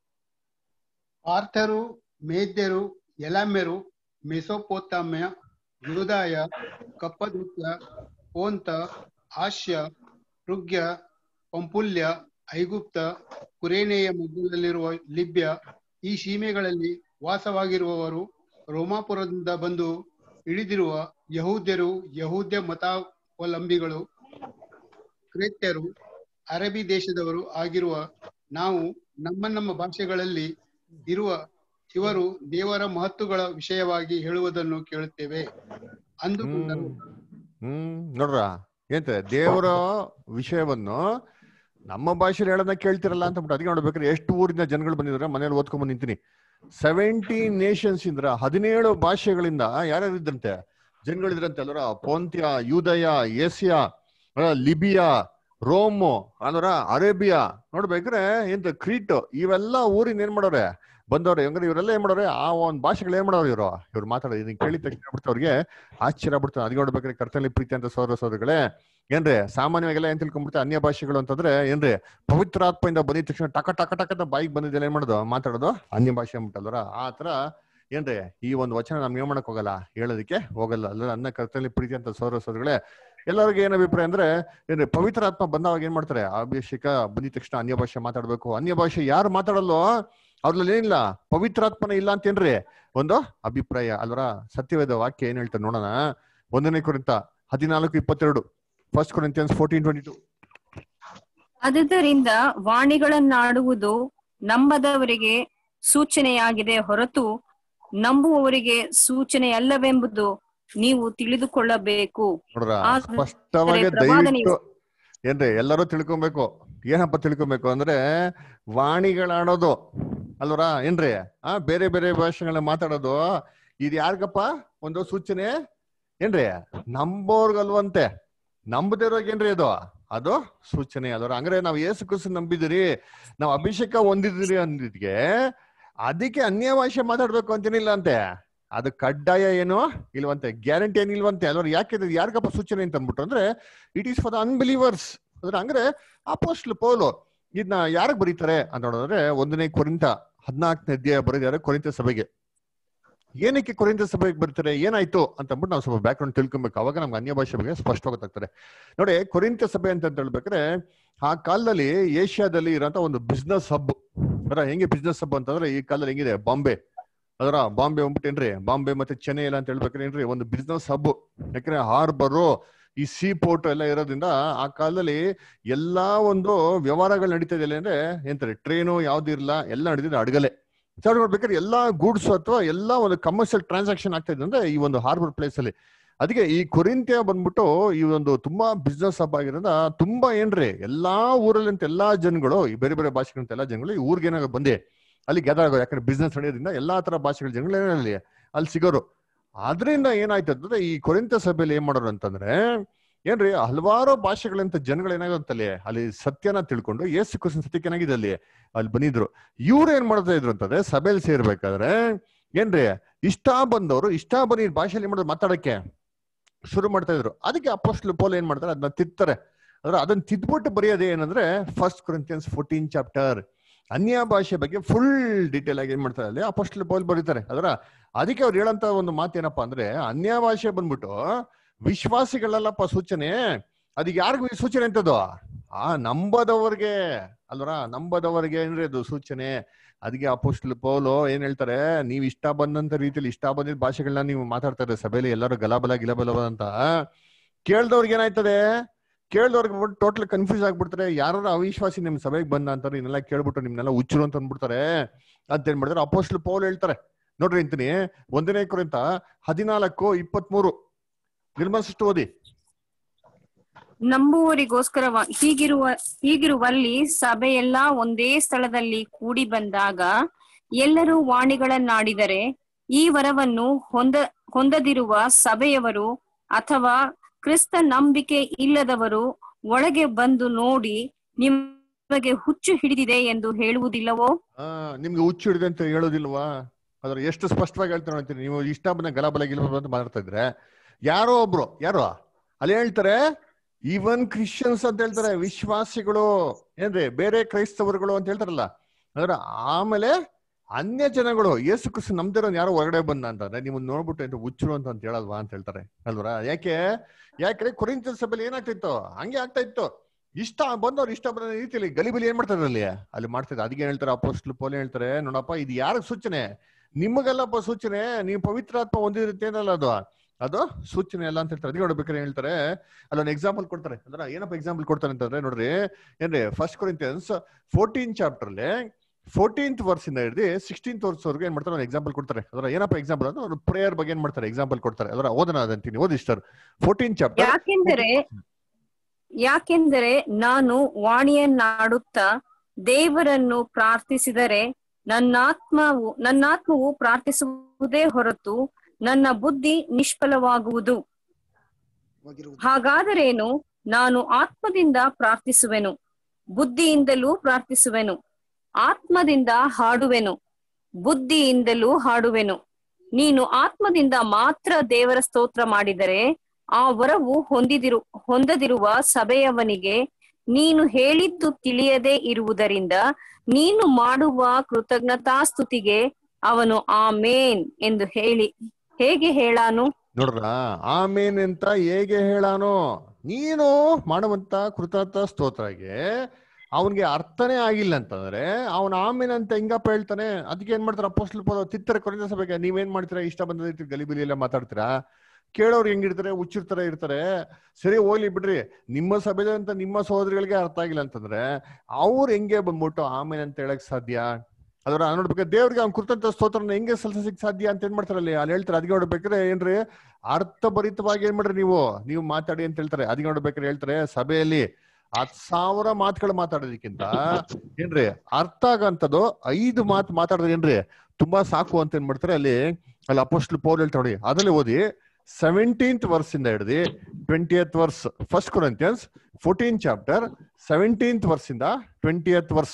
Speaker 12: ಪಾರ್ಥರು ಮೇದ್ಯರು ಎಲಾಮ್ಯರು ಮೆಸೊಪೋತಾಮ್ಯ ಯೂದಾಯ ಕಪ್ಪದುತ್ಯ ಪೋಂತ ಆಶ್ಯ ಋಗ್ಯ ಪಂಪುಲ್ಯ ಐಗುಪ್ತ ಕುರೇನೆಯ ಮಧ್ಯದಲ್ಲಿರುವ ಲಿಬ್ಯ ಈ ಸೀಮೆಗಳಲ್ಲಿ ವಾಸವಾಗಿರುವವರು ರೋಮಾಪುರದಿಂದ ಬಂದು ಇಳಿದಿರುವ ಯಹೂದ್ಯರು ಯಹೂದ್ಯ ಮತಾವಲಂಬಿಗಳು ಕ್ರೇತ್ಯರು ಅರಬಿ ದೇಶದವರು ಆಗಿರುವ ನಾವು ನಮ್ಮ ನಮ್ಮ ಭಾಷೆಗಳಲ್ಲಿ ಇರುವ ಇವರು ದೇವರ ಮಹತ್ತುಗಳ ವಿಷಯವಾಗಿ ಹೇಳುವುದನ್ನು ಕೇಳುತ್ತೇವೆ ಅಂದುಕೊಂಡರು
Speaker 1: ಹ್ಮ್ ನೋಡ್ರ ಏನ್ತೆ ದೇವರ ವಿಷಯವನ್ನು ನಮ್ಮ ಭಾಷೆಯಲ್ಲಿ ಹೇಳೋದನ್ನ ಕೇಳ್ತಿರಲ್ಲ ಅಂತ ಬಿಟ್ಟು ಅದಕ್ಕೆ ನೋಡ್ಬೇಕಾದ್ರೆ ಎಷ್ಟು ಊರಿಂದ ಜನಗಳು ಬಂದಿದ್ರೆ ಮನೇಲಿ ಓದ್ಕೊಂಡ್ ಬಂದ್ ನಿಂತೀನಿ ಸೆವೆಂಟೀನ್ ನೇಷನ್ಸ್ ಇಂದ್ರ ಹದಿನೇಳು ಭಾಷೆಗಳಿಂದ ಯಾರ್ಯಾರು ಇದ್ರಂತೆ ಜನಗಳಿದ್ರಂತೆ ಅಲ್ವರ ಪೋಂತ್ಯ ಯೂದಯ ಏಸಿಯಾ ಆ, ಲಿಬಿಯಾ ರೋಮು ಅಲ್ವರ ಅರೇಬಿಯಾ ನೋಡ್ಬೇಕ್ರೆ ಎಂತ ಕ್ರೀಟ್ ಇವೆಲ್ಲ ಊರಿಂದ ಏನ್ ಮಾಡೋರೆ ಬಂದವ್ರೆ ಹೆಂಗ್ರೆ ಇವರೆಲ್ಲ ಏನ್ ಮಾಡೋರೆ ಆ ಒಂದ್ ಭಾಷೆಗಳು ಏನ್ ಮಾಡೋರು ಇವರು ಇವ್ರು ಮಾತಾಡೋದು ಇದನ್ನ ಕೇಳಿದ ತಕ್ಷಣ ಬಿಡ್ತು ಅವ್ರಿಗೆ ಆಶ್ಚರ್ಯ ಬಿಡ್ತಾರೆ ಅದಕ್ಕೆ ನೋಡ್ಬೇಕಾದ್ರೆ ಕರ್ತನಲ್ಲಿ ಪ್ರೀತಿ ಅಂತ ಸೋದರ ಸೋದರಗಳೇ ಏನ್ರಿ ಸಾಮಾನ್ಯವಾಗೆಲ್ಲ ಏನ್ ತಿಳ್ಕೊಂಡ್ಬಿಡ್ತಾರೆ ಅನ್ಯ ಭಾಷೆಗಳು ಅಂತಂದ್ರೆ ಏನ್ರಿ ಪವಿತ್ರಾತ್ಮೆಯಿಂದ ಬಂದಿದ ತಕ್ಷಣ ಟಕ ಟಕ ಟಕ ಅಂತ ಬಾಯಿಗೆ ಬಂದಿದ್ದೆಲ್ಲ ಏನ್ ಮಾಡೋದು ಮಾತಾಡೋದು ಅನ್ಯ ಭಾಷೆ ಅಂದ್ಬಿಟ್ಟಲ್ವರ ಆ ತರ ಏನ್ರಿ ಈ ಒಂದು ವಚನ ನಮ್ಗೆ ಏನ್ ಮಾಡಕ್ ಹೋಗಲ್ಲ ಹೇಳೋದಕ್ಕೆ ಹೋಗಲ್ಲ ಅಲ್ಲ ಅನ್ನ ಕರ್ತನಲ್ಲಿ ಪ್ರೀತಿ ಅಂತ ಸೋದರ ಸೋದರಗಳೇ ಎಲ್ಲರಿಗೂ ಏನ್ ಅಭಿಪ್ರಾಯ ಅಂದ್ರೆ ಏನ್ರಿ ಪವಿತ್ರಾತ್ಮ ಬಂದವಾಗ ಏನ್ ಮಾಡ್ತಾರೆ ಅಭಿಷೇಕ ಬಂದಿದ ತಕ್ಷಣ ಅನ್ಯ ಭಾಷೆ ಮಾತಾಡ್ಬೇಕು ಅನ್ಯ ಭಾಷೆ ಯಾರು ಮಾತಾಡಲ್ಲೋ ಅವ್ರಲ್ಲಿ ಏನಿಲ್ಲ ಪವಿತ್ರಾತ್ಮನ ಇಲ್ಲ ಅಂತೇನ್ರಿ ಒಂದು ಅಭಿಪ್ರಾಯ ಅಲ್ವರ ಸತ್ಯವೇದ ವಾಕ್ಯ ಏನ್ ಹೇಳ್ತಾರೆ ನೋಡೋಣ ಒಂದನೇ ಕುರಿತ ಹದಿನಾಲ್ಕು ಇಪ್ಪತ್ತೆರಡು first Corinthians fourteen twenty two
Speaker 13: ಆದುದರಿಂದ ವಾಣಿಗಳನ್ನಾಡುವುದು ನಂಬದವರಿಗೆ ಸೂಚನೆಯಾಗಿದೆ ಹೊರತು ನಂಬುವವರಿಗೆ ಸೂಚನೆಯಲ್ಲವೆಂಬುದು ನೀವು ತಿಳಿದುಕೊಳ್ಳಬೇಕು
Speaker 1: ನೋಡ್ರ
Speaker 13: ಆದರೆ
Speaker 1: ಸ್ಪಷ್ಟವಾಗಿ
Speaker 13: ಪ್ರವಾದನೆಯು
Speaker 1: ದಯವಿಟ್ಟು ಏನ್ರಿ ಎಲ್ಲರೂ ತಿಳ್ಕೊಬೇಕು ಏನಪ್ಪ ತಿಳ್ಕೊಬೇಕು ಅಂದ್ರೆ ವಾಣಿಗಳಾಡೋದು ಅಲ್ವರ ಏನ್ರಿ ಆ ಬೇರೆ ಬೇರೆ ಭಾಷೆಗಳನ್ನ ಮಾತಾಡೋದು ಇದು ಯಾರಿಗಪ್ಪ ಒಂದು ಸೂಚನೆ ಏನ್ರಿ ನಂಬೋರ್ಗಲ್ವಂತೆ ನಂಬದಿರೋಗೇನ್ರಿ ಅದು ಅದು ಸೂಚನೆ ಅದರ ಹಂಗ್ರೆ ನಾವು ಏಸು ಕ್ರಿಸ್ತು ನಂಬಿದಿರಿ ನಾವು ಅಭಿಷೇಕ ಹೊಂದಿದಿರಿ ಅಂದಿದ್ಗೆ ಅದಕ್ಕೆ ಅನ್ಯ ಭಾಷೆ ಮಾತಾಡ್ಬೇಕು ಅಂತೇನಿಲ್ಲ ಅಂತೆ ಅದು ಕಡ್ಡಾಯ ಏನು ಇಲ್ವಂತೆ ಗ್ಯಾರಂಟಿ ಏನಿಲ್ವಂತೆ ಅಲ್ವ ಯಾಕೆ ಇದು ಯಾರಿಗಪ್ಪ ಸೂಚನೆ ಅಂತ ಅಂದ್ಬಿಟ್ಟು ಅಂದ್ರೆ it is for the unbelievers ಅಂದ್ರೆ ಹಂಗ್ರೆ ಅಪೋಸ್ಟ್ಲ್ ಪೌಲು ಇದನ್ನ ಯಾರಿಗೆ ಬರೀತಾರೆ ಅಂತ ನೋಡಿದ್ರೆ ಒಂದನೇ ಕೊರಿಂತ ಹದಿನಾಲ್ಕನೇ ಅಧ್ಯಾಯ ಬರೆದಿದ್ದಾರೆ ಕೊರಿಂತ ಸಭೆಗೆ ಏನಕ್ಕೆ ಕೊರಿಂತ ಸಭೆಗೆ ಬರ್ತಾರೆ ಏನಾಯ್ತು ಅಂತ ಅಂದ್ಬಿಟ್ಟು ನಾವು ಸ್ವಲ್ಪ ಬ್ಯಾಕ್ ಗ್ರೌಂಡ್ ತಿಳ್ಕೊಬೇಕು ಅವಾಗ ನಮ್ಗೆ ಅನ್ಯ ಭಾಷೆ ಬಗ್ಗೆ ಸ್ಪಷ್ಟವಾಗಿ ಗೊತ್ತಾಗ್ತಾರೆ ನೋಡಿ ಕೊರಿಂತ ಸಭೆ ಅಂತ ಹೇಳ್ಬೇಕಾದ್ರೆ ಆ ಕಾಲದಲ್ಲಿ ಏಷ್ಯಾದಲ್ಲಿ ಇರೋಂಥ ಒಂದು ಬಿಸ್ನೆಸ್ ಹಬ್ ಅದರ ಹೆಂಗೆ ಬಿಸ್ನೆಸ್ ಹಬ್ ಅಂತಂದ್ರೆ ಈ ಕಾಲದಲ್ಲಿ ಹೆಂಗಿದೆ ಬಾಂಬೆ ಅದರ ಬಾಂಬೆ ಹೋಗ್ಬಿಟ್ಟು ಏನ್ರಿ ಬಾಂಬೆ ಮತ್ತೆ ಚೆನ್ನೈ ಎಲ್ಲ ಅಂತ ಹೇಳ್ಬೇಕಾದ್ರೆ ಏನ್ರಿ ಒಂದು ಬಿಸ್ನೆಸ್ ಹಬ್ ಯಾಕಂದ್ರೆ ಹಾರ್ಬರು ಈ ಸೀ ಪೋರ್ಟ್ ಎಲ್ಲ ಇರೋದ್ರಿಂದ ಆ ಕಾಲದಲ್ಲಿ ಎಲ್ಲಾ ಒಂದು ವ್ಯವಹಾರಗಳು ನಡೀತಾ ಇದೆ ಅಂದ್ರೆ ಎಂತಾರೆ ಟ್ರೈನು ಯಾವ್ದು ಇರಲ್ಲ ಎಲ್ಲ ನಡೀತಿದೆ ಅಡಗಲೆ ಸರ್ ನೋಡ್ಬೇಕಾದ್ರೆ ಎಲ್ಲಾ ಗೂಡ್ಸ್ ಅಥವಾ ಎಲ್ಲಾ ಒಂದು ಕಮರ್ಷಿಯಲ್ ಟ್ರಾನ್ಸಾಕ್ಷನ್ ಆಗ್ತಾ ಇದೆ ಅಂದ್ರೆ ಈ ಒಂದು ಹಾರ್ಬರ್ ಪ್ಲೇಸ್ ಅಲ್ಲಿ ಅದಕ್ಕೆ ಈ ಕೊರಿಂತ್ಯ ಬಂದ್ಬಿಟ್ಟು ಈ ಒಂದು ತುಂಬಾ ಬಿಸ್ನೆಸ್ ಹಬ್ ಆಗಿರೋದ್ರಿಂದ ತುಂಬಾ ಏನ್ರಿ ಎಲ್ಲಾ ಊರಲ್ಲಿಂತ ಎಲ್ಲಾ ಜನಗಳು ಈ ಬೇರೆ ಬೇರೆ ಭಾಷೆಗಳಂತ ಎಲ್ಲಾ ಜನಗಳು ಈ ಊರಿಗೆ ಏನಾಗ ಬಂದೆ ಅಲ್ಲಿ ಗೆದರ್ ಆಗೋದು ಯಾಕಂದ್ರೆ ಬಿಸ್ನೆಸ್ ನಡೆಯೋದ್ರಿಂದ ಎಲ್ಲಾ ತರ ಭಾಷೆಗಳ ಜನಗಳು ಏನಲ್ಲಿ ಅಲ್ಲಿ ಸಿಗೋರು ಆದ್ರಿಂದ ಏನಾಯ್ತು ಅಂತಂದ್ರೆ ಈ ಕೊರಿಂತ ಸಭೆಯಲ್ಲಿ ಏನ್ ಮಾಡೋರು ಅಂತಂದ್ರೆ ಏನ್ರಿ ಹಲವಾರು ಭಾಷೆಗಳಂತ ಜನಗಳು ಏನಾಗತ್ತಲ್ಲಿ ಅಲ್ಲಿ ಸತ್ಯನ ತಿಳ್ಕೊಂಡು ಏಸು ಕ್ರಿಸ್ತನ ಸತ್ಯಕ್ಕೆ ಏನಾಗಿದೆ ಅಲ್ಲಿ ಅಲ್ಲಿ ಬಂದಿದ್ರು ಇವ್ರು ಏನ್ ಮಾಡ್ತಾ ಇದ್ರು ಅಂತಂದ್ರೆ ಸಭೆಯಲ್ಲಿ ಸೇರ್ಬೇಕಾದ್ರೆ ಏನ್ರಿ ಇಷ್ಟ ಬಂದವರು ಇಷ್ಟ ಬನ್ನಿ ಭಾಷೆಯಲ್ಲಿ ಏನ್ ಮಾಡೋದು ಮಾತಾಡಕ್ಕೆ ಶುರು ಮಾಡ್ತಾ ಇದ್ರು ಅದಕ್ಕೆ ಅಪೋಸ್ಟ್ಲ್ ಪೋಲ್ ಏನ್ ಮಾಡ್ತಾರೆ ಅದನ್ನ ತಿತ್ತಾರೆ ಅಂದ್ರೆ ಅದನ್ನ ತಿದ್ಬಿಟ್ಟು ಬರೆಯೋದು ಏನಂದ್ರೆ ಫಸ್ಟ್ ಕೊರಿಂತಿಯನ್ಸ್ ಫೋರ್ಟೀನ್ ಚಾಪ್ಟರ್ ಅನ್ಯ ಭಾಷೆ ಬಗ್ಗೆ ಫುಲ್ ಡೀಟೇಲ್ ಆಗಿ ಏನ್ ಮಾಡ್ತಾರೆ ಅಲ್ಲಿ ಅಪೋಸ್ಟ್ಲ್ ಪೋಲ್ ಬರೀತಾರೆ ಅದರ ಅದಕ್ಕೆ ಅವ್ರು ಹೇಳಂತ ಒಂದು ಮಾತೇನಪ್ಪಾ ಅಂದ್ರೆ ಅನ್ಯ ಭಾಷೆ ಬಂದ್ಬಿಟ್ಟು ವಿಶ್ವಾಸಿಗಳಲ್ಲಪ್ಪ ಸೂಚನೆ ಅದು ಯಾರಿಗೂ ಈ ಸೂಚನೆ ಅಂತದ್ದು ಆ ನಂಬದವ್ರಿಗೆ ಅಲ್ವರ ನಂಬದವ್ರಿಗೆ ಏನ್ರಿ ಅದು ಸೂಚನೆ ಅದಕ್ಕೆ ಅಪೋಸ್ಟ್ಲ್ ಪೌಲು ಏನ್ ಹೇಳ್ತಾರೆ ನೀವ್ ಇಷ್ಟ ಬಂದಂತ ರೀತಿಯಲ್ಲಿ ಇಷ್ಟ ಬಂದಿದ್ದ ಭಾಷೆಗಳನ್ನ ನೀವು ಮಾತಾಡ್ತಾರೆ ಸಭೆಯಲ್ಲಿ ಎಲ್ಲರೂ ಗಲಾಬಲ ಗಿಲಬಲ ಅಂತ ಕೇಳ್ದವ್ರಿಗೆ ಏನಾಯ್ತದೆ ಕೇಳ್ದವ್ರಿಗೆ ಟೋಟಲ್ ಕನ್ಫ್ಯೂಸ್ ಆಗ್ಬಿಡ್ತಾರೆ ಯಾರು ಅವಿಶ್ವಾಸಿ ನಿಮ್ ಸಭೆಗೆ ಬಂದ ಅಂತಾರೆ ಇನ್ನೆಲ್ಲ ಕೇಳ್ಬಿಟ್ಟು ನಿಮ್ನೆಲ್ಲ ಹುಚ್ಚರು ಅಂತ ಅಂದ್ಬಿಡ್ತಾರೆ ಅಂತ ಏನ್ ಮಾಡ್ತಾರೆ ಅಪೋಸ್ಟ್ಲ್ ಪೌಲ್ ಹೇಳ್ತಾರೆ ನೋಡ್ರಿ ಅಂತೀನಿ ಒಂದನೇ ಕುರಿತ ಹದಿನಾಲ್ಕು ಇಪ್ಪತ್ಮೂರು ನಿರ್ಮಲಿಸಿಟ್ಟು ಓದಿ
Speaker 13: ನಂಬುವವರಿಗೋಸ್ಕರ ಹೀಗಿರುವ ಹೀಗಿರುವಲ್ಲಿ ಸಭೆಯೆಲ್ಲ ಒಂದೇ ಸ್ಥಳದಲ್ಲಿ ಕೂಡಿ ಬಂದಾಗ ಎಲ್ಲರೂ ವಾಣಿಗಳನ್ನಾಡಿದರೆ ಈ ವರವನ್ನು ಹೊಂದ ಹೊಂದದಿರುವ ಸಭೆಯವರು ಅಥವಾ ಕ್ರಿಸ್ತ ನಂಬಿಕೆ ಇಲ್ಲದವರು ಒಳಗೆ ಬಂದು ನೋಡಿ ನಿಮಗೆ ಹುಚ್ಚು ಹಿಡಿದಿದೆ ಎಂದು ಹೇಳುವುದಿಲ್ಲವೋ
Speaker 1: ಆ ನಿಮ್ಗೆ ಹುಚ್ಚು ಹಿಡಿದೆ ಅಂತ ಹೇಳೋದಿಲ್ವಾ ಅದ್ರ ಎಷ್ಟು ಸ್ಪಷ್ಟವಾಗಿ ಹೇಳ್ತಾರೆ ಅಂತೀನಿ ನೀವು ಇಷ್ಟ ಬಂದ ಗಲಾಬಲ ಗಿಲಬಲ ಅಂತ ಮಾತಾಡ್ತಾ ಇದ್ರೆ ಯಾರೋ ಒಬ್ರು ಯಾರೋ ಅಲ್ಲಿ ಹೇಳ್ತಾರೆ ಈವನ್ ಕ್ರಿಶ್ಚಿಯನ್ಸ್ ಅಂತ ಹೇಳ್ತಾರೆ ವಿಶ್ವಾಸಿಗಳು ಏನ್ರಿ ಬೇರೆ ಕ್ರೈಸ್ತವರುಗಳು ಅಂತ ಹೇಳ್ತಾರಲ್ಲ ಅಂದ್ರೆ ಆಮೇಲೆ ಅನ್ಯ ಜನಗಳು ಯೇಸು ಕ್ರಿಸ್ತು ನಮ್ದಿರೋ ಯಾರೋ ಹೊರಗಡೆ ಬಂದ ಅಂತಂದ್ರೆ ನೀವು ನೋಡ್ಬಿಟ್ಟು ಎಂತ ಹುಚ್ಚರು ಅಂತ ಅಂತ ಹೇಳಲ್ವಾ ಅಂತ ಹೇಳ್ತಾರೆ ಅಲ್ವರ ಯಾಕೆ ಯಾಕೆ ಕೊರಿಂತ ಸಭೆಯಲ್ಲಿ ಏನಾಗ್ತಿತ್ತು ಹಂಗೆ ಆಗ್ತಾ ಇತ್ತು ಇಷ್ಟ ಬಂದವ್ರು ಇಷ್ಟ ಬಂದ ರೀತಿಯಲ್ಲಿ ಗಲಿಬಿಲಿ ಏನ್ ಮಾಡ್ತಾರೆ ಅಲ್ಲಿ ಅಲ್ಲಿ ಮಾಡ್ತಿದ್ರು ಅದಕ್ಕೆ ಹೇಳ್ತಾರೆ ಅಪೋಸ್ಟ್ಲ್ ಪೋಲೆ ಹೇಳ್ತಾರೆ ನೋಡಪ್ಪ ಇದು ಯಾರ ಸೂಚನೆ ನಿಮಗೆಲ್ಲಪ್ಪ ಸೂಚನೆ ನೀವು ಪವಿತ್ರಾತ್ಮ ಹೊಂದಿರುತ್ತೆ ಏನಲ್ಲ ಅದು ಅದು ಸೂಚನೆ ಅಲ್ಲ ಅಂತ ಹೇಳ್ತಾರೆ ಅದಕ್ಕೆ ನೋಡ್ಬೇಕಾದ್ರೆ ಹೇಳ್ತಾರೆ ಅಲ್ಲೊಂದು ಎಕ್ಸಾಂಪಲ್ ಕೊಡ್ತಾರೆ ಅಂದ್ರೆ ಏನಪ್ಪ ಎಕ್ಸಾಂಪಲ್ ಕೊಡ್ತಾರೆ ಅಂತಂದ್ರೆ ನೋಡ್ರಿ ಏನ್ರಿ ಫಸ್ಟ್ ಕೊರಿಂತಿಯನ್ಸ್ ಫೋರ್ಟೀನ್ ಚಾಪ್ಟರ್ ಅಲ್ಲಿ ಫೋರ್ಟೀನ್ತ್ ವರ್ಸ್ ಇಂದ ಹಿಡಿದು ಸಿಕ್ಸ್ಟೀನ್ತ್ ವರ್ಸ್ ವರ್ಗು ಏನ್ ಮಾಡ್ತಾರೆ ಒಂದು ಎಕ್ಸಾಂಪಲ್ ಕೊಡ್ತಾರೆ ಅದರ ಏನಪ್ಪ ಎಕ್ಸಾಂಪಲ್ ಅಂದ್ರೆ ಒಂದು ಪ್ರೇಯರ್ ಬಗ್ಗೆ ಏನ್ ಮಾಡ್ತಾರೆ ಎಕ್ಸಾಂಪಲ್ ಕೊಡ್ತಾರೆ ಅದರ ಓದನ ಅದಂತೀನಿ ಓದಿ ಸರ್ ಫೋರ್ಟೀನ್ ಚಾಪ್ಟರ್
Speaker 13: ಯಾಕೆಂದರೆ ಯಾಕೆಂದರೆ ನಾನು ವಾಣಿಯನ್ನಾಡುತ್ತಾ ದೇವರನ್ನು ಪ್ರಾರ್ಥಿಸಿದರೆ ನನ್ನಾತ್ಮವು ನನ್ನಾತ್ಮವು ಪ್ರಾರ್ಥಿಸುವುದೇ ಹೊರತು ನನ್ನ ಬುದ್ಧಿ ನಿಷ್ಫಲವಾಗುವುದು ಹಾಗಾದರೇನು ನಾನು ಆತ್ಮದಿಂದ ಪ್ರಾರ್ಥಿಸುವೆನು ಬುದ್ಧಿಯಿಂದಲೂ ಪ್ರಾರ್ಥಿಸುವೆನು ಆತ್ಮದಿಂದ ಹಾಡುವೆನು ಬುದ್ಧಿಯಿಂದಲೂ ಹಾಡುವೆನು ನೀನು ಆತ್ಮದಿಂದ ಮಾತ್ರ ದೇವರ ಸ್ತೋತ್ರ ಮಾಡಿದರೆ ಆ ವರವು ಹೊಂದಿದಿರು ಹೊಂದದಿರುವ ಸಭೆಯವನಿಗೆ ನೀನು ಹೇಳಿದ್ದು ತಿಳಿಯದೇ ಇರುವುದರಿಂದ ನೀನು ಮಾಡುವ ಕೃತಜ್ಞತಾಸ್ತುತಿಗೆ ಅವನು ಆಮೇನ್ ಎಂದು ಹೇಳಿ ಹೇಗೆ ಹೇಳಾನು
Speaker 1: ನೋಡ್ರ ಆಮೇನ್ ಅಂತ ಹೇಗೆ ಹೇಳಾನು ನೀನು ಮಾಡುವಂತ ಕೃತಜ್ಞತ ಸ್ತೋತ್ರಗೆ ಅವನ್ಗೆ ಅರ್ಥನೇ ಆಗಿಲ್ಲ ಅಂತಂದ್ರೆ ಅವನ ಆಮೇನ್ ಅಂತ ಹೆಂಗಪ್ಪ ಹೇಳ್ತಾನೆ ಅದಕ್ಕೆ ಏನ್ ಮಾಡ್ತಾರೆ ಅಪ್ಪೋಸ್ಟಲ್ ಪದ ತಿತ್ತರ ಕೊರಿಂದ ಸಭೆಗೆ ನೀವೇನ್ ಮಾಡ್ತೀರಾ ಇಷ್ಟ ಬಂದ ರೀತಿ ಗಲಿಬಿಲಿ ಎಲ್ಲ ಮಾತಾಡ್ತೀರಾ ಕೇಳೋರು ಹೆಂಗಿರ್ತಾರೆ ಹುಚ್ಚಿರ್ತಾರೆ ಇರ್ತಾರೆ ಸರಿ ಹೋಗ್ಲಿ ಬಿಡ್ರಿ ನಿಮ್ಮ ಸಭೆದ ಅಂತ ನಿಮ್ಮ ಸಹೋದರಿಗಳಿಗೆ ಅರ್ಥ ಆಗಿಲ್ಲ ಅಂತಂದ್ರೆ ಅವ್ರು ಹೆಂಗೆ ಬಂದ್ಬಿಟ್ಟು ಆಮೇಲೆ ಅಂತ ಹೇಳಕ್ ಸಾಧ್ಯ ಅದರ ನೋಡ್ಬೇಕಾದ್ರೆ ದೇವ್ರಿಗೆ ಅವ್ನ ಕೃತಂತ ಸ್ತೋತ್ರನ ಹೆಂಗೆ ಸಲ್ಲಿಸಕ್ ಸಾಧ್ಯ ಅಂತ ಏನ್ ಮಾಡ್ತಾರೆ ಅಲ್ಲಿ ಅಲ್ಲಿ ಹೇಳ್ತಾರೆ ಅದಕ್ಕೆ ನೋಡ್ಬೇಕಾದ್ರೆ ಏನ್ರಿ ಅರ್ಥಭರಿತವಾಗಿ ಏನ್ ಮಾಡ್ರಿ ನೀವು ನೀವು ಮಾತಾಡಿ ಅಂತ ಹೇಳ್ತಾರೆ ಅದಕ್ಕೆ ನೋಡ್ಬೇಕಾದ್ರೆ ಹೇಳ್ತಾರೆ ಸಭೆಯಲ್ಲಿ ಹತ್ ಸಾವಿರ ಮಾತುಗಳು ಮಾತಾಡೋದಕ್ಕಿಂತ ಏನ್ರಿ ಅರ್ಥ ಆಗಂತದ್ದು ಐದು ಮಾತು ಮಾತಾಡಿದ್ರೆ ಏನ್ರಿ ತುಂಬಾ ಸಾಕು ಅಂತ ಏನ್ ಮಾಡ್ತಾರೆ ಅಲ್ಲಿ ಅಲ್ಲಿ ಅಪೋಸ್ಟ್ಲ್ ಪೌಲ್ ಹೇಳ್ತಾ ನೋಡಿ ಅದ್ರಲ್ಲಿ ಓದಿ ಸೆವೆಂಟೀನ್ತ್ ವರ್ಸ್ ಇಂದ ಹಿಡಿದು twentieth verse first Corinthians fourteen chapter seventeenth verse ಇಂದ ಟ್ವೆಂಟಿಯತ್ ವರ್ಸ್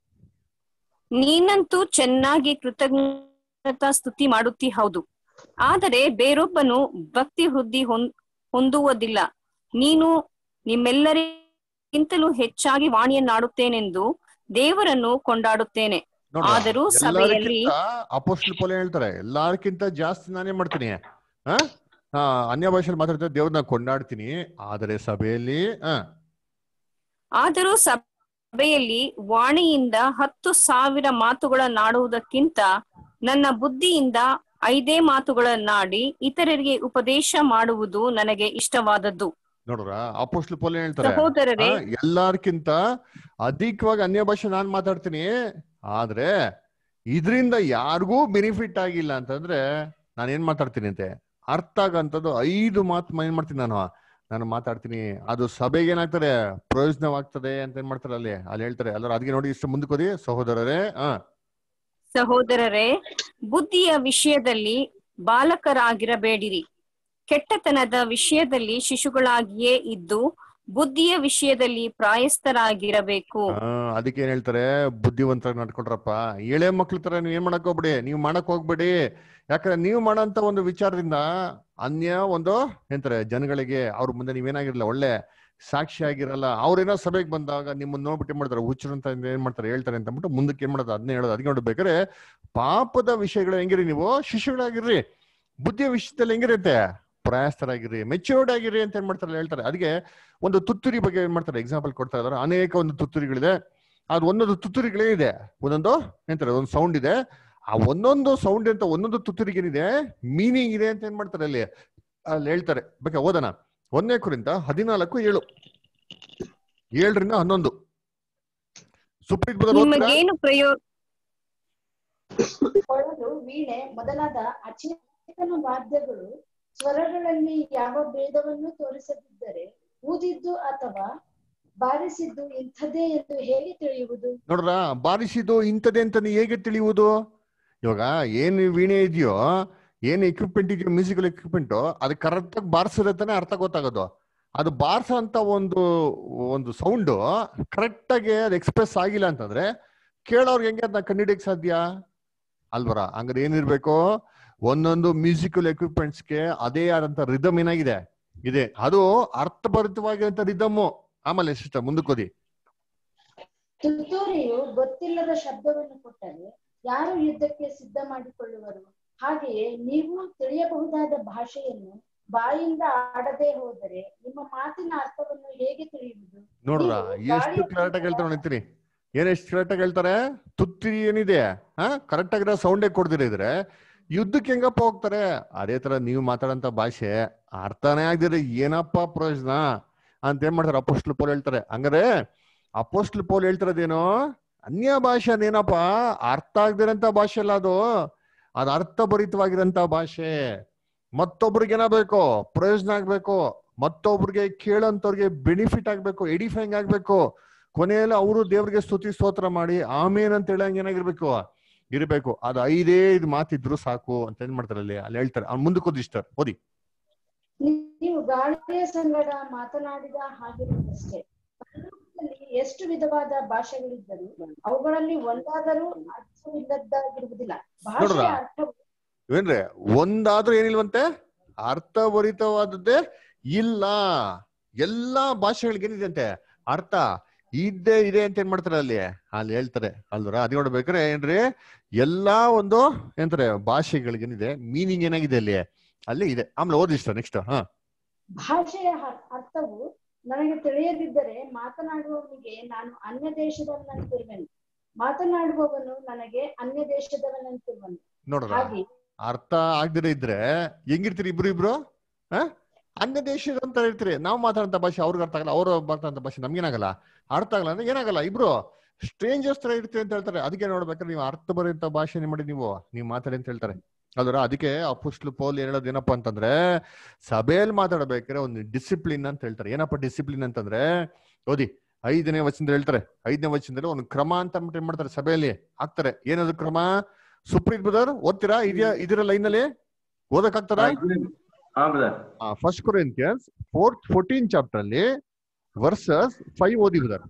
Speaker 13: ನೀನಂತೂ ಚೆನ್ನಾಗಿ ಕೃತಜ್ಞತಾ ಸ್ತುತಿ ಮಾಡುತ್ತಿ ಹೌದು ಆದರೆ ಬೇರೊಬ್ಬನು ಭಕ್ತಿ ವೃದ್ಧಿ ಹೊಂ- ಹೊಂದುವುದಿಲ್ಲ ನೀನು ನಿಮ್ಮೆಲ್ಲರಿಗಿಂತಲೂ ಹೆಚ್ಚಾಗಿ ವಾಣಿಯನ್ನಾಡುತ್ತೇನೆಂದು ದೇವರನ್ನು ಕೊಂಡಾಡುತ್ತೇನೆ ಆದರೂ ಸಭೆಯಲ್ಲಿ
Speaker 1: ಅಪೋಸ್ಟ್ಲ್ ಪೌಲ್ ಏನ್ ಹೇಳ್ತಾರೆ ಎಲ್ಲಾರ್ಕಿಂತ ಜಾಸ್ತಿ ನಾನೇ ಮಾಡ್ತೀನಿ ಆ ಹಾ ಅನ್ಯ ಭಾಷೆಯಲ್ಲಿ ಮಾತಾಡ್ತಾರೆ ದೇವ್ರನ್ನ ಕೊಂಡಾಡ್ತೀನಿ ಆದರೆ ಸಭೆಯಲ್ಲಿ ಆ
Speaker 13: ಆದರೂ ಸಭೆಯಲ್ಲಿ ವಾಣಿಯಿಂದ ಹತ್ತು ಸಾವಿರ ಮಾತುಗಳನ್ನಾಡುವುದಕ್ಕಿಂತ ನನ್ನ ಬುದ್ಧಿಯಿಂದ ಐದೇ ಮಾತುಗಳನ್ನಾಡಿ ಇತರರಿಗೆ ಉಪದೇಶ ಮಾಡುವುದು ನನಗೆ ಇಷ್ಟವಾದದ್ದು
Speaker 1: ನೋಡ್ರ ಅಪೋಸ್ಟ್ಲ್ ಪೌಲ್ ಏನ್ ಹೇಳ್ತಾರೆ
Speaker 13: ಸಹೋದರರೇ,
Speaker 1: ಆ, ಎಲ್ಲಾರ್ಕಿಂತ ಅಧಿಕವಾಗಿ ಅನ್ಯ ಭಾಷೆ ನಾನ್ ಮಾತಾಡ್ತೀನಿ ಆದ್ರೆ ಇದರಿಂದ ಯಾರಿಗೂ ಬೆನಿಫಿಟ್ ಆಗಿಲ್ಲ ಅಂತಂದ್ರೆ ನಾನು ಏನ್ ಮಾತಾಡ್ತೀನಿ ಅಂತೆ ಅರ್ಥ ಆಗಂತದ್ದು ಐದು ಮಾತು ಏನ್ ಮಾಡ್ತೀನಿ ನಾನು ನಾನು ಮಾತಾಡ್ತೀನಿ ಅದು ಸಭೆಗೆ ಏನಾಗ್ತದೆ ಪ್ರಯೋಜನವಾಗ್ತದೆ ಅಂತ ಏನ್ ಮಾಡ್ತಾರೆ ಅಲ್ಲಿ ಅಲ್ಲಿ ಹೇಳ್ತಾರೆ ಅಲ್ಲರ ಅದಕ್ಕೆ ನೋಡಿ ಇಷ್ಟು ಮುಂದಕ್ಕೆ ಹೋದಿ ಸಹೋದರರೇ ಆ
Speaker 13: ಸಹೋದರರೇ ಬುದ್ಧಿಯ ವಿಷಯದಲ್ಲಿ ಬಾಲಕರಾಗಿರಬೇಡಿರಿ ಕೆಟ್ಟತನದ ವಿಷಯದಲ್ಲಿ ಶಿಶುಗಳಾಗಿಯೇ ಇದ್ದು ಬುದ್ಧಿಯ ವಿಷಯದಲ್ಲಿ ಪ್ರಾಯಸ್ಥರಾಗಿರಬೇಕು
Speaker 1: ಆ, ಅದಕ್ಕೆ ಏನ್ ಹೇಳ್ತಾರೆ ಬುದ್ಧಿವಂತರಾಗಿ ನಡ್ಕೊಳ್ರಪ್ಪ ಎಳೆ ಮಕ್ಳ ತರ ನೀವ್ ಏನ್ ಮಾಡಕ್ ಹೋಗ್ಬೇಡಿ ನೀವು ಮಾಡಕ್ ಹೋಗ್ಬೇಡಿ ಯಾಕಂದ್ರೆ ನೀವು ಮಾಡೋಂತ ಒಂದು ವಿಚಾರದಿಂದ ಅನ್ಯ ಒಂದು ಎಂತಾರೆ ಜನಗಳಿಗೆ ಅವ್ರ ಮುಂದೆ ನೀವೇನಾಗಿರಲ್ಲ ಒಳ್ಳೆ ಸಾಕ್ಷಿ ಆಗಿರಲ್ಲ ಅವ್ರೇನೋ ಸಭೆಗೆ ಬಂದಾಗ ನಿಮ್ಮನ್ನ ನೋಡ್ಬಿಟ್ಟು ಏನ್ ಮಾಡ್ತಾರೆ ಹುಚ್ಚರು ಅಂತ ಏನ್ ಮಾಡ್ತಾರೆ ಹೇಳ್ತಾರೆ ಅಂತ ಅಂದ್ಬಿಟ್ಟು ಮುಂದಕ್ಕೆ ಏನ್ ಮಾಡೋದು ಅದನ್ನೇ ಹೇಳೋದು ಅದಕ್ಕೆ ನೋಡ್ಬೇಕಾದ್ರೆ ಪಾಪದ ವಿಷಯಗಳು ಹೆಂಗಿರಿ ನೀವು ಶಿಶುಗಳಾಗಿರ್ರಿ ಬುದ್ಧಿಯ ವಿಷಯದಲ್ಲಿ ಹೆಂಗಿರುತ್ತೆ ಪ್ರಯಾಸ್ತರಾಗಿರಿ ಮೆಚ್ಯೂರ್ಡ್ ಆಗಿರಿ ಅಂತ ಏನ್ ಮಾಡ್ತಾರೆ ಹೇಳ್ತಾರೆ ಅದಕ್ಕೆ ಒಂದು ತುತ್ತೂರಿ ಬಗ್ಗೆ ಏನ್ ಮಾಡ್ತಾರೆ ಎಕ್ಸಾಂಪಲ್ ಕೊಡ್ತಾ ಇದಾರೆ ಅನೇಕ ಒಂದು ತುತ್ತೂರಿಗಳಿದೆ ಅದು ಒಂದೊಂದು ತುತ್ತೂರಿಗಳೇ ಇದೆ ಒಂದೊಂದು ಎಂತಾರೆ ಒಂದು ಸೌಂಡ್ ಇದೆ ಆ ಒಂದೊಂದು ಸೌಂಡ್ ಅಂತ ಒಂದೊಂದು ತುತ್ತೂರಿಗೆ ಏನಿದೆ ಮೀನಿಂಗ್ ಇದೆ ಅಂತ ಏನ್ ಮಾಡ್ತಾರೆ ಅಲ್ಲಿ ಅಲ್ಲಿ ಹೇಳ್ತಾರೆ ಬೇಕಾ ಓದೋಣ ಒಂದನೇ ಕುರಿತ ಹದಿನಾಲ್ಕು ಏಳು ಏಳರಿಂದ ಹನ್ನೊಂದು ಸುಪ್ರೀತ್ ಬ್ರದರ್ ಓದ್ತೀರಾ
Speaker 13: ನಿಮಗೇನು ಪ್ರಯೋಜನ
Speaker 6: ಕೊಳಲು ವೀಣೆ ಮೊದಲಾದ ಅಚೇತನ ವಾದ್ಯಗಳು ಸ್ವರಗಳಲ್ಲಿ ಯಾವ ಭೇದವನ್ನು ತೋರಿಸದಿದ್ದರೆ ಊದಿದ್ದು ಅಥವಾ ಬಾರಿಸಿದ್ದು ಇಂಥದ್ದೇ ಎಂದು ಹೇಗೆ ತಿಳಿಯುವುದು
Speaker 1: ನೋಡ್ರ ಬಾರಿಸಿದ್ದು ಇಂಥದ್ದೇ ಅಂತ ಹೇಗೆ ತಿಳಿಯುವುದು ಇವಾಗ ಏನು ವೀಣೆ ಇದೆಯೋ ಏನು ಎಕ್ವಿಪ್ಮೆಂಟ್ ಇದೆಯೋ ಮ್ಯೂಸಿಕಲ್ ಎಕ್ವಿಪ್ಮೆಂಟ್ ಅದು ಕರೆಕ್ಟ್ ಆಗಿ ಬಾರಿಸಿದ್ರೆ ತಾನೇ ಅರ್ಥ ಗೊತ್ತಾಗೋದು ಅದು ಬಾರ್ಸೋ ಅಂತ ಒಂದು ಒಂದು ಸೌಂಡು ಕರೆಕ್ಟ್ ಆಗಿ ಅದು ಎಕ್ಸ್ಪ್ರೆಸ್ ಆಗಿಲ್ಲ ಅಂತಂದ್ರೆ ಕೇಳೋರ್ಗೆ ಹೆಂಗೆ ಅದನ್ನ ಕಂಡಿಡಿಯಕ್ ಸಾಧ್ಯ ಅಲ್ವರ ಹಂಗಾರೆ ಏನಿರ್ಬೇಕು ಒಂದೊಂದು ಮ್ಯೂಸಿಕಲ್ ಎಕ್ವಿಪ್ಮೆಂಟ್ಸ್ಗೆ ಅದೇ ಆದಂತ ರಿದಮ್ ಏನಾಗಿದೆ ಇದೆ ಅದು ಅರ್ಥಭರಿತವಾಗಿರಂತ ರಿದಮ್ಮು ಆಮೇಲೆ ಸಿಸ್ಟರ್ ಮುಂದಕ್ಕೆ ಓದಿ
Speaker 6: ತುತ್ತೂರಿಯು ಗೊತ್ತಿಲ್ಲದ ಶಬ್ದವನ್ನು ಕೊಟ್ಟರೆ ಯಾರು ಯುದ್ಧಕ್ಕೆ ಸಿದ್ಧ ಮಾಡಿಕೊಳ್ಳುವರು ಹಾಗೆಯೇ ನೀವು ತಿಳಿಯಬಹುದಾದ ಭಾಷೆಯನ್ನು ಬಾಯಿಂದ ಆಡದೆ ಹೋದರೆ ನಿಮ್ಮ ಮಾತಿನ ಅರ್ಥವನ್ನು ಹೇಗೆ ತಿಳಿಯುವುದು
Speaker 1: ನೋಡ್ರ
Speaker 6: ನೀವು
Speaker 1: ಎಷ್ಟು
Speaker 6: ಗಾಳಿಯ
Speaker 1: ಕ್ಲಾರಿಟ್ ಆಗಿ ಹೇಳ್ತಾರೆ ನಿಂತೀನಿ ಏನ್ ಎಷ್ಟು ಕ್ಲಾರಿಟ್ ಆಗಿ ಹೇಳ್ತಾರೆ ತುತ್ತಿ ಏನಿದೆ ಹಾ ಕರೆಕ್ಟ್ ಆಗಿರೋ ಸೌಂಡೇ ಕೊಡ್ದಿರ ಇದ್ರೆ ಯುದ್ಧಕ್ಕೆ ಹೆಂಗಪ್ಪ ಹೋಗ್ತಾರೆ ಅದೇ ತರ ನೀವು ಮಾತಾಡಂತ ಭಾಷೆ ಅರ್ಥನೇ ಆಗದಿರ ಏನಪ್ಪ ಪ್ರಯೋಜನ ಅಂತ ಏನ್ ಮಾಡ್ತಾರೆ ಅಪೋಸ್ಟ್ಲ್ ಪೋಲ್ ಹೇಳ್ತಾರೆ ಹಂಗಾರೆ ಅಪೋಸ್ಟ್ಲ್ ಪೋಲ್ ಹೇಳ್ತಿರೋದೇನು ಅನ್ಯ ಭಾಷೆ ಅದೇನಪ್ಪ ಅರ್ಥ ಆಗದಿರಂತ ಭಾಷೆ ಅಲ್ಲ ಅದು ಅದು ಅರ್ಥಭರಿತವಾಗಿರಂತ ಭಾಷೆ ಮತ್ತೊಬ್ರಿಗೆ ಏನಾಗಬೇಕು ಪ್ರಯೋಜನ ಆಗ್ಬೇಕು ಮತ್ತೊಬ್ರಿಗೆ ಕೇಳಂತವ್ರಿಗೆ ಬೆನಿಫಿಟ್ ಆಗ್ಬೇಕು ಎಡಿಫೈಂಗ್ ಆಗ್ಬೇಕು ಕೊನೆಯಲ್ಲಿ ಅವರು ದೇವ್ರಿಗೆ ಸ್ತುತಿ ಸ್ತೋತ್ರ ಮಾಡಿ ಆಮೇನ್ ಅಂತ ಹೇಳಂಗ್ ಏನಾಗಿರ್ಬೇಕು ಇರ್ಬೇಕು ಅದು ಐದೇ ಇದು ಮಾತಿದ್ರು ಸಾಕು ಅಂತ ಏನ್ ಮಾಡ್ತಾರೆ ಅಲ್ಲಿ ಅಲ್ಲಿ ಹೇಳ್ತಾರೆ ಅವ್ನು ಮುಂದಕ್ಕೆ ಓದಿ ಇಷ್ಟ ಓದಿ
Speaker 6: ನೀವು ಗಾಳಿಯ ಸಂಗಡ ಮಾತನಾಡಿದ ಹಾಗಿರುವುದಷ್ಟೇ ಪರಲೋಕದಲ್ಲಿ ಎಷ್ಟು ವಿಧವಾದ ಭಾಷೆಗಳಿದ್ದರೂ ಅವುಗಳಲ್ಲಿ ಒಂದಾದರೂ ಅರ್ಥವಿಲ್ಲದ್ದಾಗಿರುವುದಿಲ್ಲ ಭಾಷೆಯ
Speaker 1: ನೋಡ್ರಾ?
Speaker 6: ಅರ್ಥವು
Speaker 1: ಏನ್ರಿ ಒಂದಾದ್ರೂ ಏನಿಲ್ವಂತೆ ಅರ್ಥಭರಿತವಾದದ್ದೇ ಇಲ್ಲ ಎಲ್ಲಾ ಭಾಷೆಗಳಿಗೆ ಏನಿದೆ ಅಂತೆ ಅರ್ಥ ಇದ್ದೇ ಇದೆ ಅಂತ ಏನ್ ಮಾಡ್ತಾರೆ ಅಲ್ಲಿ ಅಲ್ಲಿ ಹೇಳ್ತಾರೆ ಅಲ್ವರ ಅದ್ ನೋಡ್ಬೇಕಾರೆ ಏನ್ರಿ ಎಲ್ಲಾ ಒಂದು ಏನಂತಾರೆ ಭಾಷೆಗಳಿಗೆ ಏನಿದೆ ಮೀನಿಂಗ್ ಏನಾಗಿದೆ ಅಲ್ಲಿ ಅಲ್ಲಿ ಇದೆ ಆಮೇಲೆ ಓದಿಷ್ಟ ನೆಕ್ಸ್ಟ್ ಹಾ
Speaker 6: ಭಾಷೆಯ ಹ- ಅರ್ಥವು ನನಗೆ ತಿಳಿಯದಿದ್ದರೆ ಮಾತನಾಡುವವನಿಗೆ ನಾನು ಅನ್ಯ ದೇಶದವನಂತಿರುವೆನು ಮಾತನಾಡುವವನು ನನಗೆ ಅನ್ಯ ದೇಶದವನಂತಿರುವನು
Speaker 1: ನೋಡ್ರ
Speaker 6: ಹಾಗೆ
Speaker 1: ಅರ್ಥ ಆಗ್ದಿರ ಇದ್ರೆ ಹೆಂಗಿರ್ತೀರಿ ಇಬ್ರು ಇಬ್ರು ಹ ಅನ್ಯ ದೇಶದ ಅಂತ ಇರ್ತೀರಿ ನಾವು ಮಾತಾಡಂತ ಭಾಷೆ ಅವ್ರಿಗೆ ಅರ್ಥ ಆಗಲ್ಲ ಅವ್ರು ಮಾತಾಡಂತ ಭಾಷೆ ನಮ್ಗೇನಾಗಲ್ಲ ಅರ್ಥ ಆಗಲ್ಲ ಅಂದ್ರೆ ಏನಾಗಲ್ಲ ಇಬ್ರು ಸ್ಟ್ರೇಂಜರ್ಸ್ ತರ ಇರ್ತೀರಿ ಅಂತ ಹೇಳ್ತಾರೆ ಅದಕ್ಕೆ ನೋಡ್ಬೇಕಾದ್ರೆ ನೀವು ಅರ್ಥ ಬರೋಂತ ಭಾಷೆ ಮಾಡಿ ನೀವು ನೀವು ಮಾತಾಡಿ ಅಂತ ಹೇಳ್ತಾರೆ ಅಲ್ವರ ಅದಕ್ಕೆ ಅಪುಸ್ಲು ಪೌಲ್ ಹೇಳೋದು ಏನಪ್ಪಾ ಅಂತಂದ್ರೆ ಸಭೆಯಲ್ಲಿ ಮಾತಾಡಬೇಕಾದ್ರೆ ಒಂದು ಡಿಸಿಪ್ಲಿನ್ ಅಂತ ಹೇಳ್ತಾರೆ ಏನಪ್ಪ ಡಿಸಿಪ್ಲಿನ್ ಅಂತಂದ್ರೆ ಓದಿ ಐದನೇ ವಚನದಲ್ಲಿ ಹೇಳ್ತಾರೆ ಐದನೇ ವಚನದಲ್ಲಿ ಒಂದು ಕ್ರಮ ಅಂತ ಅಂದ್ಬಿಟ್ಟು ಏನ್ ಮಾಡ್ತಾರೆ ಸಭೆಯಲ್ಲಿ ಹಾಕ್ತಾರೆ ಏನದು ಕ್ರಮ ಸುಪ್ರೀತ್ ಬ್ರದರ್ ಓದ್ತೀರಾ ಇದೆಯಾ ಇದರ ಲೈನ್ ಅಲ್ಲಿ ಓದಕ್ಕಾಗ್ತದ
Speaker 2: ಹಾ brother
Speaker 1: first Corinthians fourth fourteen chapter ಅಲ್ಲಿ ವರ್ಸಸ್ ಫೈವ್ ಓದಿ ಬ್ರದರ್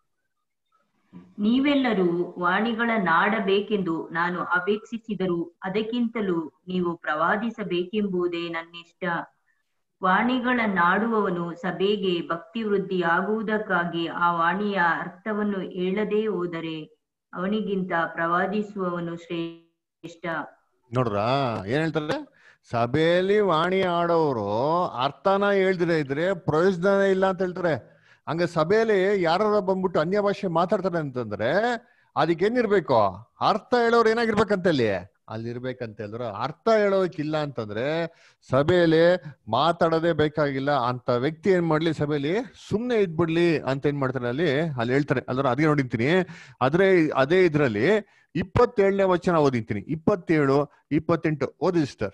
Speaker 14: ನೀವೆಲ್ಲರೂ ವಾಣಿಗಳನ್ನಾಡಬೇಕೆಂದು ನಾನು ಅಪೇಕ್ಷಿಸಿದರೂ ಅದಕ್ಕಿಂತಲೂ ನೀವು ಪ್ರವಾದಿಸಬೇಕೆಂಬುದೇ ನನ್ನಿಷ್ಟ ವಾಣಿಗಳನ್ನಾಡುವವನು ಸಭೆಗೆ ಭಕ್ತಿ ವೃದ್ಧಿಯಾಗುವುದಕ್ಕಾಗಿ ಆ ವಾಣಿಯ ಅರ್ಥವನ್ನು ಹೇಳದೇ ಹೋದರೆ ಅವನಿಗಿಂತ ಪ್ರವಾದಿಸುವವನು ಶ್ರೇಷ್ಠ
Speaker 1: ನೋಡ್ರ ಏನ್ ಹೇಳ್ತಾರೆ ಸಭೆಯಲ್ಲಿ ವಾಣಿ ಆಡೋರು ಅರ್ಥನ ಹೇಳ್ದಿರ ಇದ್ರೆ ಪ್ರಯೋಜನ ಇಲ್ಲ ಅಂತ ಹೇಳ್ತಾರೆ ಹಂಗ ಸಭೆಯಲ್ಲಿ ಯಾರು ಬಂದ್ಬಿಟ್ಟು ಅನ್ಯ ಭಾಷೆ ಮಾತಾಡ್ತಾರೆ ಅಂತಂದ್ರೆ ಅದಕ್ಕೆ ಏನಿರ್ಬೇಕು ಅರ್ಥ ಹೇಳೋರು ಏನಾಗಿರ್ಬೇಕಂತ ಅಲ್ಲಿ ಅಲ್ಲಿ ಇರ್ಬೇಕಂತ ಹೇಳಿದ್ರು ಅರ್ಥ ಹೇಳೋಕಿಲ್ಲ ಅಂತಂದ್ರೆ ಸಭೆಯಲ್ಲಿ ಮಾತಾಡೋದೇ ಬೇಕಾಗಿಲ್ಲ ಅಂತ ವ್ಯಕ್ತಿ ಏನ್ ಮಾಡ್ಲಿ ಸಭೆಯಲ್ಲಿ ಸುಮ್ನೆ ಇದ್ಬಿಡ್ಲಿ ಅಂತ ಏನ್ ಮಾಡ್ತಾರೆ ಅಲ್ಲಿ ಅಲ್ಲಿ ಹೇಳ್ತಾರೆ ಅದ್ರ ಅದೇ ನೋಡಿರ್ತೀನಿ ಆದ್ರೆ ಅದೇ ಇದ್ರಲ್ಲಿ ಇಪ್ಪತ್ತೇಳನೇ ವಚನ ಓದಿರ್ತೀನಿ ಇಪ್ಪತ್ತೇಳು ಇಪ್ಪತ್ತೆಂಟು ಓದಿ ಸಿಸ್ಟರ್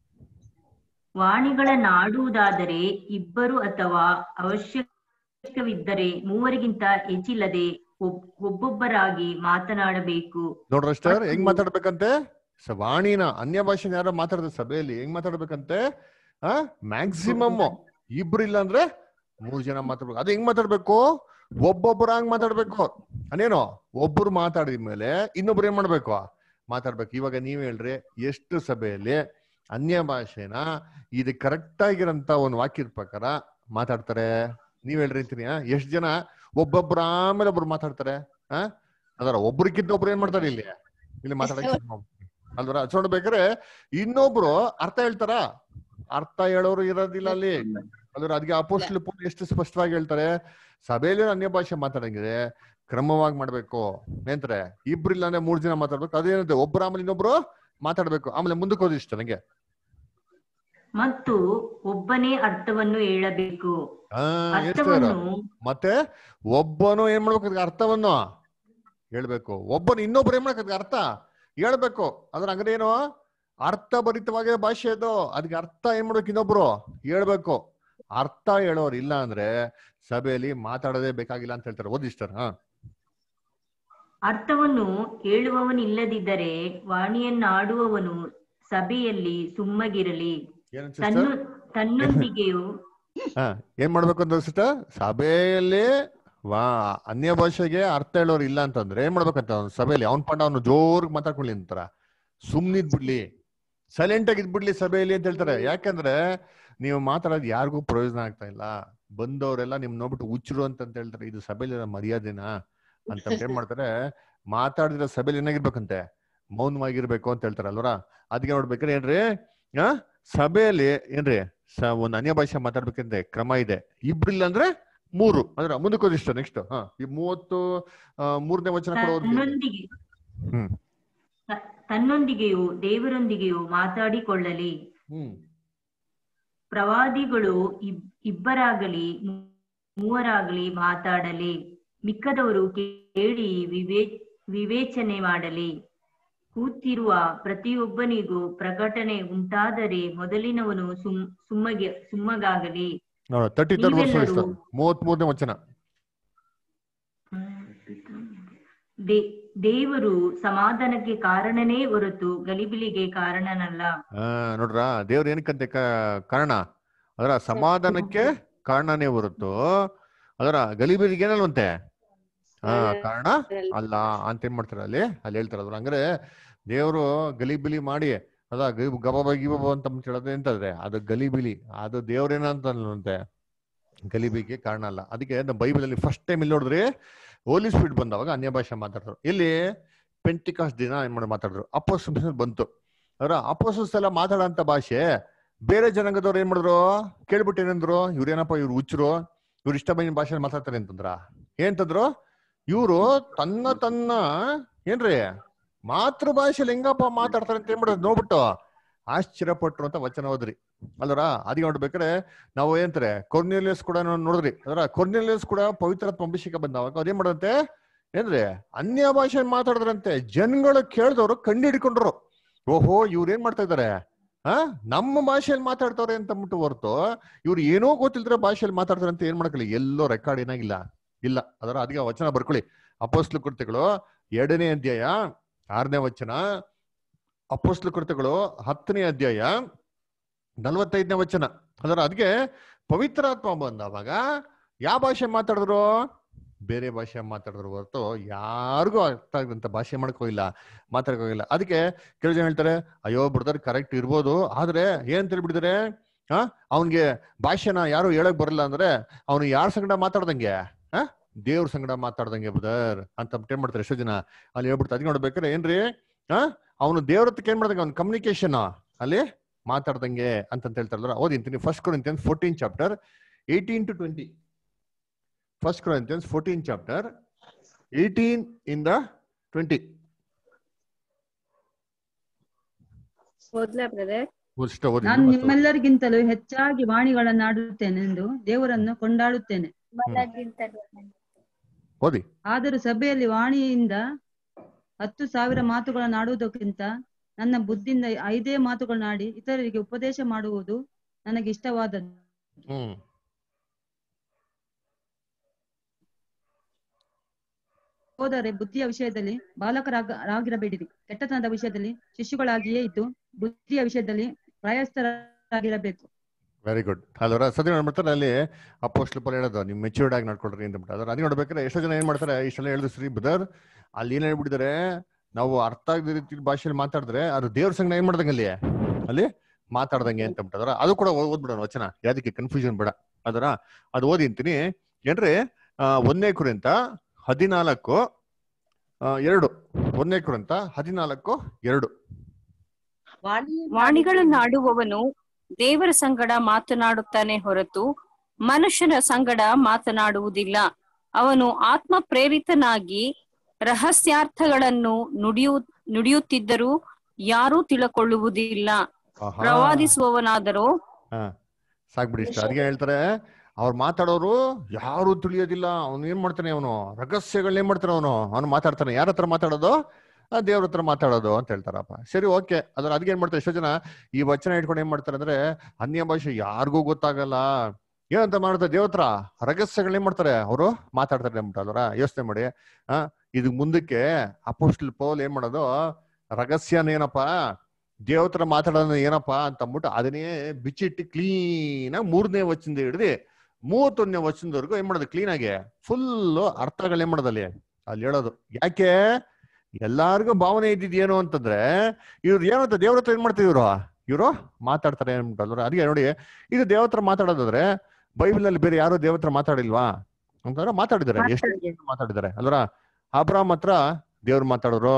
Speaker 14: ವಾಣಿಗಳನ್ನಾಡುವುದಾದರೆ ಇಬ್ಬರು ಅಥವಾ ಅವಶ್ಯಕವಿದ್ದರೆ ಮೂವರಿಗಿಂತ ಹೆಚ್ಚಿಲ್ಲದೆ ಒಬ್- ಒಬ್ಬೊಬ್ಬರಾಗಿ ಮಾತನಾಡಬೇಕು
Speaker 1: ನೋಡ್ರ ಸಿಸ್ಟರ್ ಹೆಂಗ್ ಮಾತಾಡ್ಬೇಕಂತೆ ಸ- ವಾಣಿನ ಅನ್ಯ ಭಾಷೆ ಯಾರೋ ಮಾತಾಡಿದ ಸಭೆಯಲ್ಲಿ ಹೆಂಗ್ ಮಾತಾಡ್ಬೇಕಂತೆ ಆ ಮ್ಯಾಕ್ಸಿಮಮ್ ಇಬ್ರು ಇಲ್ಲ ಅಂದ್ರೆ ಮೂರ್ ಜನ ಮಾತಾಡ್ಬೇಕು ಅದ್ ಹೆಂಗ್ ಮಾತಾಡ್ಬೇಕು ಒಬ್ಬೊಬ್ಬರಾಗ್ ಮಾತಾಡ್ಬೇಕು ಅದೇನೋ ಒಬ್ರು ಮಾತಾಡಿದ್ಮೇಲೆ ಇನ್ನೊಬ್ರು ಏನ್ ಮಾಡ್ಬೇಕು ಮಾತಾಡ್ಬೇಕು ಇವಾಗ ನೀವ್ ಹೇಳ್ರಿ ಎಷ್ಟು ಸಭೆಯಲ್ಲಿ ಅನ್ಯ ಭಾಷೆನ ಇದು ಕರೆಕ್ಟ್ ಆಗಿರಂತ ಒಂದು ವಾಕ್ಯದ ಪ್ರಕಾರ ಮಾತಾಡ್ತಾರೆ ನೀವ್ ಹೇಳ್ರಿ ಅಂತೀನಿ ಎಷ್ಟ್ ಜನ ಒಬ್ಬೊಬ್ರು ಆಮೇಲೆ ಒಬ್ರು ಮಾತಾಡ್ತಾರೆ ಆ ಅದರ ಒಬ್ರಿಗಿಂತ ಒಬ್ರು ಏನ್ ಮಾಡ್ತಾರೆ ಇಲ್ಲಿ ಇಲ್ಲಿ ಮಾತಾಡಕ್ಕೆ ಶುರು ಮಾಡ್ಬಿಡ್ತಾರೆ. ಅಲ್ವರ ಅದ್ ನೋಡ್ಬೇಕಾದ್ರೆ ಇನ್ನೊಬ್ರು ಅರ್ಥ ಹೇಳ್ತಾರ ಅರ್ಥ ಹೇಳೋರು ಇರೋದಿಲ್ಲ ಅಲ್ಲಿ ಅದ್ರ ಅದಕ್ಕೆ ಅಪೋಸ್ಟ್ಲ್ ಪೌಲ್ ಎಷ್ಟು ಸ್ಪಷ್ಟವಾಗಿ ಹೇಳ್ತಾರೆ ಸಭೆಯಲ್ಲಿ ಅನ್ಯ ಭಾಷೆ ಮಾತಾಡಂಗಿದೆ ಕ್ರಮವಾಗಿ ಮಾಡ್ಬೇಕು ಏನಂತಾರೆ ಇಬ್ರು ಇಲ್ಲ ಅಂದ್ರೆ ಮೂರ್ ಜನ ಮಾತಾಡ್ಬೇಕು ಅದೇನಂತೆ ಒಬ್ರು ಆಮೇಲೆ ಇನ್ನೊಬ್ರು ಮಾತಾಡ್ಬೇಕು ಆಮೇಲೆ ಮುಂದಕ್ಕೆ ಹೋದಿ ಇಷ್ಟ ನಂಗೆ
Speaker 14: ಮತ್ತು ಒಬ್ಬನೇ ಅರ್ಥವನ್ನು ಹೇಳಬೇಕು
Speaker 1: ಆ ಹೇಳ್ತಾರೆ
Speaker 14: ಅರ್ಥವನ್ನು
Speaker 1: ಮತ್ತೆ ಒಬ್ಬನು ಏನ್ ಮಾಡ್ಬೇಕು ಅದಕ್ಕೆ ಅರ್ಥವನ್ನು ಹೇಳ್ಬೇಕು ಒಬ್ಬನು ಇನ್ನೊಬ್ರು ಏನ್ ಮಾಡ್ಬೇಕು ಅದಕ್ಕೆ ಅರ್ಥ ಹೇಳ್ಬೇಕು ಅದ್ರ ಹಂಗೇನು ಅರ್ಥಭರಿತವಾಗಿ ಭಾಷೆ ಅದು ಅದಕ್ಕೆ ಅರ್ಥ ಏನ್ ಮಾಡ್ಬೇಕು ಇನ್ನೊಬ್ರು ಹೇಳ್ಬೇಕು ಅರ್ಥ ಹೇಳೋರು ಇಲ್ಲ ಅಂದ್ರೆ ಸಭೆಯಲ್ಲಿ ಮಾತಾಡೋದೇ ಬೇಕಾಗಿಲ್ಲ ಅಂತ ಹೇಳ್ತಾರೆ ಓದಿಸ್ತಾರ ಹಾ
Speaker 14: ಅರ್ಥವನ್ನು ಹೇಳುವವನಿಲ್ಲದಿದ್ದರೆ ವಾಣಿಯನ್ನಾಡುವವನು ಸಭೆಯಲ್ಲಿ ಸುಮ್ಮಗಿರಲಿ
Speaker 1: ಏನ್
Speaker 14: ತನ್ನು
Speaker 1: sister?
Speaker 14: ತನ್ನೊಂದಿಗೆಯೂ
Speaker 1: ಹಾ ಏನ್ ಮಾಡ್ಬೇಕು ಅಂತ ಸಿಸ್ಟರ್ ಸಭೆಯಲ್ಲಿ ವಾ ಅನ್ಯ ಭಾಷೆಗೆ ಅರ್ಥ ಹೇಳೋರು ಇಲ್ಲ ಅಂತಂದ್ರೆ ಏನ್ ಮಾಡ್ಬೇಕಂತ ಅವ್ನು ಸಭೆಯಲ್ಲಿ ಅವ್ನ್ ಪಂಡ ಅವ್ನು ಜೋರ್ಗ್ ಮಾತಾಡ್ಕೊಳ್ಳಿ ಅಂತಾರ ಸುಮ್ನಿದ್ ಬಿಡ್ಲಿ ಸೈಲೆಂಟ್ ಆಗಿ ಇದ್ಬಿಡ್ಲಿ ಸಭೆಯಲ್ಲಿ ಅಂತ ಹೇಳ್ತಾರೆ ಯಾಕಂದ್ರೆ ನೀವು ಮಾತಾಡೋದು ಯಾರಿಗೂ ಪ್ರಯೋಜನ ಆಗ್ತಾ ಇಲ್ಲ ಬಂದವರೆಲ್ಲ ನಿಮ್ ನೋಡ್ಬಿಟ್ಟು ಹುಚ್ಚರು ಅಂತ ಹೇಳ್ತಾರೆ ಇದು ಸಭೆಯಲ್ಲಿ ಮರ್ಯಾದೆನಾ ಅಂತ ಏನ್ ಮಾಡ್ತಾರೆ ಮಾತಾಡಿದ್ರೆ ಸಭೆಯಲ್ಲಿ ಏನಾಗಿರ್ಬೇಕಂತೆ ಮೌನವಾಗಿರ್ಬೇಕು ಅಂತ ಹೇಳ್ತಾರೆ ಅಲ್ವರ ಅದಕ್ಕೆ ನೋಡ್ಬೇಕಾದ್ರೆ ಏನ್ರಿ ಆ ಸಭೆಯಲ್ಲಿ ಏನ್ರಿ ಸ ಒಂದ್ ಅನ್ಯ ಭಾಷೆ ಮಾತಾಡ್ಬೇಕಂದ್ರೆ ಕ್ರಮ ಇದೆ ಇಬ್ರಿಲ್ಲ ಅಂದ್ರೆ ಮೂರು ಅಂದ್ರೆ ಮುಂದಕ್ಕೆ ಹೋದಿಷ್ಟ ನೆಕ್ಸ್ಟ್ ಹಾ ಈ ಮೂವತ್ತು ಆ, ಮೂರನೇ ವಚನ ಕೂಡ ಓದಿ
Speaker 14: ತನ್ನೊಂದಿಗೆ
Speaker 1: ಹ್ಮ್
Speaker 14: ತ- ತನ್ನೊಂದಿಗೆಯೂ ದೇವರೊಂದಿಗೆಯೂ ಮಾತಾಡಿಕೊಳ್ಳಲಿ
Speaker 1: ಹ್ಮ್
Speaker 14: ಪ್ರವಾದಿಗಳು ಇಬ್- ಇಬ್ಬರಾಗಲಿ ಮೂ- ಮೂವರಾಗಲಿ ಮಾತಾಡಲಿ ಮಿಕ್ಕದವರು ಕೇಳಿ ವಿವೇ ವಿವೇಚನೆ ಮಾಡಲಿ ಕೂತಿರುವ ಪ್ರತಿಯೊಬ್ಬನಿಗೂ ಪ್ರಕಟಣೆ ಉಂಟಾದರೆ ಮೊದಲಿನವನು ಸುಮ್ ಸುಮ್ಮಗೆ ಸುಮ್ಮಗಾಗಲಿ
Speaker 1: ನೋಡ ತರ್ಟಿ ತರ್ಡ್ ವರ್ಷ
Speaker 14: ನೀವೆಲ್ಲರೂ
Speaker 1: ಮೂವತ್ ಮೂರನೇ ವಚನ
Speaker 14: ದೇ- ದೇವರು ಸಮಾಧಾನಕ್ಕೆ ಕಾರಣನೇ ಹೊರತು ಗಲಿಬಿಲಿಗೆ ಕಾರಣನಲ್ಲ
Speaker 1: ಆ ನೋಡ್ರ ದೇವ್ರ ಏನಕ್ಕಂತೆ ಕ- ಕಾರಣ ಅದರ ಸಮಾಧಾನಕ್ಕೆ ಕಾರಣನೇ ಹೊರತು ಅದರ ಗಲಿಬಿಲಿಗೆ ಏನಲ್ವಂತೆ ಆ ಕಾರಣ ಅಲ್ಲ ಅಂತ ಏನ್ ಮಾಡ್ತಾರೆ ಅಲ್ಲಿ ಅಲ್ಲಿ ಹೇಳ್ತಾರೆ ಅದ್ರ ಹಂಗಾರೆ ದೇವ್ರು ಗಲಿಬಿಲಿ ಮಾಡಿ ಅದ ಗ- ಗಬಬ ಗಿಬಬ ಅಂತ ಹೇಳೋದು ಎಂತಂದ್ರೆ ಅದು ಗಲಿಬಿಲಿ ಅದು ದೇವ್ರೇನಂತ ಅನ್ನುವಂತೆ ಗಲಿಬಿಗೆ ಕಾರಣ ಅಲ್ಲ ಅದಕ್ಕೆ ನಮ್ಮ ಬೈಬಲ್ ಅಲ್ಲಿ ಫಸ್ಟ್ ಟೈಮ್ ಇಲ್ಲಿ ನೋಡಿದ್ರಿ ಹೋಲಿ ಸ್ಪೀಡ್ ಬಂದವಾಗ ಅನ್ಯ ಭಾಷೆ ಮಾತಾಡಿದ್ರು ಇಲ್ಲಿ ಪೆಂಟಿಕಾಸ್ ದಿನ ಏನ್ ಮಾಡಿ ಮಾತಾಡಿದ್ರು ಅಪೋಸ್ ಬಂತು ಅವರ ಅಪೋಸಸ್ ಎಲ್ಲ ಮಾತಾಡೋಂಥ ಭಾಷೆ ಬೇರೆ ಜನಾಂಗದವ್ರು ಏನ್ ಮಾಡಿದ್ರು ಕೇಳ್ಬಿಟ್ಟು ಏನಂದ್ರು ಇವ್ರೇನಪ್ಪ ಇವ್ರು ಹುಚ್ಚರು ಇವ್ರು ಇಷ್ಟ ಬಂದಿನ ಭಾಷೆ ಮಾತಾಡ್ತಾರೆ ಅಂತಂದ್ರ ಏನ್ತಂದ್ರು ಇವ್ರು ತನ್ನ ತನ್ನ ಏನ್ರಿ ಮಾತೃ ಭಾಷೆಲಿ ಹೆಂಗಪ್ಪ ಮಾತಾಡ್ತಾರೆ ಅಂತ ಏನ್ ಮಾಡೋದು ನೋಡ್ಬಿಟ್ಟು ಆಶ್ಚರ್ಯಪಟ್ರು ಅಂತ ವಚನ ಹೋದ್ರಿ ಅಲ್ವರ ಅದಕ್ಕೆ ನೋಡ್ಬೇಕಾದ್ರೆ ನಾವು ಏನಂತಾರೆ ಕೊರ್ನಿಲಿಯಸ್ ಕೂಡ ನಾವು ನೋಡಿದ್ರಿ ಅದರ ಕೊರ್ನಿಲಿಯಸ್ ಕೂಡ ಪವಿತ್ರಾತ್ಮ ಅಭಿಷೇಕ ಬಂದವಾಗ ಅದೇನ್ ಮಾಡಂತೆ ಏನ್ರಿ ಅನ್ಯ ಭಾಷೆ ಮಾತಾಡಿದ್ರಂತೆ ಜನಗಳು ಕೇಳಿದವರು ಕಂಡು ಹಿಡ್ಕೊಂಡ್ರು ಓಹೋ ಇವ್ರು ಏನ್ ಮಾಡ್ತಾ ಇದಾರೆ ಆ ನಮ್ಮ ಭಾಷೆಯಲ್ಲಿ ಮಾತಾಡ್ತವ್ರೆ ಅಂತ ಅಂದ್ಬಿಟ್ಟು ಹೊರತು ಇವ್ರು ಏನೋ ಗೊತ್ತಿಲ್ದ್ರೆ ಭಾಷೆಯಲ್ಲಿ ಮಾತಾಡ್ತಾರೆ ಅಂತ ಏನ್ ಮಾಡಕ್ಕಿಲ್ಲ ಎಲ್ಲೋ ರೆಕಾರ್ಡ್ ಏನಾಗಿಲ್ಲ ಇಲ್ಲ ಅದರ ಅದಕ್ಕೆ ಆ ವಚನ ಬರ್ಕೊಳ್ಳಿ ಅಪೋಸ್ಲು ಕೃತ್ಯಗಳು ಎರಡನೇ ಅಧ್ಯಾಯ ಆರನೇ ವಚನ ಅಪೋಸ್ಲು ಕೃತ್ಯಗಳು ಹತ್ತನೇ ಅಧ್ಯಾಯ ನಲವತ್ತೈದನೇ ವಚನ ಅದರ ಅದಕ್ಕೆ ಪವಿತ್ರಾತ್ಮ ಬಂದವಾಗ ಯಾವ ಭಾಷೆ ಮಾತಾಡಿದ್ರು ಬೇರೆ ಭಾಷೆ ಮಾತಾಡಿದ್ರು ಹೊರತು ಯಾರಿಗೂ ಅರ್ಥ ಆಗದಂತ ಭಾಷೆ ಮಾಡ್ಕೋಗಿಲ್ಲ ಮಾತಾಡಕೋಗಿಲ್ಲ ಅದಕ್ಕೆ ಕೆಲವು ಜನ ಹೇಳ್ತಾರೆ ಅಯ್ಯೋ ಬ್ರದರ್ ಕರೆಕ್ಟ್ ಇರ್ಬೋದು ಆದ್ರೆ ಏನ್ ತಿಳ್ಬಿಡಿದ್ರೆ ಆ ಅವನ್ಗೆ ಭಾಷೆನ ಯಾರು ಹೇಳಕ್ ಬರಲ್ಲ ಅಂದ್ರೆ ಅವನು ಯಾರ ಸಂಗಡ ಮಾತಾಡ್ದಂಗೆ ಆ ದೇವ್ರ ಸಂಗಡ ಮಾತಾಡ್ದಂಗೆ ಬ್ರದರ್ ಅಂತ ಏನ್ ಮಾಡ್ತಾರೆ ಎಷ್ಟೋ ಜನ ಅಲ್ಲಿ ಹೇಳ್ಬಿಡ್ತಾರೆ ಅದಕ್ಕೆ ನೋಡ್ಬೇಕಾರೆ ಏನ್ರಿ ಆ ಅವನು ದೇವ್ರ ಹತ್ರಕ್ಕೆ ಏನ್ ಮಾಡ್ದಂಗೆ ಅವ್ನ ಕಮ್ಯುನಿಕೇಶನ್ ಅಲ್ಲಿ ಮಾತಾಡ್ದಂಗೆ ಅಂತಂತ ಹೇಳ್ತಾರಲ್ಲ ಓದಿಂತೀನಿ first Corinthians fourteen chapter eighteen to twenty first Corinthians fourteen chapter eighteen ಇಂದ ಟ್ವೆಂಟಿ
Speaker 10: ಓದ್ಲಾ ಬ್ರದರ್
Speaker 1: ಇಷ್ಟ ಓದಿ
Speaker 7: ನಾನು ನಿಮ್ಮೆಲ್ಲರಿಗಿಂತಲೂ ಹೆಚ್ಚಾಗಿ ವಾಣಿಗಳನ್ನಾಡುತ್ತೇನೆಂದು ದೇವರನ್ನು ಕೊಂಡಾಡುತ್ತೇನೆ
Speaker 1: ಓದಿ
Speaker 7: ಆದರೂ ಸಭೆಯಲ್ಲಿ ವಾಣಿಯಿಂದ ಹತ್ತು ಸಾವಿರ ಮಾತುಗಳನ್ನಾಡುವುದಕ್ಕಿಂತ ನನ್ನ ಬುದ್ಧಿಯಿಂದ ಐದೇ ಮಾತುಗಳನ್ನಾಡಿ ಇತರರಿಗೆ ಉಪದೇಶ ಮಾಡುವುದು ನನಗೆ ಇಷ್ಟವಾದದ್ದು
Speaker 1: ಹ್ಮ್
Speaker 7: ಹೋದರೆ ಬುದ್ಧಿಯ ವಿಷಯದಲ್ಲಿ ಬಾಲಕರಾಗಿರಬೇಡಿರಿ ಕೆಟ್ಟತನದ ವಿಷಯದಲ್ಲಿ ಶಿಶುಗಳಾಗಿಯೇ ಇದ್ದು ಬುದ್ಧಿಯ ವಿಷಯದಲ್ಲಿ ಪ್ರಾಯಸ್ಥರಾಗಿರಬೇಕು
Speaker 1: ವೆರಿ ಗುಡ್ ಅಲ್ವರ ಸದ್ಯ ನೋಡ್ಬಿಡ್ತಾರೆ ಅಲ್ಲಿ ಅಪೋಸ್ಟ್ಲ್ ಪಲ್ ಹೇಳೋದು ನೀವು ಮೆಚ್ಯೂರ್ಡ್ ಆಗಿ ನಡ್ಕೊಳ್ರಿ ಅಂತ ಬಿಟ್ಟು ಅದ್ರ ಅದನ್ನ ನೋಡ್ಬೇಕಾದ್ರೆ ಎಷ್ಟೋ ಜನ ಏನ್ ಮಾಡ್ತಾರೆ ಇಷ್ಟೆಲ್ಲ ಹೇಳಿದ್ರು ಶ್ರೀ ಬ್ರದರ್ ಅಲ್ಲಿ ಏನ್ ಹೇಳ್ಬಿಟ್ಟಿದ್ದಾರೆ ನಾವು ಅರ್ಥ ಆಗದ ರೀತಿ ಭಾಷೆಯಲ್ಲಿ ಮಾತಾಡಿದ್ರೆ ಅದು ದೇವ್ರ ಸಂಗ ಏನ್ ಮಾಡ್ದಂಗೆ ಅಲ್ಲಿ ಅಲ್ಲಿ ಮಾತಾಡ್ದಂಗೆ ಅಂತ ಬಿಟ್ಟದ್ರ ಅದು ಕೂಡ ಓದ್- ಓದ್ಬಿಡೋಣ ವಚನ ಯಾವ್ದಕ್ಕೆ ಕನ್ಫ್ಯೂಷನ್ ಬೇಡ ಅದರ ಅದು ಓದಿ ಅಂತೀನಿ ಏನ್ರಿ ಆ, ಒಂದನೇ ಕುರಿತ ಹದಿನಾಲ್ಕು ಆ, ಎರಡು ಒಂದನೇ ಕುರಿತ ಹದಿನಾಲ್ಕು ಎರಡು
Speaker 13: ವಾಣಿಗಳನ್ನಾಡುವವನು ದೇವರ ಸಂಗಡ ಮಾತನಾಡುತ್ತಾನೆ ಹೊರತು ಮನುಷ್ಯನ ಸಂಗಡ ಮಾತನಾಡುವುದಿಲ್ಲ ಅವನು ಆತ್ಮ ಪ್ರೇರಿತನಾಗಿ ರಹಸ್ಯಾರ್ಥಗಳನ್ನು ನುಡಿಯು ನುಡಿಯುತ್ತಿದ್ದರೂ ಯಾರೂ ತಿಳಕೊಳ್ಳುವುದಿಲ್ಲ
Speaker 1: ಆಹಾ.
Speaker 13: ಪ್ರವಾದಿಸುವವನಾದರೋ
Speaker 1: ಹಾ ಸಾಕ್ಬಿಡಿ ಇಷ್ಟ ಅದಕ್ಕೆ ಹೇಳ್ತಾರೆ ಅವ್ರು ಮಾತಾಡೋರು ಯಾರು ತಿಳಿಯೋದಿಲ್ಲ ಅವ್ನು ಏನ್ ಮಾಡ್ತಾನೆ ಅವನು ರಹಸ್ಯಗಳನ್ನ ಏನ್ ಮಾಡ್ತಾನೆ ಅವನು ಅವನು ಮಾತಾಡ್ತಾನೆ ಯಾರ ಹತ್ರ ಮಾತಾಡೋದು ಆ ದೇವ್ರ ಹತ್ರ ಮಾತಾಡೋದು ಅಂತ ಹೇಳ್ತಾರಪ್ಪ ಸರಿ ಓಕೆ ಅದ್ರ ಅದಕ್ಕೆ ಏನ್ ಮಾಡ್ತಾರೆ ಎಷ್ಟೋ ಜನ ಈ ವಚನ ಇಟ್ಕೊಂಡು ಏನ್ ಮಾಡ್ತಾರೆ ಅಂದ್ರೆ ಅನ್ಯ ಭಾಷೆ ಯಾರಿಗೂ ಗೊತ್ತಾಗಲ್ಲ ಏನಂತ ಮಾಡ್ತಾರೆ ದೇವ್ರ ಹತ್ರ ರಹಸ್ಯಗಳನ್ನ ಏನ್ ಮಾಡ್ತಾರೆ ಅವರು ಮಾತಾಡ್ತಾರೆ ಅಂದ್ಬಿಟ್ಟಲ್ವರ ಯೋಚನೆ ಮಾಡಿ ಆ ಇದು ಮುಂದಕ್ಕೆ ಅಪೋಸ್ಟಲ್ ಪೌಲ್ ಏನ್ ಮಾಡೋದು ರಹಸ್ಯನೇನಪ್ಪ ದೇವ್ರ ಹತ್ರ ಮಾತಾಡೋದು ಏನಪ್ಪಾ ಅಂತ ಅಂದ್ಬಿಟ್ಟು ಅದನ್ನೇ ಬಿಚ್ಚಿಟ್ಟು ಕ್ಲೀನ್ ಆಗಿ ಮೂರನೇ ವಚನದ ಹಿಡಿದು ಮೂವತ್ತೊಂದನೇ ವಚನದವರೆಗೂ ಏನ್ ಮಾಡೋದು ಕ್ಲೀನ್ ಆಗಿ ಫುಲ್ ಅರ್ಥಗಳು ಏನ್ ಮಾಡೋದು ಅಲ್ಲಿ ಅಲ್ಲಿ ಹೇಳೋದು ಯಾಕೆ ಎಲ್ಲಾರ್ಗು ಭಾವನೆ ಇದ್ದಿದ್ದೇನು ಅಂತಂದ್ರೆ ಇವ್ರು ಏನಂತ ದೇವ್ರ ಹತ್ರ ಏನ್ ಮಾಡ್ತಾರೆ ಇವ್ರು ಇವರು ಮಾತಾಡ್ತಾರೆ ಅನ್ಬಿಟ್ಟಲ್ವ ಅದಕ್ಕೆ ನೋಡಿ ಇದು ದೇವ್ರ ಹತ್ರ ಮಾತಾಡೋದಾದ್ರೆ ಬೈಬಲ್ ಅಲ್ಲಿ ಬೇರೆ ಯಾರು ದೇವ್ರ ಹತ್ರ ಮಾತಾಡಿಲ್ವಾ ಅಂತಂದ್ರೆ ಮಾತಾಡಿದ್ದಾರೆ ಎಷ್ಟು ಜನ ಮಾತಾಡಿದ್ದಾರೆ ಅಲ್ವರ ಅಬ್ರಾಮ್ ಹತ್ರ ದೇವ್ರು ಮಾತಾಡೋರು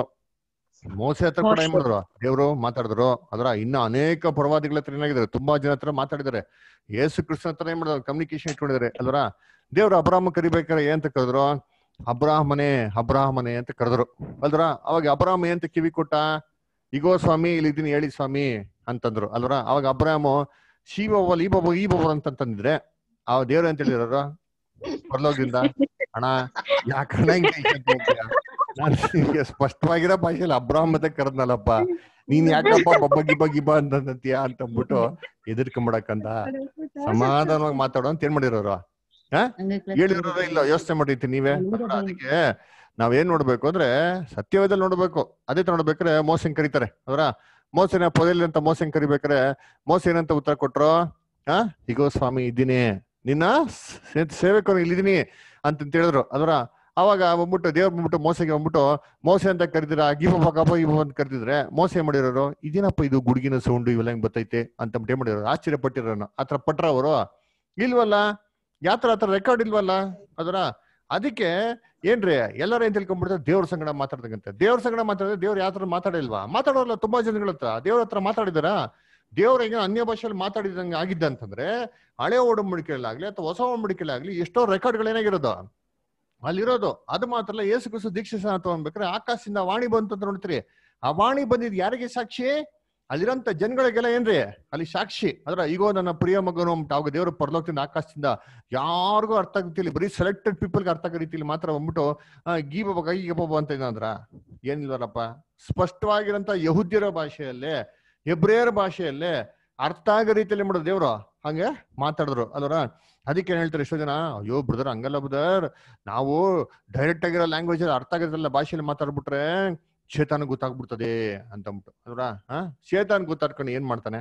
Speaker 1: ಮೋಸೆ ಹತ್ರ ಕೂಡ ಏನ್ ಮಾಡಿದ್ರು ದೇವ್ರು ಮಾತಾಡಿದ್ರು ಅದರ ಇನ್ನ ಅನೇಕ ಪ್ರವಾದಿಗಳ ಹತ್ರ ಏನಾಗಿದ್ದಾರೆ ತುಂಬಾ ಜನ ಹತ್ರ ಮಾತಾಡಿದ್ದಾರೆ ಯೇಸು ಕೃಷ್ಣ ಹತ್ರ ಏನ್ ಮಾಡಿದ್ರು ಕಮ್ಯುನಿಕೇಶನ್ ಇಟ್ಕೊಂಡಿದ್ದಾರೆ ಅಲ್ವರ ದೇವ್ರು ಅಬ್ರಾಹ್ಮ ಕರಿಬೇಕಾರೆ ಏನಂತ ಕರೆದ್ರು ಅಬ್ರಾಹ್ಮನೆ ಅಬ್ರಾಹ್ಮನೆ ಅಂತ ಕರೆದ್ರು ಅಲ್ವರ ಅವಾಗ ಅಬ್ರಾಹ್ಮ ಏನಂತ ಕಿವಿ ಕೊಟ್ಟ ಇಗೋ ಸ್ವಾಮಿ ಇಲ್ಲಿದ್ದೀನಿ ಹೇಳಿ ಸ್ವಾಮಿ ಅಂತಂದ್ರು ಅಲ್ವರ ಅವಾಗ ಅಬ್ರಾಹ್ಮ ಶೀ ಬೊಬ್ಬಲ್ ಈ ಬೊಬ್ಬ ಈ ಬೊಬ್ಬ ಅಂತಂದಿದ್ರೆ ಆ ದೇವ್ರು ಅಂತ ಹೇಳಿದ್ರು ಪರಲೋಕದಿಂದ ಅಣ್ಣ ಯಾಕಣ್ಣ ಹಿಂಗೆ ಐತೆ ಅಂತ ಹೋಗ್ತೀಯ? ನಾನ್ ನಿನ್ಗೆ ಸ್ಪಷ್ಟವಾಗಿರೋ ಭಾಷೆಯಲ್ಲಿ ಅಬ್ರಾಹ್ಮತೆ ಕರೆದ್ನಲ್ಲಪ್ಪ ನೀನ್ ಯಾಕಪ್ಪ ಬಬ್ಬ ಗಿಬ್ಬ ಗಿಬ್ಬ ಅಂತಂತೀಯ ಅಂತ ಅಂದ್ಬಿಟ್ಟು ಎದುರ್ಕೊಂಬಿಡಕ್ಕಂತ ಸಮಾಧಾನವಾಗಿ ಮಾತಾಡೋ ಅಂತ ಏನ್ ಮಾಡಿರೋರು ಹಾ ಹೇಳಿರೋರ ಇಲ್ಲ ಯೋಚನೆ ಮಾಡಿರ್ತೀನಿ ನೀವೇ ಅದಕ್ಕೆ ನಾವೇನ್ ನೋಡ್ಬೇಕು ಅಂದ್ರೆ ಸತ್ಯವೇದಲ್ಲಿ ನೋಡ್ಬೇಕು ಅದೇ ತರ ನೋಡ್ಬೇಕಾರೆ ಮೋಸನ್ ಕರೀತಾರೆ ಅವರ ಮೋಸನ ಪೊದೆಲಿ ಅಂತ ಮೋಸನ್ ಕರಿಬೇಕಾರೆ ಮೋಸ ಏನಂತ ಉತ್ತರ ಕೊಟ್ರು ಹಾ ಇಗೋ ಸ್ವಾಮಿ ಇದ್ದೀನಿ ನಿನ್ನ ಸೇ- ಸೇವಕರು ಇಲ್ಲಿದ್ದೀನಿ ಅಂತಂತ ಹೇಳಿದ್ರು ಅದರ ಅವಾಗ ಬಂದ್ಬಿಟ್ಟು ದೇವ್ರ ಬಂದ್ಬಿಟ್ಟು ಮೋಸಗೆ ಬಂದ್ಬಿಟ್ಟು ಮೋಸೆ ಅಂತ ಕರೆದಿರ ಗಿಬ ಗಬ ಇಬ ಅಂತ ಕರೆದಿದ್ರೆ ಮೋಸ ಏನ್ ಮಾಡಿರೋರು ಇದೇನಪ್ಪ ಇದು ಗುಡುಗಿನ ಸೌಂಡು ಇವೆಲ್ಲ ಹೆಂಗ್ ಬರ್ತೈತೆ ಅಂತ ಏನ್ ಮಾಡಿರೋರು ಆಶ್ಚರ್ಯ ಪಟ್ಟಿರೋನು ಆತರ ಪಟ್ರ ಅವರು ಇಲ್ವಲ್ಲ ಯಾತ್ರ ಆತರ ರೆಕಾರ್ಡ್ ಇಲ್ವಲ್ಲ ಅದರ ಅದಕ್ಕೆ ಏನ್ರಿ ಎಲ್ಲರೂ ಏನ್ ತಿಳ್ಕೊಂಡ್ಬಿಡ್ತಾರೆ ದೇವ್ರ ಸಂಗಡ ಮಾತಾಡ್ದಂಗಂತೆ ದೇವ್ರ ಸಂಗಡ ಮಾತಾಡಿದ್ರೆ ದೇವ್ರ ಯಾವ ತರ ಮಾತಾಡಿಲ್ವಾ ಮಾತಾಡೋಲ್ಲ ತುಂಬಾ ಜನಗಳ ಹತ್ರ ದೇವ್ರ ಹತ್ರ ಮಾತಾಡಿದಾರ ದೇವ್ರ ಈಗ ಅನ್ಯ ಭಾಷೆಯಲ್ಲಿ ಮಾತಾಡಿದಂಗೆ ಆಗಿದ್ದ ಅಂತಂದ್ರೆ ಹಳೆ ಒಡಂಬಡಿಕೆಯಲ್ಲಾಗ್ಲಿ ಅಥವಾ ಹೊಸ ಒಡಂಬಡಿಕೆಯಲ್ಲಾಗ್ಲಿ ಎಷ್ಟೋ ರೆಕಾರ್ಡ್ಗಳು ಏನಾಗಿರೋದು ಅಲ್ಲಿರೋದು ಅದು ಮಾತ್ರ ಅಲ್ಲ ಏಸು ಕ್ರಿಸ್ತು ದೀಕ್ಷೆ ಸಹ ತಗೊಂಡ್ಬೇಕಾರೆ ಆಕಾಶದಿಂದ ವಾಣಿ ಬಂತು ಅಂತ ನೋಡ್ತೀರಿ ಆ ವಾಣಿ ಬಂದಿದ್ ಯಾರಿಗೆ ಸಾಕ್ಷಿ ಅಲ್ಲಿರೋಂಥ ಜನಗಳಿಗೆಲ್ಲ ಏನ್ರಿ ಅಲ್ಲಿ ಸಾಕ್ಷಿ ಅದ್ರ ಈಗೋ ನನ್ನ ಪ್ರಿಯ ಮಗನು ಅಂದ್ಬಿಟ್ಟು ಅವಾಗ ದೇವರ ಪರಲೋಕದಿಂದ ಆಕಾಶದಿಂದ ಯಾರಿಗೂ ಅರ್ಥ ಆಗ್ತಿಲ್ಲ ಬರೀ ಸೆಲೆಕ್ಟೆಡ್ ಪೀಪಲ್ಗೆ ಅರ್ಥ ಆಗೋ ರೀತಿಲಿ ಮಾತ್ರ ಬಂದ್ಬಿಟ್ಟು ಆ, ಗೀ ಬಾಬಾ ಗೀ ಬಾಬಾ ಅಂತ ಏನಂದ್ರ ಏನಿಲ್ವರಪ್ಪ ಸ್ಪಷ್ಟವಾಗಿರಂತ ಯಹುದ್ಯರ ಭಾಷೆಯಲ್ಲೇ ಹೆಬ್ರೇಯರ ಭಾಷೆಯಲ್ಲೇ ಅರ್ಥ ಆಗೋ ರೀತಿಯಲ್ಲಿ ಮಾಡೋದು ದೇವ್ರು ಹಂಗೆ ಮಾತಾಡಿದ್ರು ಅಲ್ವರ ಅದಕ್ಕೆ ಏನ್ ಹೇಳ್ತಾರೆ ಎಷ್ಟೋ ಜನ ಅಯ್ಯೋ ಬ್ರದರ್ ಹಂಗಲ್ಲ ಬ್ರದರ್ ನಾವು ಡೈರೆಕ್ಟ್ ಆಗಿರೋ ಲ್ಯಾಂಗ್ವೇಜ್ ಅರ್ಥ ಆಗಿರೋದಲ್ಲ ಭಾಷೆಯಲ್ಲಿ ಮಾತಾಡ್ಬಿಟ್ರೆ ಶೇತಾನ ಗೊತ್ತಾಗ್ಬಿಡ್ತದೆ ಅಂತ ಅಂದ್ಬಿಟ್ಟು ಅಲ್ವರ ಹಾ ಶೇತಾನ್ ಗೊತ್ತಾಡ್ಕೊಂಡು ಏನ್ ಮಾಡ್ತಾನೆ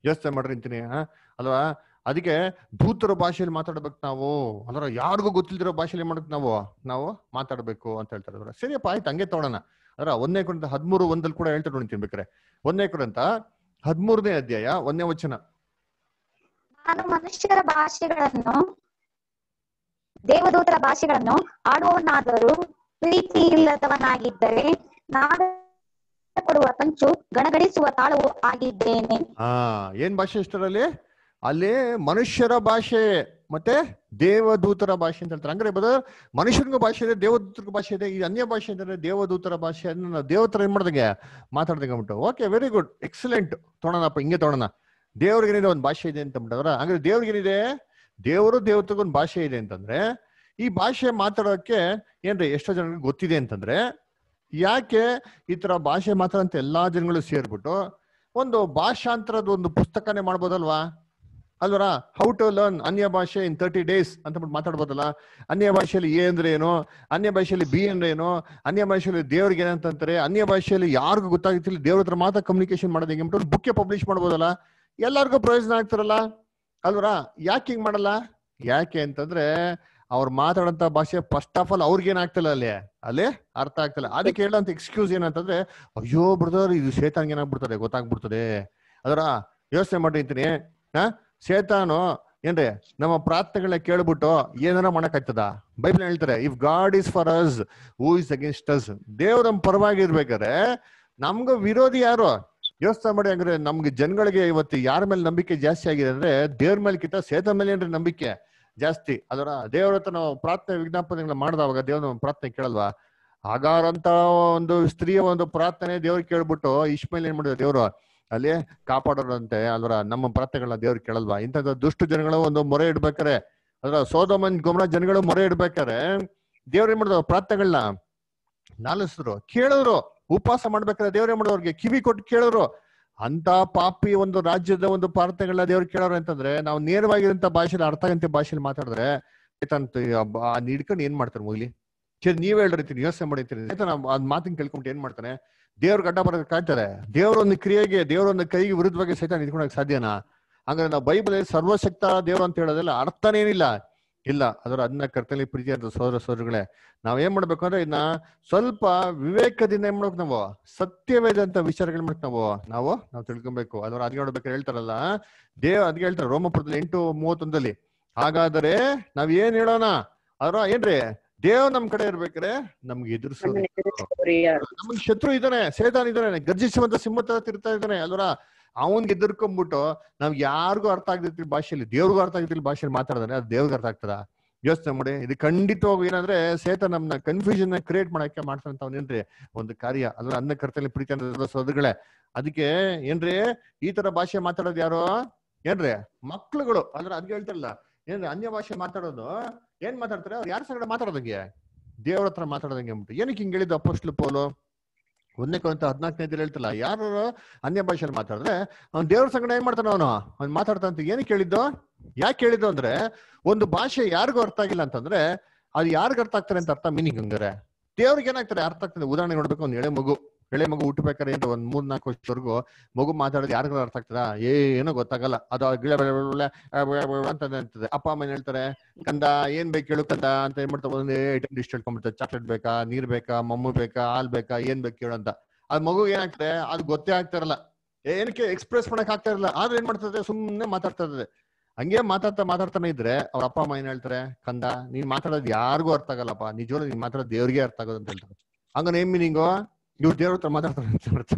Speaker 1: ಯೋಚನೆ ಮಾಡ್ರಿ ಅಂತೀನಿ ಹಾ ಅಲ್ವಾ ಅದಕ್ಕೆ ದೂತರ ಭಾಷೆಯಲ್ಲಿ ಮಾತಾಡ್ಬೇಕು ನಾವು ಅದರ ಯಾರಿಗೂ ಗೊತ್ತಿಲ್ದಿರೋ ಭಾಷೆಯಲ್ಲಿ ಮಾಡಕ್ ನಾವು ನಾವು ಮಾತಾಡ್ಬೇಕು ಅಂತ ಹೇಳ್ತಾರೆ ಅದ್ರ ಸರಿಯಪ್ಪ ಆಯ್ತು ಹಂಗೆ ತಗೊಳೋಣ ಅದರ ಒಂದನೇ ಕುರಿತ ಹದಿಮೂರು ಒಂದಲ್ಲಿ ಕೂಡ ಹೇಳ್ತಾರೆ ನೋಡಿ ತಿನ್ಬೇಕಾರೆ ಒಂದನೇ ಕುರಿತ ಹದಿಮೂರನೇ ಅಧ್ಯಾಯ ಒಂದನೇ ವಚನ
Speaker 15: ನಾನು ಮನುಷ್ಯರ ಭಾಷೆಗಳನ್ನು ದೇವದೂತರ ಭಾಷೆಗಳನ್ನು ಆಡುವವನಾದರೂ ಪ್ರೀತಿ ಇಲ್ಲದವನಾಗಿದ್ದರೆ ನಾನು ಕೊಡುವ ಕಂಚು ಗಣಗಣಿಸುವ ತಾಳವು ಆಗಿದ್ದೇನೆ
Speaker 1: ಹಾ ಏನ್ ಭಾಷೆ ಇಷ್ಟರಲ್ಲಿ ಅಲ್ಲಿ ಮನುಷ್ಯರ ಭಾಷೆ ಮತ್ತೆ ದೇವದೂತರ ಭಾಷೆ ಅಂತ ಹೇಳ್ತಾರೆ ಹಂಗಾರೆ ಬದ ಮನುಷ್ಯನಿಗೂ ಭಾಷೆ ಇದೆ ದೇವದೂತರ ಭಾಷೆ ಇದೆ ಈ ಅನ್ಯ ಭಾಷೆ ಅಂದ್ರೆ ದೇವದೂತರ ಭಾಷೆ ಅದನ್ನ ನಾವು ದೇವತರ ಏನ್ ಮಾಡ್ದಂಗೆ ಮಾತಾಡ್ದಂಗೆ ಅಂದ್ಬಿಟ್ಟು ಓಕೆ ವೆರಿ ಗುಡ್ ಎಕ್ಸಲೆಂಟ್ ತೊಗೊಳೋಣಪ್ಪ ಹಿಂಗೆ ತೊಗೊಳೋಣ ದೇವ್ರಿಗೆ ಏನಿದೆ ಒಂದು ಭಾಷೆ ಇದೆ ಅಂತ ಅಂದ್ಬಿಟ್ಟವ್ರ ಹಂಗಾರೆ ದೇವ್ರಿಗೆ ಏನಿದೆ ದೇವರು ದೇವತೆಗೊಂದು ಭಾಷೆ ಇದೆ ಅಂತಂದ್ರೆ ಈ ಭಾಷೆ ಮಾತಾಡೋಕೆ ಏನ್ರಿ ಎಷ್ಟೋ ಜನರಿಗೆ ಗೊತ್ತಿದೆ ಅಂತಂದ್ರೆ ಯಾಕೆ ಈ ತರ ಭಾಷೆ ಮಾತಾಡಂತ ಎಲ್ಲಾ ಜನಗಳು ಸೇರ್ಬಿಟ್ಟು ಒಂದು ಭಾಷಾಂತರದ ಒಂದು ಪುಸ್ತಕನೇ ಮಾಡ್ಬೋದಲ್ವಾ ಅಲ್ವರ ಹೌ ಟು ಲರ್ನ್ ಅನ್ಯ ಭಾಷೆ ಇನ್ ತರ್ಟಿ ಡೇಸ್ ಅಂತ ಬಿಟ್ಟು ಮಾತಾಡ್ಬೋದಲ್ಲ ಅನ್ಯ ಭಾಷೆಯಲ್ಲಿ ಎ ಅಂದ್ರೆ ಏನು ಅನ್ಯ ಭಾಷೆಯಲ್ಲಿ ಬಿ ಅಂದ್ರೆ ಏನು ಅನ್ಯ ಭಾಷೆಯಲ್ಲಿ ದೇವ್ರಿಗೆ ಏನಂತಾರೆ ಅನ್ಯ ಭಾಷೆಯಲ್ಲಿ ಯಾರಿಗೂ ಗೊತ್ತಾಗುತ್ತಿಲ್ಲ ದೇವ್ರ ಹತ್ರ ಮಾತ್ರ ಕಮ್ಯುನಿಕೇಶನ್ ಮಾಡೋದು ಹೆಂಗೆ ಅಂದ್ಬಿಟ್ಟು ಬುಕ್ಕೆ ಪಬ್ಲಿಷ್ ಮಾಡ್ಬೋದಲ್ಲ ಎಲ್ಲರಿಗೂ ಪ್ರಯೋಜನ ಆಗ್ತಾರಲ್ಲ ಅಲ್ವರ ಯಾಕೆ ಹಿಂಗ್ ಮಾಡಲ್ಲ ಯಾಕೆ ಅಂತಂದ್ರೆ ಅವ್ರು ಮಾತಾಡಂತ ಭಾಷೆ ಫಸ್ಟ್ ಆಫ್ ಆಲ್ ಅವ್ರಿಗೆ ಏನಾಗ್ತಿಲ್ಲ ಅಲ್ಲಿ ಅಲ್ಲಿ ಅರ್ಥ ಆಗ್ತಿಲ್ಲ ಅದಕ್ಕೆ ಹೇಳೋಂತ ಎಕ್ಸ್ಕ್ಯೂಸ್ ಏನಂತಂದ್ರೆ ಅಯ್ಯೋ ಬ್ರದರ್ ಇದು ಶೇತಾನ್ಗೆ ಏನಾಗ್ಬಿಡ್ತದೆ ಗೊತ್ತಾಗ್ಬಿಡ್ತದೆ ಅದರ ಯೋಚನೆ ಮಾಡಿರ್ತೀನಿ ಹಾ ಶೇತಾನು ಏನ್ರಿ ನಮ್ಮ ಪ್ರಾರ್ಥನೆಗಳನ್ನ ಕೇಳ್ಬಿಟ್ಟು ಏನಾರ ಮಾಡಕ್ಕಾಗ್ತದ ಬೈಬಲ್ ಹೇಳ್ತಾರೆ if God is for us who is against us ದೇವ್ರ ನಮ್ ಪರವಾಗಿ ಇರ್ಬೇಕಾದ್ರೆ ನಮ್ಗ ವಿರೋಧಿ ಯಾರು ಯೋಚನೆ ಮಾಡಿ ಹಂಗ್ರೆ ನಮ್ಗೆ ಜನಗಳಿಗೆ ಇವತ್ತು ಯಾರ ಮೇಲೆ ನಂಬಿಕೆ ಜಾಸ್ತಿ ಆಗಿದೆ ಅಂದ್ರೆ ದೇವ್ರ ಮೇಲೆ ಕಿಂತ ಸೇತ ಮೇಲೆ ಏನ್ರಿ ನಂಬಿಕೆ ಜಾಸ್ತಿ ಅದರ ದೇವ್ರ ಹತ್ರ ನಾವು ಪ್ರಾರ್ಥನೆ ವಿಜ್ಞಾಪನೆಗಳನ್ನ ಮಾಡಿದವಾಗ ದೇವ್ರ ನಮ್ಮ ಪ್ರಾರ್ಥನೆ ಕೇಳಲ್ವಾ ಹಾಗಾರ್ ಅಂತ ಒಂದು ಸ್ತ್ರೀಯ ಒಂದು ಪ್ರಾರ್ಥನೆ ದೇವ್ರಿಗೆ ಕೇಳ್ಬಿಟ್ಟು ಇಷ್ಮೇಲೆ ಏನ್ ಮಾಡಿದ್ರು ದೇವ್ರು ಅಲ್ಲಿ ಕಾಪಾಡೋರಂತೆ ಅಲ್ವರ ನಮ್ಮ ಪ್ರಾರ್ಥನೆಗಳನ್ನ ದೇವ್ರು ಕೇಳಲ್ವಾ ಇಂಥದ್ದು ದುಷ್ಟು ಜನಗಳು ಒಂದು ಮೊರೆ ಇಡ್ಬೇಕಾರೆ ಅದ್ರ ಸೋದಮನ್ ಗೊಮರ ಜನಗಳು ಮೊರೆ ಇಡ್ಬೇಕಾರೆ ದೇವ್ರ ಏನ್ ಮಾಡಿದ್ರು ಪ್ರಾರ್ಥನೆಗಳನ್ನ ನಾಲಿಸಿದ್ರು ಕೇಳಿದ್ರು ಉಪವಾಸ ಮಾಡ್ಬೇಕಾದ್ರೆ ದೇವ್ರ ಏನ್ ಮಾಡಿದ್ರು ಅವ್ರಿಗೆ ಕಿವಿ ಕೊಟ್ಟು ಕೇಳಿದ್ರು ಅಂತ ಪಾಪಿ ಒಂದು ರಾಜ್ಯದ ಒಂದು ಪ್ರಾರ್ಥನೆಗಳನ್ನ ದೇವ್ರು ಕೇಳೋರು ಅಂತಂದ್ರೆ ನಾವು ನೇರವಾಗಿರಂತ ಭಾಷೆಲಿ ಅರ್ಥ ಆಗಂತ ಭಾಷೆಲಿ ಮಾತಾಡಿದ್ರೆ ಆಯ್ತಂತ ಅದ್ ಹಿಡ್ಕೊಂಡು ಏನ್ ಮಾಡ್ತಾರೆ ಮುಗಿಲಿ ಸರಿ ನೀವ್ ಹೇಳ್ರಿತೀನಿ ಯೋಚನೆ ಮಾಡಿರ್ತೀನಿ ಅದ್ ಮಾತಿನ ಕೇಳ್ಕೊಂಡು ಏನ್ ಮಾಡ್ತಾನೆ ದೇವ್ರ ಗಡ್ಡ ಬರೋದಕ್ಕೆ ಕಾಯ್ತಾರೆ ದೇವರೊಂದು ಕ್ರಿಯೆಗೆ ದೇವರೊಂದು ಕೈಗೆ ವಿರುದ್ಧವಾಗಿ ಸಹಿತ ನಿಂತ್ಕೊಳಕ್ ಸಾಧ್ಯನಾ ಹಂಗಾರೆ ನಾವು ಬೈಬಲ್ ಸರ್ವಶಕ್ತ ದೇವ್ರು ಅಂತ ಹೇಳೋದಿಲ್ಲ ಅರ್ಥನೇನಿಲ್ಲ ಇಲ್ಲ ಅದರ ಅದನ್ನ ಕರ್ತಲಿ ಪ್ರೀತಿ ಅಂತ ಸೋದರ ಸೋದರಗಳೇ ನಾವ್ ಏನ್ ಮಾಡ್ಬೇಕು ಅಂದ್ರೆ ಇದನ್ನ ಸ್ವಲ್ಪ ವಿವೇಕದಿಂದ ಏನ್ ಮಾಡ್ಬೇಕು ನಾವು ಸತ್ಯವೇದಂತ ವಿಚಾರಗಳು ಮಾಡ್ಬೇಕು ನಾವು ನಾವು ನಾವು ತಿಳ್ಕೊಬೇಕು ಅದರ ಅದ್ ನೋಡ್ಬೇಕಾದ್ರೆ ಹೇಳ್ತಾರಲ್ಲ ದೇವ್ ಅದ್ಗೆ ಹೇಳ್ತಾರೆ ರೋಮಪುರದಲ್ಲಿ ಎಂಟು ಮೂವತ್ತೊಂದಲ್ಲಿ ಹಾಗಾದರೆ ನಾವ್ ಏನ್ ಹೇಳೋಣ ಅದರ ಏನ್ರಿ ದೇವ್ ನಮ್ ಕಡೆ ಇರ್ಬೇಕಾರೆ ನಮ್ಗೆ ಎದುರಿಸೋದು ನಮ್ಗೆ ಶತ್ರು ಇದ್ದಾನೆ ಸೇತಾನ್ ಇದ್ದಾನೆ ಗರ್ಜಿಸುವಂತ ಸಿಂಹ ತರ ತಿರ್ತಾ ಇದ್ದಾನೆ ಅಲ್ವರ ಅವನ್ಗೆ ಎದುರ್ಕೊಂಡ್ಬಿಟ್ಟು ನಾವ್ ಯಾರಿಗೂ ಅರ್ಥ ಆಗದಿರ್ತಿಲ್ಲ ಭಾಷೆಯಲ್ಲಿ ದೇವ್ರಿಗೂ ಅರ್ಥ ಆಗದಿಲ್ಲ ಭಾಷೆಯಲ್ಲಿ ಮಾತಾಡಿದ್ರೆ ಅದು ದೇವ್ರಿಗೆ ಅರ್ಥ ಆಗ್ತದ ಯೋಚನೆ ಮಾಡಿ ಇದು ಖಂಡಿತವಾಗಿ ಏನಂದ್ರೆ ಸೇತ ನಮ್ನ ಕನ್ಫ್ಯೂಷನ್ ಕ್ರಿಯೇಟ್ ಮಾಡಕ್ಕೆ ಮಾಡ್ತಾನಂತ ಏನ್ರಿ ಒಂದು ಕಾರ್ಯ ಅದ್ರ ಅನ್ನ ಕರ್ತಲ್ಲಿ ಪ್ರೀತಿ ಅನ್ನೋದ್ರ ಸೋದರಗಳೇ ಅದಕ್ಕೆ ಏನ್ರಿ ಈ ತರ ಭಾಷೆ ಮಾತಾಡೋದು ಯಾರು ಏನ್ರಿ ಮಕ್ಳುಗಳು ಅಂದ್ರೆ ಅದ್ಗೆ ಹೇಳ್ತಾರಲ್ಲ ಏನ್ರಿ ಅನ್ಯ ಭಾಷೆ ಮಾತಾಡೋದು ಏನ್ ಮಾತಾಡ್ತಾರೆ ಅವ್ರು ಯಾರ ಸಂಗಡ ಮಾತಾಡೋದಂಗೆ ದೇವ್ರ ಹತ್ರ ಮಾತಾಡೋದಂಗೆ ಅಂದ್ಬಿಟ್ಟು ಏನಕ್ಕೆ ಹಿಂಗ್ ಹೇಳಿದ್ದು ಅಪ್ಪಸ್ಲು ಪೋಲು ಒಂದನೇ ಕೊಂತ ಹದಿನಾಲ್ಕನೇ ಹೇಳ್ತಲ್ಲ ಯಾರು ಅನ್ಯ ಭಾಷೆಯಲ್ಲಿ ಮಾತಾಡಿದ್ರೆ ಅವ್ನು ದೇವ್ರ ಸಂಗಡ ಏನ್ ಮಾಡ್ತಾನ ಅವನು ಅವ್ನು ಮಾತಾಡ್ತಾನಂತ ಏನಕ್ಕೆ ಕೇಳಿದ್ದು ಯಾಕೆ ಕೇಳಿದ್ದು ಅಂದ್ರೆ ಒಂದು ಭಾಷೆ ಯಾರಿಗೂ ಅರ್ಥ ಆಗಿಲ್ಲ ಅಂತಂದ್ರೆ ಅದು ಯಾರಿಗ ಅರ್ಥ ಆಗ್ತಾರೆ ಅಂತ ಅರ್ಥ ಮೀನಿಂಗ್ ಹಂಗಾರೆ ದೇವ್ರಿಗೆ ಏನಾಗ್ತಾರೆ ಅರ್ಥ ಆಗ್ತದೆ ಉದಾಹರಣೆ ನೋಡ್ಬೇಕು ಒಂದು ಎಳೆ ಮಗು ಎಳೆ ಮಗು ಹುಟ್ಟಬೇಕಾರೆ ಅಂತ ಒಂದ್ ಮೂರ್ ನಾಲ್ಕು ವರ್ಷದವರೆಗೂ ಮಗು ಮಾತಾಡೋದು ಯಾರಿಗೂ ಅರ್ಥ ಆಗ್ತದ ಏನೋ ಗೊತ್ತಾಗಲ್ಲ ಅದು ಗಿಳ ಬೆಳೆ ಬೆಳೆ ಅಂತ ಅಂತದೆ ಅಪ್ಪ ಅಮ್ಮ ಏನ್ ಹೇಳ್ತಾರೆ ಕಂದ ಏನ್ ಬೇಕು ಹೇಳು ಕಂದ ಅಂತ ಏನ್ ಮಾಡ್ತಾರೆ ಒಂದೇ ಐಟಮ್ ಲಿಸ್ಟ್ ಹೇಳ್ಕೊಂಡ್ಬಿಡ್ತಾರೆ ಚಾಕ್ಲೇಟ್ ಬೇಕಾ ನೀರ್ ಬೇಕಾ ಮಮ್ಮು ಬೇಕಾ ಹಾಲ್ ಬೇಕಾ ಏನ್ ಬೇಕು ಹೇಳು ಅಂತ ಅದ್ ಮಗು ಏನಾಗ್ತದೆ ಅದು ಗೊತ್ತೇ ಆಗ್ತಾ ಇರಲ್ಲ ಏನಕ್ಕೆ ಎಕ್ಸ್ಪ್ರೆಸ್ ಮಾಡಕ್ ಆಗ್ತಾ ಇರಲ್ಲ ಆದ್ರೆ ಏನ್ ಮಾಡ್ತದೆ ಸುಮ್ನೆ ಮಾತಾಡ್ತಾ ಇರ್ತದೆ ಹಂಗೆ ಮಾತಾಡ್ತಾ ಮಾತಾಡ್ತಾನೆ ಇದ್ರೆ ಅವ್ರ ಅಪ್ಪ ಅಮ್ಮ ಏನ್ ಹೇಳ್ತಾರೆ ಕಂದ ನೀನ್ ಮಾತಾಡೋದು ಯಾರಿಗೂ ಅರ್ಥ ಆಗಲ್ಲಪ್ಪ ನಿಜವಾಗ್ಲೂ ನೀನ್ ಮಾತಾಡೋದು ದೇವ್ರಿಗೆ ಅರ್ಥ ಆಗೋದು ಅಂತ ಹೇಳ್ತಾರೆ ಹಂಗ ಏನ್ ಮೀನಿಂಗು ಇವ್ರು ದೇವ್ರ ಹತ್ರ ಮಾತಾಡ್ತಾರೆ ಅಂತ ಅರ್ಥ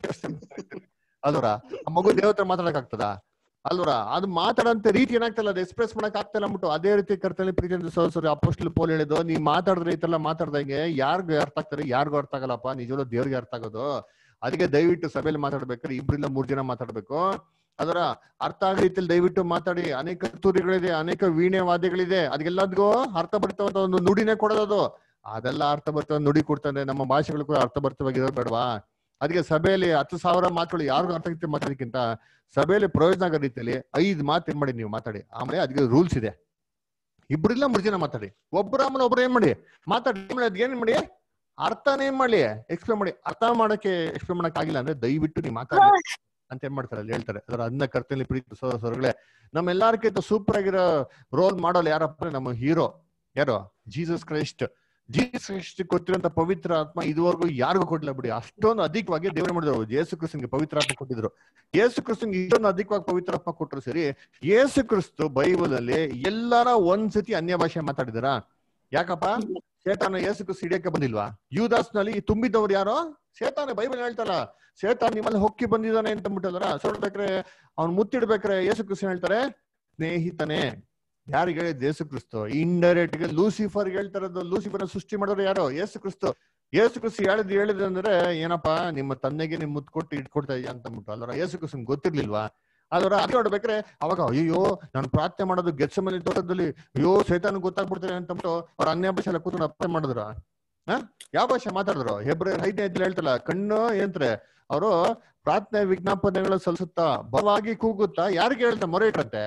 Speaker 1: ಅಲ್ವರ ಆ ಮಗು ದೇವ್ರ ಹತ್ರ ಮಾತಾಡಕ್ ಆಗ್ತದ ಅಲ್ವರ ಅದು ಮಾತಾಡಂತ ರೀತಿ ಏನಾಗ್ತಲ್ಲ ಅದು ಎಕ್ಸ್ಪ್ರೆಸ್ ಮಾಡಕ್ ಆಗ್ತಿಲ್ಲ ಅಂದ್ಬಿಟ್ಟು ಅದೇ ರೀತಿ ಕರ್ತನೆ ಪ್ರೀತಿ ಅಂತ ಸೋಸರಿ ಅಪ್ಪಸ್ಟಲ್ ಪೋಲ್ ಹೇಳಿದ್ದು ನೀವ್ ಮಾತಾಡಿದ್ರೆ ಈ ತರ ಮಾತಾಡ್ದಂಗೆ ಯಾರಿಗೂ ಅರ್ಥ ಆಗ್ತಾರೆ ಯಾರಿಗೂ ಅರ್ಥ ಆಗಲ್ಲಪ್ಪ ನಿಜವಾಗ್ಲೂ ದೇವ್ರಿಗೆ ಅರ್ಥ ಆಗೋದು ಅದಕ್ಕೆ ದಯವಿಟ್ಟು ಸಭೆಯಲ್ಲಿ ಮಾತಾಡ್ಬೇಕಾದ್ರೆ ಇಬ್ರಿಲ್ಲ ಮೂರ್ ಜನ ಮಾತಾಡ್ಬೇಕು ಅದರ ಅರ್ಥ ಆಗ ರೀತಿಯಲ್ಲಿ ದಯವಿಟ್ಟು ಮಾತಾಡಿ ಅನೇಕ ತೂರಿಗಳಿದೆ ಅನೇಕ ವೀಣೆ ವಾದ್ಯಗಳಿದೆ ಅದೆಲ್ಲದಕ್ಕೂ ಅರ್ಥ ಬರ್ತವಂತ ಒಂದು ನುಡಿನೇ ಕೊಡೋದು ಅದೆಲ್ಲ ಅರ್ಥ ಬರ್ತವ ನುಡಿ ಕೊಡ್ತಾನೆ ನಮ್ಮ ಭಾಷೆಗಳು ಕೂಡ ಅರ್ಥ ಬರ್ತವಾಗಿರೋದು ಬೇಡವಾ ಅದಕ್ಕೆ ಸಭೆಯಲ್ಲಿ ಹತ್ತು ಸಾವಿರ ಮಾತುಗಳು ಯಾರಿಗೂ ಅರ್ಥ ಆಗ್ತದೆ ಮಾತಾಡೋದಕ್ಕಿಂತ ಸಭೆಯಲ್ಲಿ ಪ್ರಯೋಜನ ಆಗೋ ರೀತಿಯಲ್ಲಿ ಐದ್ ಮಾತು ಏನ್ ಮಾಡಿ ನೀವು ಮಾತಾಡಿ ಆಮೇಲೆ ಅದಕ್ಕೆ ರೂಲ್ಸ್ ಇದೆ ಇಬ್ರಿಲ್ಲ ಮೂರ್ ಜನ ಮಾತಾಡಿ ಒಬ್ಬರ ಆಮೇಲೆ ಒಬ್ರು ಏನ್ ಮಾಡಿ ಮಾತಾಡಿ ಆಮೇಲೆ ಅದ್ಗೆ ಏನ್ ಮಾಡಿ ಅರ್ಥನೇ ಏನ್ ಮಾಡಿ ಎಕ್ಸ್ಪ್ಲೇನ್ ಮಾಡಿ ಅರ್ಥ ಮಾಡಕ್ಕೆ ಎಕ್ಸ್ಪ್ಲೇನ್ ಮಾಡಕ್ ಆಗಿಲ್ಲ ಅಂದ್ರೆ ದಯವಿಟ್ಟು ನೀವು ಮಾತಾಡಿ ಅಂತ ಏನ್ ಮಾಡ್ತಾರೆ ಅಲ್ಲಿ ಹೇಳ್ತಾರೆ ಅದರ ಅನ್ನ ಕರ್ತನಲ್ಲಿ ಪ್ರೀತಿ ಸೋದರ ಸೋದರಗಳೇ ನಮ್ಮೆಲ್ಲರಿಗಿಂತ ಸೂಪರ್ ಆಗಿರೋ ರೋಲ್ ಮಾಡಲ್ ಯಾರಪ್ಪ ಅಂದ್ರೆ ನಮ್ಮ ಹೀರೋ ಯಾರು ಜೀಸಸ್ ಕ್ರೈಸ್ಟ್ ಜೀಸಸ್ ಕ್ರೈಸ್ಟ್ ಕೊಟ್ಟಿರೋಂತ ಪವಿತ್ರ ಆತ್ಮ ಇದುವರೆಗೂ ಯಾರಿಗೂ ಕೊಟ್ಟಿಲ್ಲ ಬಿಡಿ ಅಷ್ಟೊಂದು ಅಧಿಕವಾಗಿ ದೇವರು ಮಾಡಿದ್ರು ಯೇಸು ಕ್ರಿಸ್ತನ್ಗೆ ಪವಿತ್ರ ಆತ್ಮ ಕೊಟ್ಟಿದ್ರು ಯೇಸು ಕ್ರಿಸ್ತನ್ಗೆ ಇಷ್ಟೊಂದು ಅಧಿಕವಾಗಿ ಪವಿತ್ರ ಆತ್ಮ ಕೊಟ್ಟರು ಸರಿ ಯೇಸು ಕ್ರಿಸ್ತು ಬೈಬಲ್ ಅಲ್ಲಿ ಎಲ್ಲಾರ ಒಂದ್ಸತಿ ಅನ್ಯ ಭಾಷೆ ಮಾತಾಡಿದಾರ ಯಾಕಪ್ಪ ಸೇತಾನ ಯೇಸು ಕ್ರಿಸ್ತು ಹಿಡಿಯಕ್ಕೆ ಬಂದಿಲ್ವಾ ಯೂದಾಸ್ ನಲ್ಲಿ ತುಂಬಿದವ್ರು ಯಾರೋ ಸೇತಾನ ಬೈಬಲ್ ಹೇಳ್ತಾರ ಸೇತಾನ್ ನಿಮ್ಮಲ್ಲಿ ಹೊಕ್ಕಿ ಬಂದಿದ್ದಾನೆ ಅಂತ ಬಿಟ್ಟಲ್ರ ಸೊಡ್ಬೇಕಾರೆ ಅವ್ನ್ ಮುತ್ತಿಡ್ಬೇಕಾರೆ ಯೇಸು ಕ್ರಿಸ್ತು ಹೇಳ್ತಾರೆ ಸ್ನೇಹಿತನೇ ಯಾರಿಗೆ ಹೇಳಿದ್ ಯೇಸು ಕ್ರಿಸ್ತು ಇಂಡೈರೆಕ್ಟ್ ಗೆ ಲೂಸಿಫರ್ ಹೇಳ್ತಾರದು ಲೂಸಿಫರ್ ಸೃಷ್ಟಿ ಮಾಡೋರು ಯಾರೋ ಯೇಸು ಕ್ರಿಸ್ತು ಯೇಸು ಕ್ರಿಸ್ತು ಹೇಳಿದ್ ಹೇಳಿದ್ ಅಂದ್ರೆ ಏನಪ್ಪಾ ನಿಮ್ಮ ತಂದೆಗೆ ನಿಮ್ ಮುತ್ತು ಕೊಟ್ಟು ಇಟ್ಕೊಡ್ತಾ ಇದೆಯಾ ಅಂತ ಅಂದ್ಬಿಟ್ಟು ಅಲ್ವರ ಯೇಸು ಕ್ರಿಸ್ತನ್ ಗೊತ್ತಿರ್ಲಿಲ್ವಾ ಅಲ್ವರ ಅದು ನೋಡ್ಬೇಕಾರೆ ಅವಾಗ ಅಯ್ಯೋ ನಾನು ಪ್ರಾರ್ಥನೆ ಮಾಡೋದು ಗೆಚ್ಚಮಲ್ಲಿ ತೋಟದಲ್ಲಿ ಅಯ್ಯೋ ಸೈತಾನ ಗೊತ್ತಾಗ್ಬಿಡ್ತಾರೆ ಅಂತ ಅಂದ್ಬಿಟ್ಟು ಅವ್ರ ಅನ್ಯ ಭಾಷೆ ಎಲ್ಲ ಕೂತ್ಕೊಂಡು ಅರ್ಥ ಮಾಡಿದ್ರ ಹ ಯಾವ ಭಾಷೆ ಮಾತಾಡಿದ್ರು ಹೆಬ್ರ ಐದನೇ ಐದ್ರಲ್ಲಿ ಹೇಳ್ತಲ್ಲ ಕಣ್ಣು ಏನಂತಾರೆ ಅವರು ಪ್ರಾರ್ಥನೆ ವಿಜ್ಞಾಪನೆಗಳು ಸಲ್ಲಿಸುತ್ತಾ ಬಲವಾಗಿ ಕೂಗುತ್ತಾ ಯಾರಿಗೆ ಹೇಳ್ತಾ ಮೊರೆ ಇಟ್ರಂತೆ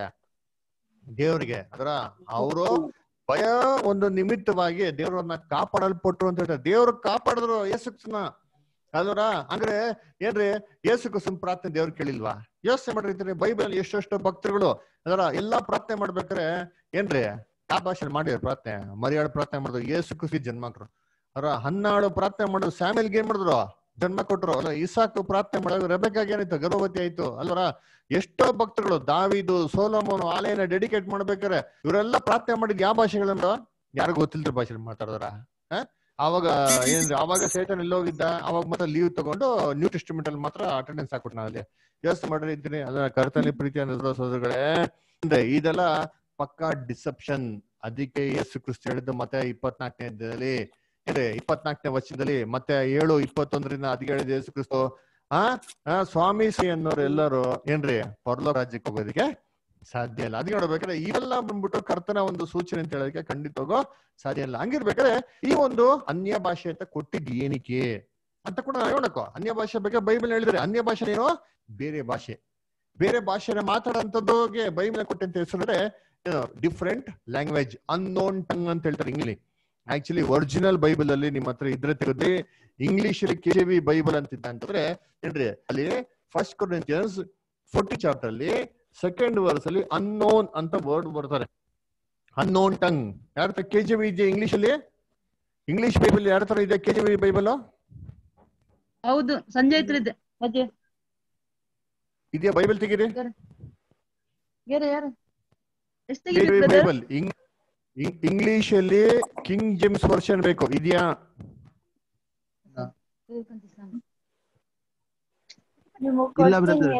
Speaker 1: ದೇವರಿಗೆ ಅದರ ಅವರು ಭಯ ಒಂದು ನಿಮಿತ್ತವಾಗಿ ದೇವರನ್ನ ಕಾಪಾಡಲ್ಪಟ್ರು ಅಂತ ಹೇಳ್ತಾರೆ ದೇವ್ರು ಕಾಪಾಡಿದ್ರು ಯೇಸುಕ್ಸನ ಅದರ ಅಂದ್ರೆ ಏನ್ರಿ ಯೇಸು ಕ್ರಿಸ್ತನ್ ಪ್ರಾರ್ಥನೆ ದೇವ್ರು ಕೇಳಿಲ್ವಾ ಯೋಚನೆ ಮಾಡಿರ್ತೀರಿ ಬೈಬಲ್ ಎಷ್ಟೆಷ್ಟು ಭಕ್ತರುಗಳು ಅದರ ಎಲ್ಲಾ ಪ್ರಾರ್ಥನೆ ಮಾಡ್ಬೇಕಾರೆ ಏನ್ರಿ ಯಾವ ಭಾಷೆ ಮಾಡಿದ್ರು ಪ್ರಾರ್ಥನೆ ಮರಿಯಾಳು ಪ್ರಾರ್ಥನೆ ಮಾಡಿದ್ರು ಯೇಸು ಕ್ರಿಸ್ತಿ ಜನ್ಮಕ್ರು ಅವ್ರ ಹನ್ನಾಳು ಪ್ರಾರ್ಥನೆ ಮಾಡಿದ್ರು ಸ್ಯಾಮಿಲ್ಗೆ ಏನ್ ಮಾಡಿದ್ರು ಜನ್ಮ ಕೊಟ್ರು ಅಲ್ಲ ಇಸಾಕು ಪ್ರಾರ್ಥನೆ ಮಾಡಿದ್ರು ರೆಬೆಕಾಗಿ ಏನಾಯ್ತು ಗರ್ಭವತಿ ಆಯ್ತು ಅಲ್ವರ ಎಷ್ಟೋ ಭಕ್ತರುಗಳು ದಾವಿದು ಸೋಲಮೋನು ಆಲಯನ ಡೆಡಿಕೇಟ್ ಮಾಡ್ಬೇಕಾರೆ ಇವರೆಲ್ಲ ಪ್ರಾರ್ಥನೆ ಮಾಡಿದ್ ಯಾವ ಭಾಷೆಗಳಂದ್ರ ಯಾರಿಗೂ ಗೊತ್ತಿಲ್ದ್ರ ಭಾಷೆ ಮಾತಾಡಿದ್ರ ಅವಾಗ ಏನ್ರಿ ಅವಾಗ ಸೇಟನ್ ಎಲ್ಲ ಹೋಗಿದ್ದ ಅವಾಗ ಮಾತ್ರ ಲೀವ್ ತಗೊಂಡು ನ್ಯೂ ಟೆಸ್ಟಿಮೆಂಟ್ ಅಲ್ಲಿ ಮಾತ್ರ ಅಟೆಂಡೆನ್ಸ್ ಹಾಕ್ಬಿಟ್ಟು ನಾವು ಅಲ್ಲಿ ಯೋಚನೆ ಮಾಡಿ ಇದ್ದೀನಿ ಅದನ್ನ ಕರ್ತನೆ ಪ್ರೀತಿ ಅನ್ನೋದ್ರ ಸೋದರಗಳೇ ಅಂದ್ರೆ ಇದೆಲ್ಲ ಪಕ್ಕಾ ಡಿಸೆಪ್ಷನ್ ಅದಕ್ಕೆ ಯೇಸು ಕ್ರಿಸ್ತ ಹೇಳಿದ್ದು ಮತ್ತೆ ಇಪ್ಪತ್ನಾಲ್ಕನೇ ದಿನದಲ್ಲಿ ಏನ್ರಿ ಇಪ್ಪತ್ನಾಲ್ಕನೇ ವರ್ಷದಲ್ಲಿ ಮತ್ತೆ ಏಳು ಇಪ್ಪತ್ತೊಂದರಿಂದ ಅದಕ್ಕೆ ಹೇಳಿದ ಯೇಸು ಕ್ರಿಸ್ತು ಆ ಆ, ಸ್ವಾಮಿ ಶ್ರೀ ಅನ್ನೋರು ಎಲ್ಲರೂ ಏನ್ರಿ ಪರಲೋಕ ರಾಜ್ಯಕ್ಕೆ ಹೋಗೋದಕ್ಕೆ ಸಾಧ್ಯ ಇಲ್ಲ ಅದಕ್ಕೆ ನೋಡ್ಬೇಕಾದ್ರೆ ಇವೆಲ್ಲ ಬಂದ್ಬಿಟ್ಟು ಕರ್ತನ ಒಂದು ಸೂಚನೆ ಅಂತ ಹೇಳೋದಕ್ಕೆ ಖಂಡಿತವಾಗೂ ಸಾಧ್ಯ ಇಲ್ಲ ಹಂಗಿರ್ಬೇಕಾದ್ರೆ ಈ ಒಂದು ಅನ್ಯ ಭಾಷೆ ಅಂತ ಕೊಟ್ಟಿದ್ ಏನಕ್ಕೆ ಅಂತ ಕೂಡ ನಾವು ಹೇಳಕೋ ಅನ್ಯ ಭಾಷೆ ಬಗ್ಗೆ ಬೈಬಲ್ ಹೇಳಿದ್ರೆ ಅನ್ಯ ಭಾಷೆ ಏನು ಬೇರೆ ಭಾಷೆ ಬೇರೆ ಭಾಷೆನ ಮಾತಾಡೋಂಥದ್ದೋಗೆ ಬೈಬಲ್ ಕೊಟ್ಟಂತ ಹೆಸರು ಡಿಫ್ರೆಂಟ್ ಲ್ಯಾಂಗ್ವೇಜ್ ಅನ್ನೋನ್ ಟಂಗ್ ಅಂತ ಹೇಳ್ತಾರೆ ಇಂಗ್ಲಿಷ್ ಆಕ್ಚುಲಿ ಒರಿಜಿನಲ್ ಬೈಬಲ್ ಅಲ್ಲಿ ನಿಮ್ಮ ಹತ್ರ ಇದ್ರೆ ತೆಗೆದು ಇಂಗ್ಲಿಷ್ ಅಲ್ಲಿ ಕೆ ವಿ ಬೈಬಲ್ ಅಂತಿದ್ದ ಅಂತಂದ್ರೆ ಏನ್ರಿ ಅಲ್ಲಿ ಫಸ್ಟ್ ಕೊರಿಂಥಿಯನ್ಸ್ ಫೋರ್ಟಿ ಚಾಪ್ಟರ್ ಅಲ್ಲಿ ಸೆಕೆಂಡ್ ವರ್ಸ್ ಅಲ್ಲಿ ಅನ್ನೋನ್ ಅಂತ ವರ್ಡ್ ಬರ್ತಾರೆ ಅನ್ನೋನ್ ಟಂಗ್ ಯಾರ ಕೆ ಜಿ ವಿ ಇದೆ ಇಂಗ್ಲಿಷ್ ಅಲ್ಲಿ ಇಂಗ್ಲಿಷ್ ಬೈಬಲ್ ಯಾರ ತರ ಇದೆ ಕೆ ಜಿ ವಿ ಬೈಬಲ್
Speaker 7: ಹೌದು ಸಂಜೆ ಹತ್ರ ಇದೆ ಅಜ್ಜಿ
Speaker 1: ಇದೆಯಾ ಬೈಬಲ್ ತೆಗೀರಿ
Speaker 7: ಯಾರು ಯಾರು ಎಷ್ಟು
Speaker 1: ಕೆ ಜಿ ವಿ
Speaker 7: ತೆಗಿಬೇಕು
Speaker 1: ಬೈಬಲ್ ಇಂಗ್ಲಿಷ್ ಅಲ್ಲಿ ಕಿಂಗ್ ಜೇಮ್ಸ್ ವರ್ಷನ್ ಬೇಕು ಇದೆಯಾ
Speaker 7: ಇಲ್ಲ
Speaker 16: brother.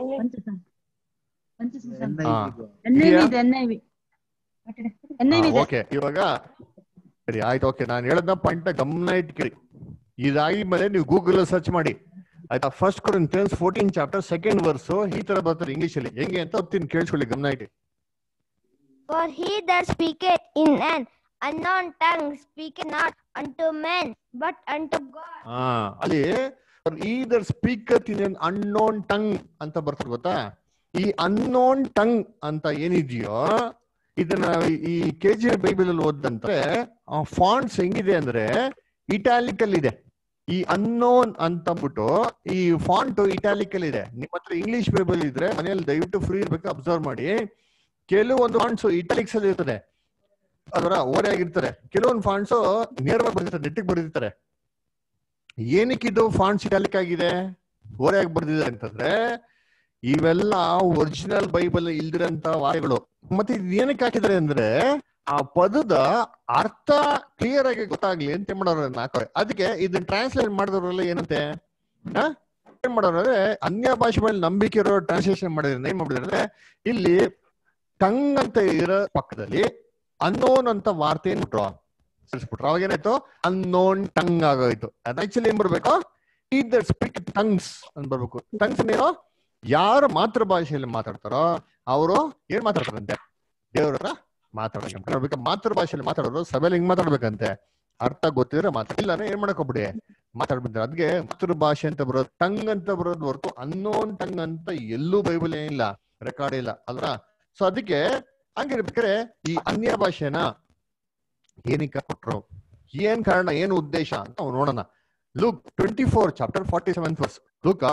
Speaker 1: ಹಾ.
Speaker 7: ಎನ್ಐವಿ
Speaker 1: ಇದೆಯಾ?
Speaker 7: ಇದೆ ಎನ್ಐವಿ ಎನ್ಐವಿ ಇದೆ
Speaker 1: ಓಕೆ ಇವಾಗ ಸರಿ ಆಯ್ತು ಓಕೆ ನಾನು ಹೇಳದ ಪಾಯಿಂಟ್ ಗಮನ ಇಟ್ಕಿರಿ ಇದಾಗಿ ಮೇಲೆ ನೀವು ಗೂಗಲ್ ಸರ್ಚ್ ಮಾಡಿ ಆಯ್ತಾ first Corinthians fourteen chapter second verse ಈ ತರ ಬರ್ತಾರೆ ಇಂಗ್ಲಿಷ್ ಅಲ್ಲಿ ಹೆಂಗೆ ಅಂತ ಹೋಗ್ತೀನಿ ಕೇಳಿಸ್ಕೊಳ್ಳಿ ಗಮನ ಇಟ್ಟು
Speaker 17: For he that speaketh in an unknown tongue speaketh not unto men, but unto God.
Speaker 1: ಹಾ ಅಲ್ಲಿ either speaker in an unknown tongue ಅಂತ ಬರ್ತದೆ ಗೊತ್ತಾ ಈ ಅನ್ನೋನ್ ಟಂಗ್ ಅಂತ ಏನಿದೆಯೋ ಇದನ್ನ ಈ ಕೆ ಜಿ ಬೈಬಲ್ ಅಲ್ಲಿ ಓದಂದ್ರೆ ಆ ಫಾಂಟ್ಸ್ ಹೆಂಗಿದೆ ಅಂದ್ರೆ ಇಟಾಲಿಕ್ ಅಲ್ಲಿ ಇದೆ ಈ ಅನ್ನೋನ್ ಅಂತ ಅಂದ್ಬಿಟ್ಟು ಈ ಫಾಂಟ್ ಇಟಾಲಿಕ್ ಅಲ್ಲಿ ಇದೆ ನಿಮ್ಮ ಹತ್ರ ಇಂಗ್ಲಿಷ್ ಬೈಬಲ್ ಇದ್ರೆ ಮನೆಯಲ್ಲಿ ದಯವಿಟ್ಟು ಫ್ರೀ ಇರ್ಬೇಕು ಅಬ್ಸರ್ವ್ ಮಾಡಿ ಕೆಲವೊಂದು ಫಾಂಟ್ಸ್ ಇಟಾಲಿಕ್ಸ್ ಅಲ್ಲಿ ಇರ್ತದೆ ಅದರ ಓರೆಯಾಗಿರ್ತಾರೆ ಕೆಲವೊಂದು ಫಾಂಟ್ಸ್ ನೇರವಾಗಿ ಬರ್ದಿರ್ತಾರೆ ನೆಟ್ಟಿಗೆ ಬರ್ದಿರ್ತಾರೆ ಏನಕ್ಕೆ ಇದು ಫಾಂಟ್ಸ್ ಇಟಾಲಿಕ್ ಆಗಿದೆ ಓರೆಯಾಗಿ ಬರ್ದಿದ್ದಾರೆ ಅಂತಂದ್ರೆ ಇವೆಲ್ಲ ಒರಿಜಿನಲ್ ಬೈಬಲ್ ಇಲ್ದಿರಂತ ವಾಕ್ಯಗಳು ಮತ್ತೆ ಇದು ಏನಕ್ಕೆ ಹಾಕಿದ್ದಾರೆ ಅಂದ್ರೆ ಆ ಪದದ ಅರ್ಥ ಕ್ಲಿಯರ್ ಆಗಿ ಗೊತ್ತಾಗ್ಲಿ ಅಂತ ಏನ್ ಮಾಡೋರು ಹಾಕೋರೆ ಅದಕ್ಕೆ ಇದನ್ನ ಟ್ರಾನ್ಸ್ಲೇಟ್ ಮಾಡಿದವರೆಲ್ಲ ಏನಂತೆ ಆ? ಏನ್ ಮಾಡೋರು ಅಂದ್ರೆ ಅನ್ಯ ಭಾಷೆ ಮೇಲೆ ನಂಬಿಕೆ ಇರೋ ಟ್ರಾನ್ಸ್ಲೇಷನ್ ಮಾಡಿದ್ರೆ ಏನ್ ಮಾಡಿದ್ರೆ ಅಂದ್ರೆ ಇಲ್ಲಿ ಟಂಗ್ ಅಂತ ಇರೋ ಪಕ್ಕದಲ್ಲಿ ಅನ್ನೋನ್ ಅಂತ ವಾರ್ತೆ ಏನ್ಬಿಟ್ರು ಸೇರಿಸ್ಬಿಟ್ರು ಅವಾಗ ಏನಾಯ್ತು ಅನ್ನೋನ್ ಟಂಗ್ ಆಗೋಯ್ತು ಅದ್ ಆಕ್ಚುಲಿ ಏನ್ ಬರ್ಬೇಕು ಈದ್ ಸ್ಪೀಕ್ ಟಂಗ್ಸ್ ಅಂತ ಬರ್ಬೇಕು ಟಂಗ್ಸ್ ಏನೋ ಯಾರು ಮಾತೃಭಾಷೆಯಲ್ಲಿ ಮಾತಾಡ್ತಾರೋ ಅವರು ಏನ್ ಮಾತಾಡ್ತಾರಂತೆ ದೇವ್ರ ಹತ್ರ ಮಾತಾಡ್ಬೇಕು ಮಾತೃಭಾಷೆಯಲ್ಲಿ ಮಾತಾಡೋರು ಸಭೆಯಲ್ಲಿ ಹಿಂಗ್ ಮಾತಾಡ್ಬೇಕಂತೆ ಅರ್ಥ ಗೊತ್ತಿದ್ರೆ ಮಾತಾಡ ಇಲ್ಲ ಏನ್ ಮಾಡಕ್ ಹೋಗ್ಬಿಡಿ ಮಾತಾಡ್ಬಿಡ್ತಾರೆ ಅದಕ್ಕೆ ಮಾತೃಭಾಷೆ ಅಂತ ಬರೋದು ಟಂಗ್ ಅಂತ ಬರೋದು ಹೊರತು ಅನ್ನೋನ್ ಟಂಗ್ ಅಂತ ಎಲ್ಲೂ ಬೈಬಲ್ ಏನಿಲ್ಲ ರೆಕಾರ್ಡ್ ಇಲ್ಲ ಅಲ್ವಾ ಸೊ ಅದಕ್ಕೆ ಹಂಗಿರ್ಬೇಕಾದ್ರೆ ಈ ಅನ್ಯ ಭಾಷೆನ ಏನಕ್ಕೆ ಕೊಟ್ರು ಏನ್ ಕಾರಣ ಏನು ಉದ್ದೇಶ ಅಂತ ನಾವು ನೋಡೋಣ Luke twenty four chapter forty seven verse Luke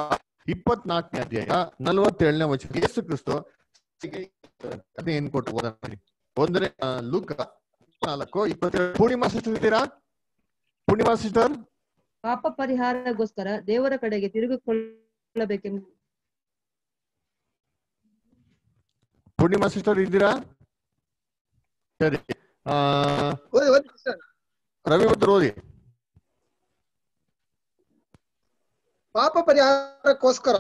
Speaker 1: ಇಪ್ಪತ್ನಾಲ್ಕನೇ ಅಧ್ಯಾಯ ನಲವತ್ತೇಳನೇ ವಚನ ಯೇಸು ಕ್ರಿಸ್ತು ಅದೇನ್ ಕೊಟ್ಟು ಓದೋಣ ಬನ್ನಿ. ಒಂದನೇ ಆ, ಲೂಕ ನಾಲ್ಕು ಇಪ್ಪತ್ತೇಳು ಪೂರ್ಣಿಮಾ ಸಿಸ್ಟರ್ ಇದ್ದೀರಾ ಪೂರ್ಣಿಮಾ ಸಿಸ್ಟರ್
Speaker 7: ಪಾಪ ಪರಿಹಾರಗೋಸ್ಕರ ದೇವರ ಕಡೆಗೆ ತಿರುಗಿಕೊಳ್ಳಬೇಕೆಂಬ
Speaker 1: ಪೂರ್ಣಿಮಾ ಸಿಸ್ಟರ್ ಇದ್ದೀರಾ ಸರಿ ಆ
Speaker 8: ಓದಿ ಓದಿ ಸರ್
Speaker 1: ರವಿ ಮತ್ತು ಓದಿ
Speaker 8: ಪಾಪ ಪರಿಹಾರಕ್ಕೋಸ್ಕರ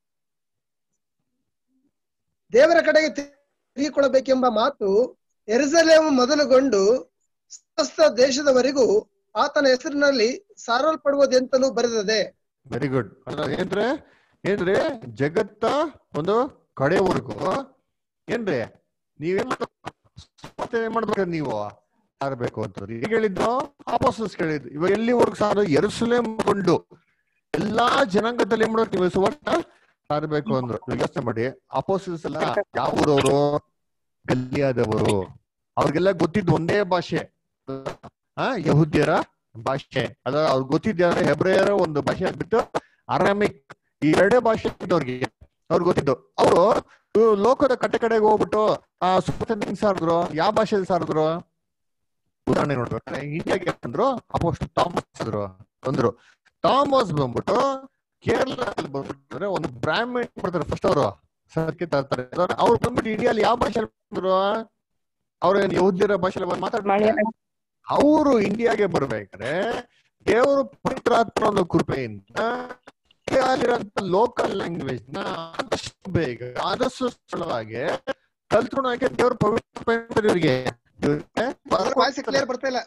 Speaker 8: ದೇವರ ಕಡೆಗೆ ತಿರುಗಿಕೊಳ್ಳಬೇಕೆಂಬ ಮಾತು ಎರುಸಲೇಮ್ ಮೊದಲುಗೊಂಡು ಸಮಸ್ತ ದೇಶದವರೆಗೂ ಆತನ ಹೆಸರಿನಲ್ಲಿ ಸಾರಲ್ಪಡುವುದೆಂತಲೂ ಬರೆದಿದೆ
Speaker 1: ವೆರಿ ಗುಡ್ ಅಲ್ಲ ಏನ್ರೆ ಏನ್ರಿ ಜಗತ್ತ ಒಂದು ಕಡೆವರೆಗೂ ಏನ್ರಿ ನೀವೇನ್ ಮತ್ತೆ ಏನ್ ಮಾಡ್ಬೇಕು ನೀವು ಸಾರಬೇಕು ಅಂತಂದ್ರೆ ಈಗ ಹೇಳಿದ್ದು ಆಪೋಸಸ್ ಹೇಳಿದ್ದು ಇವಾಗ ಎಲ್ಲಿವರೆಗೂ ಸಾರು ಎರಸಲೇಮ್ ಕೊಂಡು ಎಲ್ಲಾ ಜನಾಂಗದಲ್ಲಿ ಏನ್ ಮಾಡ್ಬೇಕು ನೀವು ಸುವರ್ಣ ಸಾರಬೇಕು ಅಂದ್ರು ಇವಾಗ ಯೋಚನೆ ಮಾಡಿ ಅಪೋಸಸ್ ಎಲ್ಲ ಯಾವ ಊರವರು ಗಲ್ಲಿಯಾದವರು ಅವ್ರಿಗೆಲ್ಲ ಗೊತ್ತಿದ್ದು ಒಂದೇ ಭಾಷೆ ಆ ಯಹುದ್ಯರ ಭಾಷೆ ಅದ ಅವ್ರಿಗೆ ಗೊತ್ತಿದ್ದ ಹೆಬ್ರೇಯರ ಒಂದು ಭಾಷೆ ಬಿಟ್ಟು ಅರಾಮಿಕ್ ಈ ಎರಡೇ ಭಾಷೆ ಇತ್ತು ಅವ್ರಿಗೆ ಅವ್ರಿಗೆ ಗೊತ್ತಿದ್ದು ಅವರು ಲೋಕದ ಕಟ್ಟೆ ಕಡೆಗೆ ಹೋಗ್ಬಿಟ್ಟು ಆ ಸುತ್ತ ಹೆಂಗ್ ಸಾರಿದ್ರು ಯಾವ ಭಾಷೆಯಲ್ಲಿ ಸಾರಿದ್ರು ಉದಾಹರಣೆ ನೋಡ್ಬೇಕಾದ್ರೆ ಇಂಡಿಯಾಗೆ ಬಂದ್ರು ಅಪೋಸ್ಟ್ ಥಾಮಸ್ ಅಂದ್ರು ಬಂದ್ರು ಥಾಮಸ್ ಬಂದ್ಬಿಟ್ಟು ಕೇರಳದಲ್ಲಿ ಬಂದ್ಬಿಟ್ರೆ ಒಂದು ಬ್ರಾಹ್ಮಣ್ ಬರ್ತಾರೆ ಫಸ್ಟ್ ಅವರು ಸರ್ಕಿ ತರ್ತಾರೆ ಅವ್ರು ಬಂದ್ಬಿಟ್ಟು ಇಂಡಿಯಾಲಿ ಯಾವ ಭಾಷೆಯಲ್ಲಿ ಬಂದ್ರು ಅವ್ರ ಯಹೂದ್ಯರ ಭಾಷೆಯಲ್ಲಿ ಬಂದು ಮಾತಾಡ್ತಾರೆ ಅವರು ಇಂಡಿಯಾಗೆ ಬರ್ಬೇಕಾದ್ರೆ ದೇವರು ಪವಿತ್ರಾತ್ಮ ಒಂದು ಕೃಪೆಯಿಂದ ಅಲ್ಲಿರೋಂಥ ಲೋಕಲ್ ಲ್ಯಾಂಗ್ವೇಜ್ ನ ಆದಷ್ಟು ಬೇಗ ಆದಷ್ಟು ಸರಳವಾಗಿ ಕಲ್ತ್ಕೊಳಕ್ಕೆ ದೇವ್ರ ಪವಿತ್ರ ಇವರಿಗೆ
Speaker 8: ವಾಯ್ಸ್ ಕ್ಲಿಯರ್ ಬರ್ತಾ ಇಲ್ಲ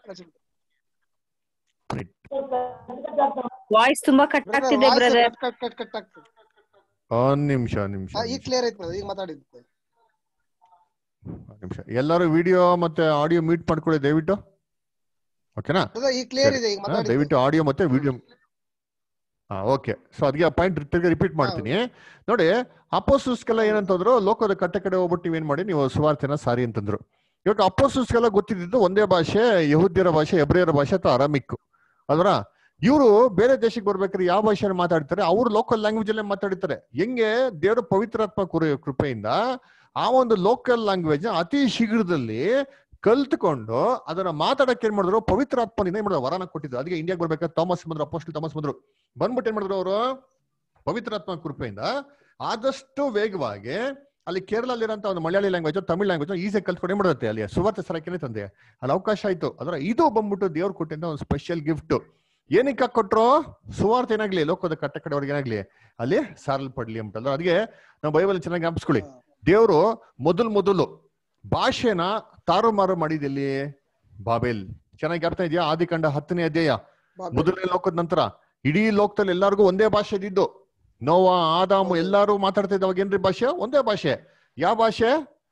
Speaker 4: ವಾಯ್ಸ್ ತುಂಬಾ ಕಟ್ ಆಗ್ತಿದೆ ಬ್ರದರ್
Speaker 8: ಕಟ್ ಕಟ್ ಕಟ್ ಆಗ್ತದೆ
Speaker 1: ಒಂದ್ ನಿಮಿಷ ಒಂದ್ ನಿಮಿಷ
Speaker 8: ಹಾ, ಈಗ ಕ್ಲಿಯರ್ ಆಯ್ತು brother, ಈಗ ಮಾತಾಡಿದ್ದು
Speaker 1: ಒಂದ್ ನಿಮಿಷ ಎಲ್ಲರೂ ವಿಡಿಯೋ ಮತ್ತೆ ಆಡಿಯೋ ಮೀಟ್ ಮಾಡ್ಕೊಳ್ಳಿ ದಯವಿಟ್ಟು ಓಕೆನಾ
Speaker 8: brother, ಈಗ ಕ್ಲಿಯರ್
Speaker 1: ಸರಿ.
Speaker 8: ಇದೆ ಈಗ
Speaker 1: ಹಾ,
Speaker 8: ಮಾತಾಡಿ
Speaker 1: ದಯವಿಟ್ಟು ಆಡಿಯೋ ಮತ್ತೆ ವಿಡಿಯೋ ಹಾ ಓಕೆ ಸೊ ಅದಕ್ಕೆ ಆ ಪಾಯಿಂಟ್ ತಿರ್ಗಿ ರಿಪೀಟ್ ಮಾಡ್ತೀನಿ ನೋಡಿ ಅಪೋಸಸ್ಗೆಲ್ಲ ಏನಂತಂದ್ರು ಲೋಕದ ಕಟ್ಟೆ ಕಡೆ ಹೋಗ್ಬಿಟ್ಟು ನೀವೇನ್ ಮಾಡಿ ನೀವು ಸುವಾರ್ತೆನ ಸಾರಿ ಅಂತಂದ್ರು ಇವಾಗ ಅಪೋಸಸ್ಗೆಲ್ಲ ಗೊತ್ತಿದ್ದು ಒಂದೇ ಭಾಷೆ ಯಹೂದ್ಯರ ಭಾಷೆ ಎಬ್ರಿಯರ ಭಾಷೆ ಅಥವಾ ಅರಾಮಿಕ್ ಅಲ್ರ ಇವರು ಬೇರೆ ದೇಶಕ್ಕೆ ಬರ್ಬೇಕಾದ್ರೆ ಯಾವ ಭಾಷೆಯಲ್ಲಿ ಮಾತಾಡ್ತಾರೆ ಅವ್ರು ಲೋಕಲ್ ಲ್ಯಾಂಗ್ವೇಜ್ ಅಲ್ಲೇ ಮಾತಾಡ್ತಾರೆ ಹೆಂಗೆ ದೇವರ ಪವಿತ್ರಾತ್ಮ ಕೃ- ಕೃಪೆಯಿಂದ ಆ ಒಂದು ಲೋಕಲ್ ಲ್ಯಾಂಗ್ವೇಜ್ ಅತಿ ಶೀಘ್ರದಲ್ಲಿ ಕಲ್ತ್ಕೊಂಡು ಅದನ್ನ ಮಾತಾಡಕ್ಕೆ ಏನ್ ಮಾಡಿದ್ರು ಪವಿತ್ರಾತ್ಮನಿಂದ ಏನ್ ಮಾಡಿದ್ರು ವರನ ಕೊಟ್ಟಿದ್ರು ಅದಕ್ಕೆ ಇಂಡಿಯಾಗೆ ಬರ್ಬೇಕಾದ್ರೆ ಥಾಮಸ್ ಬಂದ್ರು ಅಪೋಸ್ಟಲ್ ಥಾಮಸ್ ಬಂದ್ರು ಬಂದ್ಬಿಟ್ಟು ಏನ್ ಮಾಡಿದ್ರು ಅವರು ಪವಿತ್ರಾತ್ಮ ಕೃಪೆಯಿಂದ ಆದಷ್ಟು ವೇಗವಾಗಿ ಅಲ್ಲಿ ಕೇರಳಲ್ಲಿರೋಂಥ ಒಂದು ಮಲಯಾಳಿ ಲ್ಯಾಂಗ್ವೇಜ್ ತಮಿಳ್ ಲ್ಯಾಂಗ್ವೇಜ್ ಈಸಿಯಾಗಿ ಕಲ್ತ್ಕೊಂಡು ಏನ್ ಮಾಡುತ್ತೆ ಅಲ್ಲಿ ಸುವಾರ್ತೆ ಸರಕ್ಕೆ ತಂದೆ ಅಲ್ಲಿ ಅವಕಾಶ ಆಯ್ತು ಅದರ ಇದು ಬಂದ್ಬಿಟ್ಟು ದೇವ್ರು ಕೊಟ್ಟಿದ್ದ ಒಂದು ಸ್ಪೆಷಲ್ ಗಿಫ್ಟ್ ಏನಕ್ಕೆ ಕೊಟ್ರು ಸುವಾರ್ತೆ ಏನಾಗ್ಲಿ ಲೋಕದ ಕಟ್ಟ ಕಡೆಯವ್ರಿಗೆ ಏನಾಗ್ಲಿ ಅಲ್ಲಿ ಸಾರಲ್ಪಡ್ಲಿ ಅಂತಂದ್ರೆ ಅದಕ್ಕೆ ನಾವು ಬೈಬಲ್ ಚೆನ್ನಾಗಿ ಜ್ಞಾಪಿಸ್ಕೊಳ್ಳಿ ದೇವರು ಮೊದಲು ಮೊದಲು ಭಾಷೆನ ತಾರುಮಾರು ಮಾಡಿದಲ್ಲಿ ಬಾಬೇಲ್ ಚೆನ್ನಾಗಿ ಜ್ಞಾಪಕ ಇದೆಯಾ ಆದಿಕಾಂಡ ಹತ್ತನೇ ಅಧ್ಯಾಯ ಮೊದಲನೇ ಲೋಕದ ನಂತರ ಇಡೀ ಲೋಕದಲ್ಲಿ ಎಲ್ಲಾರ್ಗೂ ಒಂದೇ ಭಾಷೆ ಇದ್ದಿದ್ದು ನೋವ ಆದಾಮು ಎಲ್ಲಾರು ಮಾತಾಡ್ತಾ ಇದ್ದವಾಗ ಏನ್ರಿ ಭಾಷೆ ಒಂದೇ ಭಾಷೆ ಯಾವ ಭಾಷೆ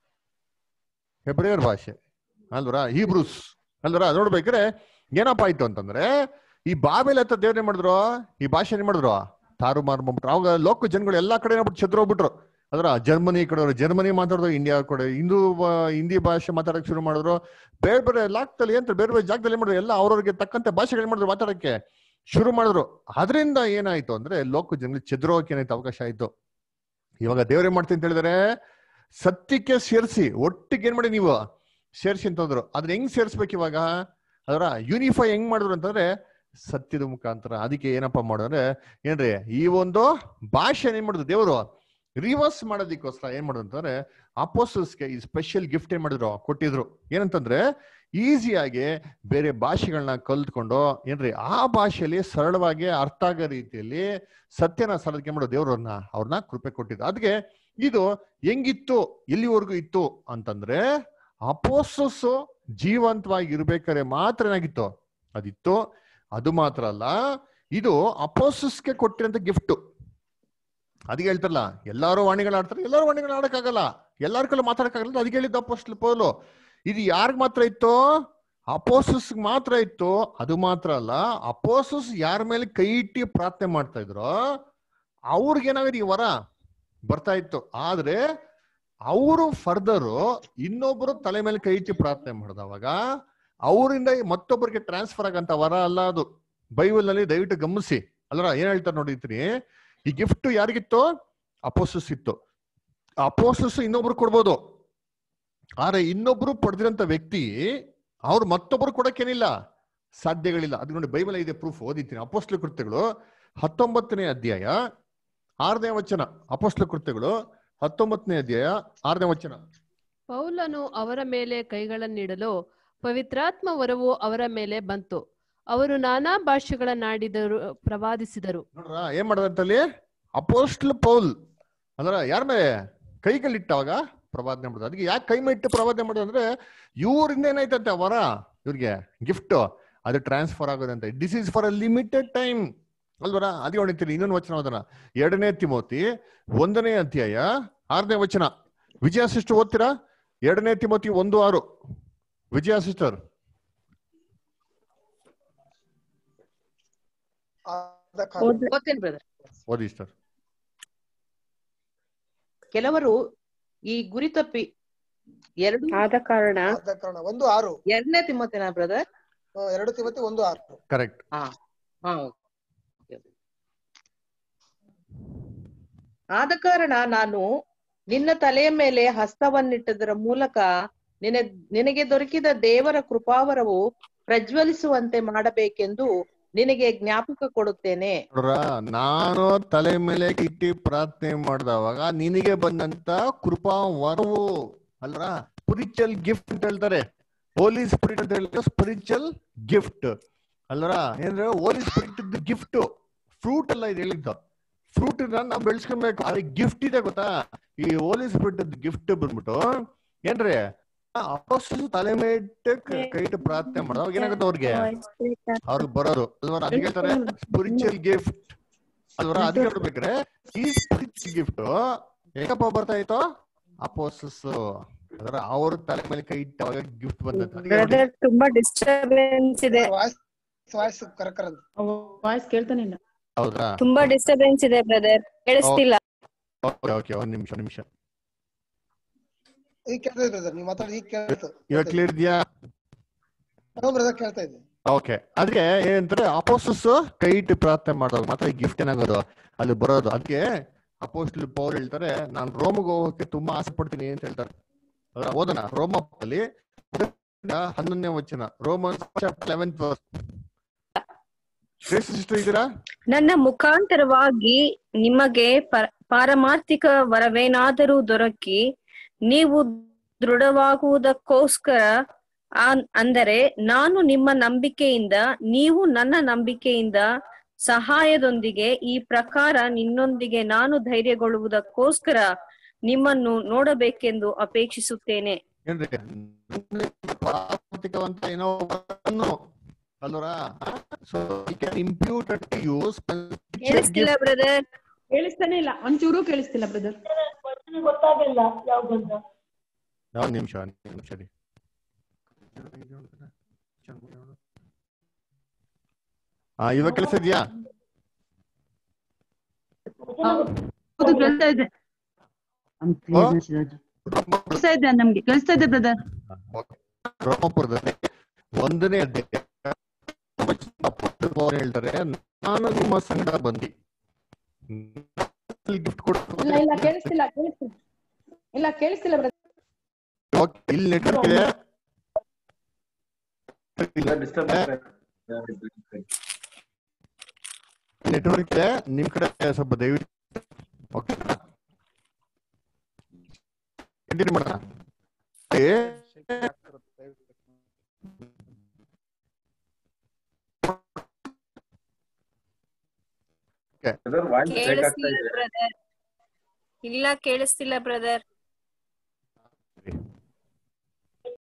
Speaker 1: ಹೆಬ್ರಿಯರ್ ಭಾಷೆ ಅಲ್ವರ ಹೀಬ್ರೂಸ್ ಅಲ್ವರ ನೋಡ್ಬೇಕ್ರೆ ಏನಪ್ಪ ಆಯ್ತು ಅಂತಂದ್ರೆ ಈ ಬಾಬೇಲ್ ಹತ್ತ ದೇವ್ರ ಏನ್ ಮಾಡಿದ್ರು ಈ ಭಾಷೆ ಏನ್ ಮಾಡಿದ್ರು ತಾರು ಮಾರು ಮಾಡ್ಬಿಟ್ರು ಅವಾಗ ಲೋಕ ಜನಗಳು ಎಲ್ಲಾ ಕಡೆ ಏನ್ಬಿಟ್ಟು ಚದ್ರೋಗ್ಬಿಟ್ರು ಅದ್ರ ಜರ್ಮನಿ ಕಡೆಯವರು ಜರ್ಮನಿ ಮಾತಾಡಿದ್ರು ಇಂಡಿಯಾ ಕಡೆ ಹಿಂದೂ ಬ- ಹಿಂದಿ ಭಾಷೆ ಮಾತಾಡಕ್ ಶುರು ಮಾಡಿದ್ರು ಬೇರೆ ಬೇರೆ ಲಾಕ್ದಲ್ಲಿ ಏನ್ ಬೇರೆ ಬೇರೆ ಜಾಗದಲ್ಲಿ ಏನ್ ಮಾಡಿದ್ರು ಎಲ್ಲ ಅವ್ರವ್ರಿಗೆ ತಕ್ಕಂತೆ ಭಾಷೆಗಳು ಏನ್ ಮಾಡಿದ್ರು ಮಾತಾಡಕ್ಕೆ ಶುರು ಮಾಡಿದ್ರು ಅದರಿಂದ ಏನಾಯ್ತು ಅಂದ್ರೆ ಲೋಕ ಜನಗಳು ಚದ್ರೋಗಕ್ಕೆ ಏನಾಯ್ತು ಅವಕಾಶ ಆಯ್ತು ಇವಾಗ ದೇವ್ರೇನ್ ಮಾಡ್ತೀನಿ ಅಂತ ಹೇಳಿದ್ರೆ ಸತ್ಯಕ್ಕೆ ಸೇರಿಸಿ ಒಟ್ಟಿಗೆ ಏನ್ ಮಾಡಿ ನೀವು ಸೇರಿಸಿ ಅಂತಂದ್ರು ಅದನ್ನ ಹೆಂಗ್ ಸೇರಿಸ್ಬೇಕು ಇವಾಗ ಅದರ ಯೂನಿಫೈ ಹೆಂಗ್ ಮಾಡಿದ್ರು ಅಂತಂದ್ರೆ ಸತ್ಯದ ಮುಖಾಂತರ ಅದಕ್ಕೆ ಏನಪ್ಪಾ ಮಾಡೋದ್ರೆ ಏನ್ರಿ ಈ ಒಂದು ಭಾಷೆ ಏನ್ ಮಾಡಿದ್ರು ದೇವರು ರಿವರ್ಸ್ ಮಾಡೋದಕ್ಕೋಸ್ಕರ ಏನ್ ಮಾಡಿದ್ರು ಅಂತಂದ್ರೆ ಅಪೋಸಸ್ಗೆ ಈ ಸ್ಪೆಷಲ್ ಗಿಫ್ಟ್ ಏನ್ ಮಾಡಿದ್ರು ಕೊಟ್ಟಿದ್ರು ಏನಂತಂದ್ರೆ ಈಸಿಯಾಗಿ ಬೇರೆ ಭಾಷೆಗಳನ್ನ ಕಲ್ತ್ಕೊಂಡು ಏನ್ರಿ ಆ ಭಾಷೆಯಲ್ಲಿ ಸರಳವಾಗಿ ಅರ್ಥ ಆಗೋ ರೀತಿಯಲ್ಲಿ ಸತ್ಯನ ಸರಳಕ್ಕೆ ಮಾಡೋ ದೇವ್ರನ್ನ ಅವ್ರನ್ನ ಕೃಪೆ ಕೊಟ್ಟಿದ್ದು ಅದಕ್ಕೆ ಇದು ಹೆಂಗಿತ್ತು ಎಲ್ಲಿವರೆಗೂ ಇತ್ತು ಅಂತಂದ್ರೆ ಅಪೋಸಸ್ ಜೀವಂತವಾಗಿ ಇರ್ಬೇಕಾದ್ರೆ ಮಾತ್ರ ಏನಾಗಿತ್ತು ಅದಿತ್ತು ಅದು ಮಾತ್ರ ಅಲ್ಲ ಇದು ಅಪೋಸಸ್ಗೆ ಕೊಟ್ಟಿರೋಂಥ ಗಿಫ್ಟ್ ಅದಕ್ಕೆ ಹೇಳ್ತಾರಲ್ಲ ಎಲ್ಲಾರು ವಾಣಿಗಳು ಆಡ್ತಾರೆ ಎಲ್ಲಾರು ವಾಣಿಗಳು ಆಡಕ್ಕಾಗಲ್ಲ ಎಲ್ಲಾರ ಕೈಲೂ ಮಾತಾಡಕ್ಕಾಗಲ್ಲ ಅದಕ್ಕೆ ಹೇಳಿದ್ದು ಅಪೋಸ್ಟಲ್ ಪೌಲು ಇದು ಯಾರಿಗ್ ಮಾತ್ರ ಇತ್ತು ಅಪೋಸಸ್ ಮಾತ್ರ ಇತ್ತು ಅದು ಮಾತ್ರ ಅಲ್ಲ ಅಪೋಸಸ್ ಯಾರ ಮೇಲೆ ಕೈ ಇಟ್ಟಿ ಪ್ರಾರ್ಥನೆ ಮಾಡ್ತಾ ಇದ್ರು ಅವ್ರಿಗೇನಾಗಿದೆ ಈ ವರ ಬರ್ತಾ ಇತ್ತು ಆದ್ರೆ ಅವರು ಫರ್ದರ್ ಇನ್ನೊಬ್ರು ತಲೆ ಮೇಲೆ ಕೈ ಇಟ್ಟು ಪ್ರಾರ್ಥನೆ ಮಾಡಿದವಾಗ ಅವರಿಂದ ಮತ್ತೊಬ್ಬರಿಗೆ ಟ್ರಾನ್ಸ್ಫರ್ ಆಗಂತ ವರ ಅಲ್ಲ ಅದು ಬೈಬಲ್ ನಲ್ಲಿ ದಯವಿಟ್ಟು ಗಮನಿಸಿ ಅಲ್ರ ಏನ್ ಹೇಳ್ತಾರೆ ನೋಡಿದ್ರಿ ಈ ಗಿಫ್ಟ್ ಯಾರಿಗಿತ್ತು ಅಪೋಸಸ್ ಇತ್ತು ಅಪೋಸಸ್ ಇನ್ನೊಬ್ರು ಕೊಡ್ಬೋದು ಆದ್ರೆ ಇನ್ನೊಬ್ರು ಪಡೆದಿರಂತ ವ್ಯಕ್ತಿ ಅವ್ರು ಮತ್ತೊಬ್ರು ಕೊಡಕ್ಕೇನಿಲ್ಲ ಸಾಧ್ಯಗಳಿಲ್ಲ ಅದು ನೋಡಿ ಬೈಬಲ್ ಇದೆ ಪ್ರೂಫ್ ಓದಿದ್ದೀನಿ ಅಪೋಸ್ಲ ಕೃತ್ಯಗಳು ಹತ್ತೊಂಬತ್ತನೇ ಅಧ್ಯಾಯ ಆರನೇ ವಚನ ಅಪೋಸ್ಲ ಕೃತ್ಯಗಳು ಹತ್ತೊಂಬತ್ತನೇ ಅಧ್ಯಾಯ ಆರನೇ ವಚನ
Speaker 16: ಪೌಲನು ಅವರ ಮೇಲೆ ಕೈಗಳನ್ನಿಡಲು ಪವಿತ್ರಾತ್ಮ ವರವು ಅವರ ಮೇಲೆ ಬಂತು ಅವರು ನಾನಾ ಭಾಷೆಗಳನ್ನಾಡಿದರು ಪ್ರವಾದಿಸಿದರು
Speaker 1: ನೋಡ್ರ ಏನ್ ಮಾಡದಂತಲ್ಲಿ ಅಪೋಸ್ಟ್ಲ್ ಪೌಲ್ ಅಂದ್ರ ಯಾರ ಮೇಲೆ ಕೈಗಳಿಟ್ಟಾಗ ಪ್ರವಾದನೆ ಮಾಡೋದು ಅದಕ್ಕೆ ಯಾಕೆ ಕೈ ಮೇಲೆ ಇಟ್ಟು ಪ್ರವಾದನೆ ಮಾಡೋದು ಅಂದ್ರೆ ಇವ್ರಿಂದ ಏನಾಯ್ತಂತೆ ವರ ಇವ್ರಿಗೆ ಗಿಫ್ಟ್ ಅದು ಟ್ರಾನ್ಸ್ಫರ್ ಆಗೋದಂತೆ this is for a limited time ಅಲ್ವರ ಅದೇ ಹೊಣಿತೀನಿ ಇನ್ನೊಂದು ವಚನ ಓದೋಣ ಎರಡನೇ ತಿಮೋತಿ ಒಂದನೇ ಅಧ್ಯಾಯ ಆರನೇ ವಚನ ವಿಜಯ ಸಿಸ್ಟರ್ ಓದ್ತೀರಾ ಎರಡನೇ ತಿಮೋತಿ ಒಂದು ಆರು ವಿಜಯ ಸಿಸ್ಟರ್
Speaker 8: ಆದ ಕಾರಣ
Speaker 18: ಓದ್ತೇನೆ ಬ್ರದರ್
Speaker 1: ಓದಿ ಸಿಸ್ಟರ್
Speaker 18: ಕೆಲವರು ಈ ಗುರಿ ತಪ್ಪಿ ಎರಡು
Speaker 4: ಆದ ಕಾರಣ
Speaker 8: ಆದ ಕಾರಣ ಒಂದು ಆರು
Speaker 18: ಎರಡನೇ ತಿಮ್ಮತಿನ ಬ್ರದರ್
Speaker 8: ಆ, ಎರಡು ತಿಮತಿ ಒಂದು ಆರು
Speaker 1: ಕರೆಕ್ಟ್
Speaker 18: ಹಾ ಹಾ okay. ಆದ ಕಾರಣ ನಾನು ನಿನ್ನ ತಲೆಯ ಮೇಲೆ ಹಸ್ತವನ್ನಿಟ್ಟದರ ಮೂಲಕ ನಿನ ನಿನಗೆ ದೊರಕಿದ ದೇವರ ಕೃಪಾವರವು ಪ್ರಜ್ವಲಿಸುವಂತೆ ಮಾಡಬೇಕೆಂದು ನಿನಗೆ ಜ್ಞಾಪಕ ಕೊಡುತ್ತೇನೆ
Speaker 1: ನೋಡ್ರ ನಾನು ತಲೆ ಮೇಲೆ ಇಟ್ಟಿ ಪ್ರಾರ್ಥನೆ ಮಾಡಿದವಾಗ ನಿನಗೆ ಬಂದಂತ ಕೃಪಾ ವರವು ಅಲ್ರ ಸ್ಪಿರಿಚುವಲ್ ಗಿಫ್ಟ್ ಅಂತ ಹೇಳ್ತಾರೆ ಹೋಲಿ ಸ್ಪಿರಿಟ್ ಅಂತ ಹೇಳ್ತಾರೆ ಸ್ಪಿರಿಚುವಲ್ ಗಿಫ್ಟ್ ಅಲ್ರ ಏನಂದ್ರೆ ಹೋಲಿ ಸ್ಪಿರಿಟ್ ಗಿಫ್ಟ್ ಫ್ರೂಟ್ ಅಲ್ಲ ಇದು ಹೇಳಿದ್ದು ಫ್ರೂಟ್ ನಾವು ಬೆಳೆಸ್ಕೊಬೇಕು ಅದು ಗಿಫ್ಟ್ ಇದೆ ಗೊತ್ತಾ ಈ ಹೋಲಿ ಸ್ಪಿರಿಟ್ ಗಿಫ್ಟ್ ಬಂದ್ಬಿಟ್ಟು ಏನ್ರಿ ಅಪೋಸ್ತಲರು ತಲೆ ಮೇಲೆ ಇಟ್ಟು ಕ- ಕೈ ಇಟ್ಟು ಪ್ರಾರ್ಥನೆ ಮಾಡಿದಾಗ ಏನಾಗುತ್ತೆ ಅವ್ರಿಗೆ ಅವ್ರಿಗೆ ಬರೋರು ಅಲ್ವರ ಅದಕ್ಕೆ ಹೇಳ್ತಾರೆ ಸ್ಪಿರಿಚುವಲ್ ಗಿಫ್ಟ್ ಅಲ್ವರ ಅದಕ್ಕೆ ಹೇಳ್ಬೇಕ್ರೆ ಈ ಸ್ಪಿರಿಚುವಲ್ ಗಿಫ್ಟ್ ಹೇಗಪ್ಪ ಬರ್ತಾ ಇತ್ತು ಅಪೋಸಸ್ ಅದರ ಅವ್ರ ತಲೆ ಮೇಲೆ ಕೈ ಇಟ್ಟವಾಗ ಗಿಫ್ಟ್ ಬಂದದ್ದು ಅದಕ್ಕೆ ನೋಡಿ,
Speaker 4: ಬ್ರದರ್ ತುಂಬಾ ಡಿಸ್ಟರ್ಬೆನ್ಸ್ ಇದೆ
Speaker 8: ವಾಯ್ಸ್ ವಾಯ್ಸ್ ಕರಕರ
Speaker 11: ವಾಯ್ಸ್ ಕೇಳ್ತಾನೆ ಇಲ್ಲ
Speaker 1: ಹೌದಾ
Speaker 4: ತುಂಬಾ ಡಿಸ್ಟರ್ಬೆನ್ಸ್ ಇದೆ ಬ್ರದರ್ ಕೇಳಿಸ್ತಿಲ್ಲ
Speaker 1: ಓಕೆ ಓಕೆ ಒಂದ್ ನಿಮಿಷ ನಿಮಿಷ
Speaker 8: ಈಗ ಕೇಳ್ತಾ ಇದೆ ಬ್ರದರ್ ನೀವು ಮಾತಾಡಿ ಈಗ ಕೇಳ್ತು
Speaker 1: ಇವಾಗ ಕ್ಲಿಯರ್ ಇದೆಯಾ
Speaker 8: ಬ್ರದರ್ ಕೇಳ್ತಾ ಇದೆ
Speaker 1: ಓಕೆ ಅದಕ್ಕೆ ಏನಂತಾರೆ ಅಪೋಸಸ್ ಕೈ ಇಟ್ಟು ಪ್ರಾರ್ಥನೆ ಮಾಡಿದಾಗ ಮಾತ್ರ ಗಿಫ್ಟ್ ಏನಾಗೋದು ಅಲ್ಲಿ ಬರೋದು ಅದಕ್ಕೆ ಅಪೋಸ್ಟಲ್ ಪೌಲ್ ಹೇಳ್ತಾರೆ ನಾನು ರೋಮ್ಗೆ ಹೋಗೋಕೆ ತುಂಬಾ ಆಸೆ ಪಡ್ತೀನಿ ಅಂತ ಹೇಳ್ತಾರೆ ಅದರ ಓದೋಣ ರೋಮಲ್ಲಿ ಹನ್ನೊಂದನೇ ವಚನ ರೋಮನ್ ಲೆವೆಂತ್ ಸಿಸ್ಟರ್ ಇದ್ದೀರಾ
Speaker 13: ನನ್ನ ಮುಖಾಂತರವಾಗಿ ನಿಮಗೆ ಪರ- ಪಾರಮಾರ್ಥಿಕ ವರವೇನಾದರೂ ದೊರಕಿ ನೀವು ದೃಢವಾಗುವುದಕ್ಕೋಸ್ಕರ ಆ- ಅಂದರೆ ನಾನು ನಿಮ್ಮ ನಂಬಿಕೆಯಿಂದ ನೀವು ನನ್ನ ನಂಬಿಕೆಯಿಂದ ಸಹಾಯದೊಂದಿಗೆ ಈ ಪ್ರಕಾರ ನಿನ್ನೊಂದಿಗೆ ನಾನು ಧೈರ್ಯಗೊಳ್ಳುವುದಕ್ಕೋಸ್ಕರ ನಿಮ್ಮನ್ನು ನೋಡಬೇಕೆಂದು ಅಪೇಕ್ಷಿಸುತ್ತೇನೆ
Speaker 1: ಏನ್ರಿ ಪ್ರಾರ್ಥಿಕವಂತ ಏನೋ ಒಂದು ಅಲ್ವರ so I can impute to you
Speaker 13: ಕೇಳಿಸ್ತಿಲ್ಲ ಬ್ರದರ್
Speaker 11: ಕೇಳಿಸ್ತಾನೆ ಇಲ್ಲ ಒಂಚೂರು ಕೇಳಿಸ್ತಿಲ್ಲ ಬ್ರದರ್
Speaker 19: ಗೊತ್ತಾಗಿಲ್ಲ ಯಾವ್ದಂತ
Speaker 1: ಯಾವ ನಿಮಿಷ ನಿಮಿಷ ರೀ ಹಾ ಇವಾಗ ಕೆಲಸ ಇದೆಯಾ
Speaker 7: ಹೌದು ಕೇಳ್ತಾ ಇದೆ ಕೇಳಿಸ್ತಾ ಇದೆ ನಮ್ಗೆ ಕೇಳಿಸ್ತಾ ಇದೆ ಬ್ರದರ್
Speaker 1: ರೋಮಪುರದಲ್ಲಿ ಒಂದನೇ ಅಧ್ಯಾಯ ಅವ್ರು ಹೇಳ್ತಾರೆ ನಾನು ನಿಮ್ಮ ಸಂಗಡ ಬಂದಿ ಗಿಫ್ಟ್ ಕೊಟ್ಟು
Speaker 11: ಇಲ್ಲ ಇಲ್ಲ ಕೇಳಿಸ್ತಿಲ್ಲ ಕೇಳಿಸ್ತಿಲ್ಲ ಇಲ್ಲ ಕೇಳಿಸ್ತಿಲ್ಲ ಬ್ರದರ್
Speaker 1: ಓಕೆ, ಇಲ್ಲಿ ನೆಟ್ವರ್ಕ್ ಇದೆ ನೆಟ್ವರ್ಕ್ ಇದೆ ನಿಮ್ ಕಡೆ ಸ್ವಲ್ಪ ದಯವಿಟ್ಟು ಓಕೆ ಕಂಟಿನ್ಯೂ ಮಾಡೋಣ ಏ,
Speaker 2: ವಾಯ್ಸ್ ಬ್ರೇಕ್ ಆಗ್ತಾ
Speaker 13: ಕೇಳಿಸ್ತಿಲ್ಲ
Speaker 2: ಇದೆ
Speaker 13: ಬ್ರದರ್ ಇಲ್ಲ ಕೇಳಿಸ್ತಿಲ್ಲ ಬ್ರದರ್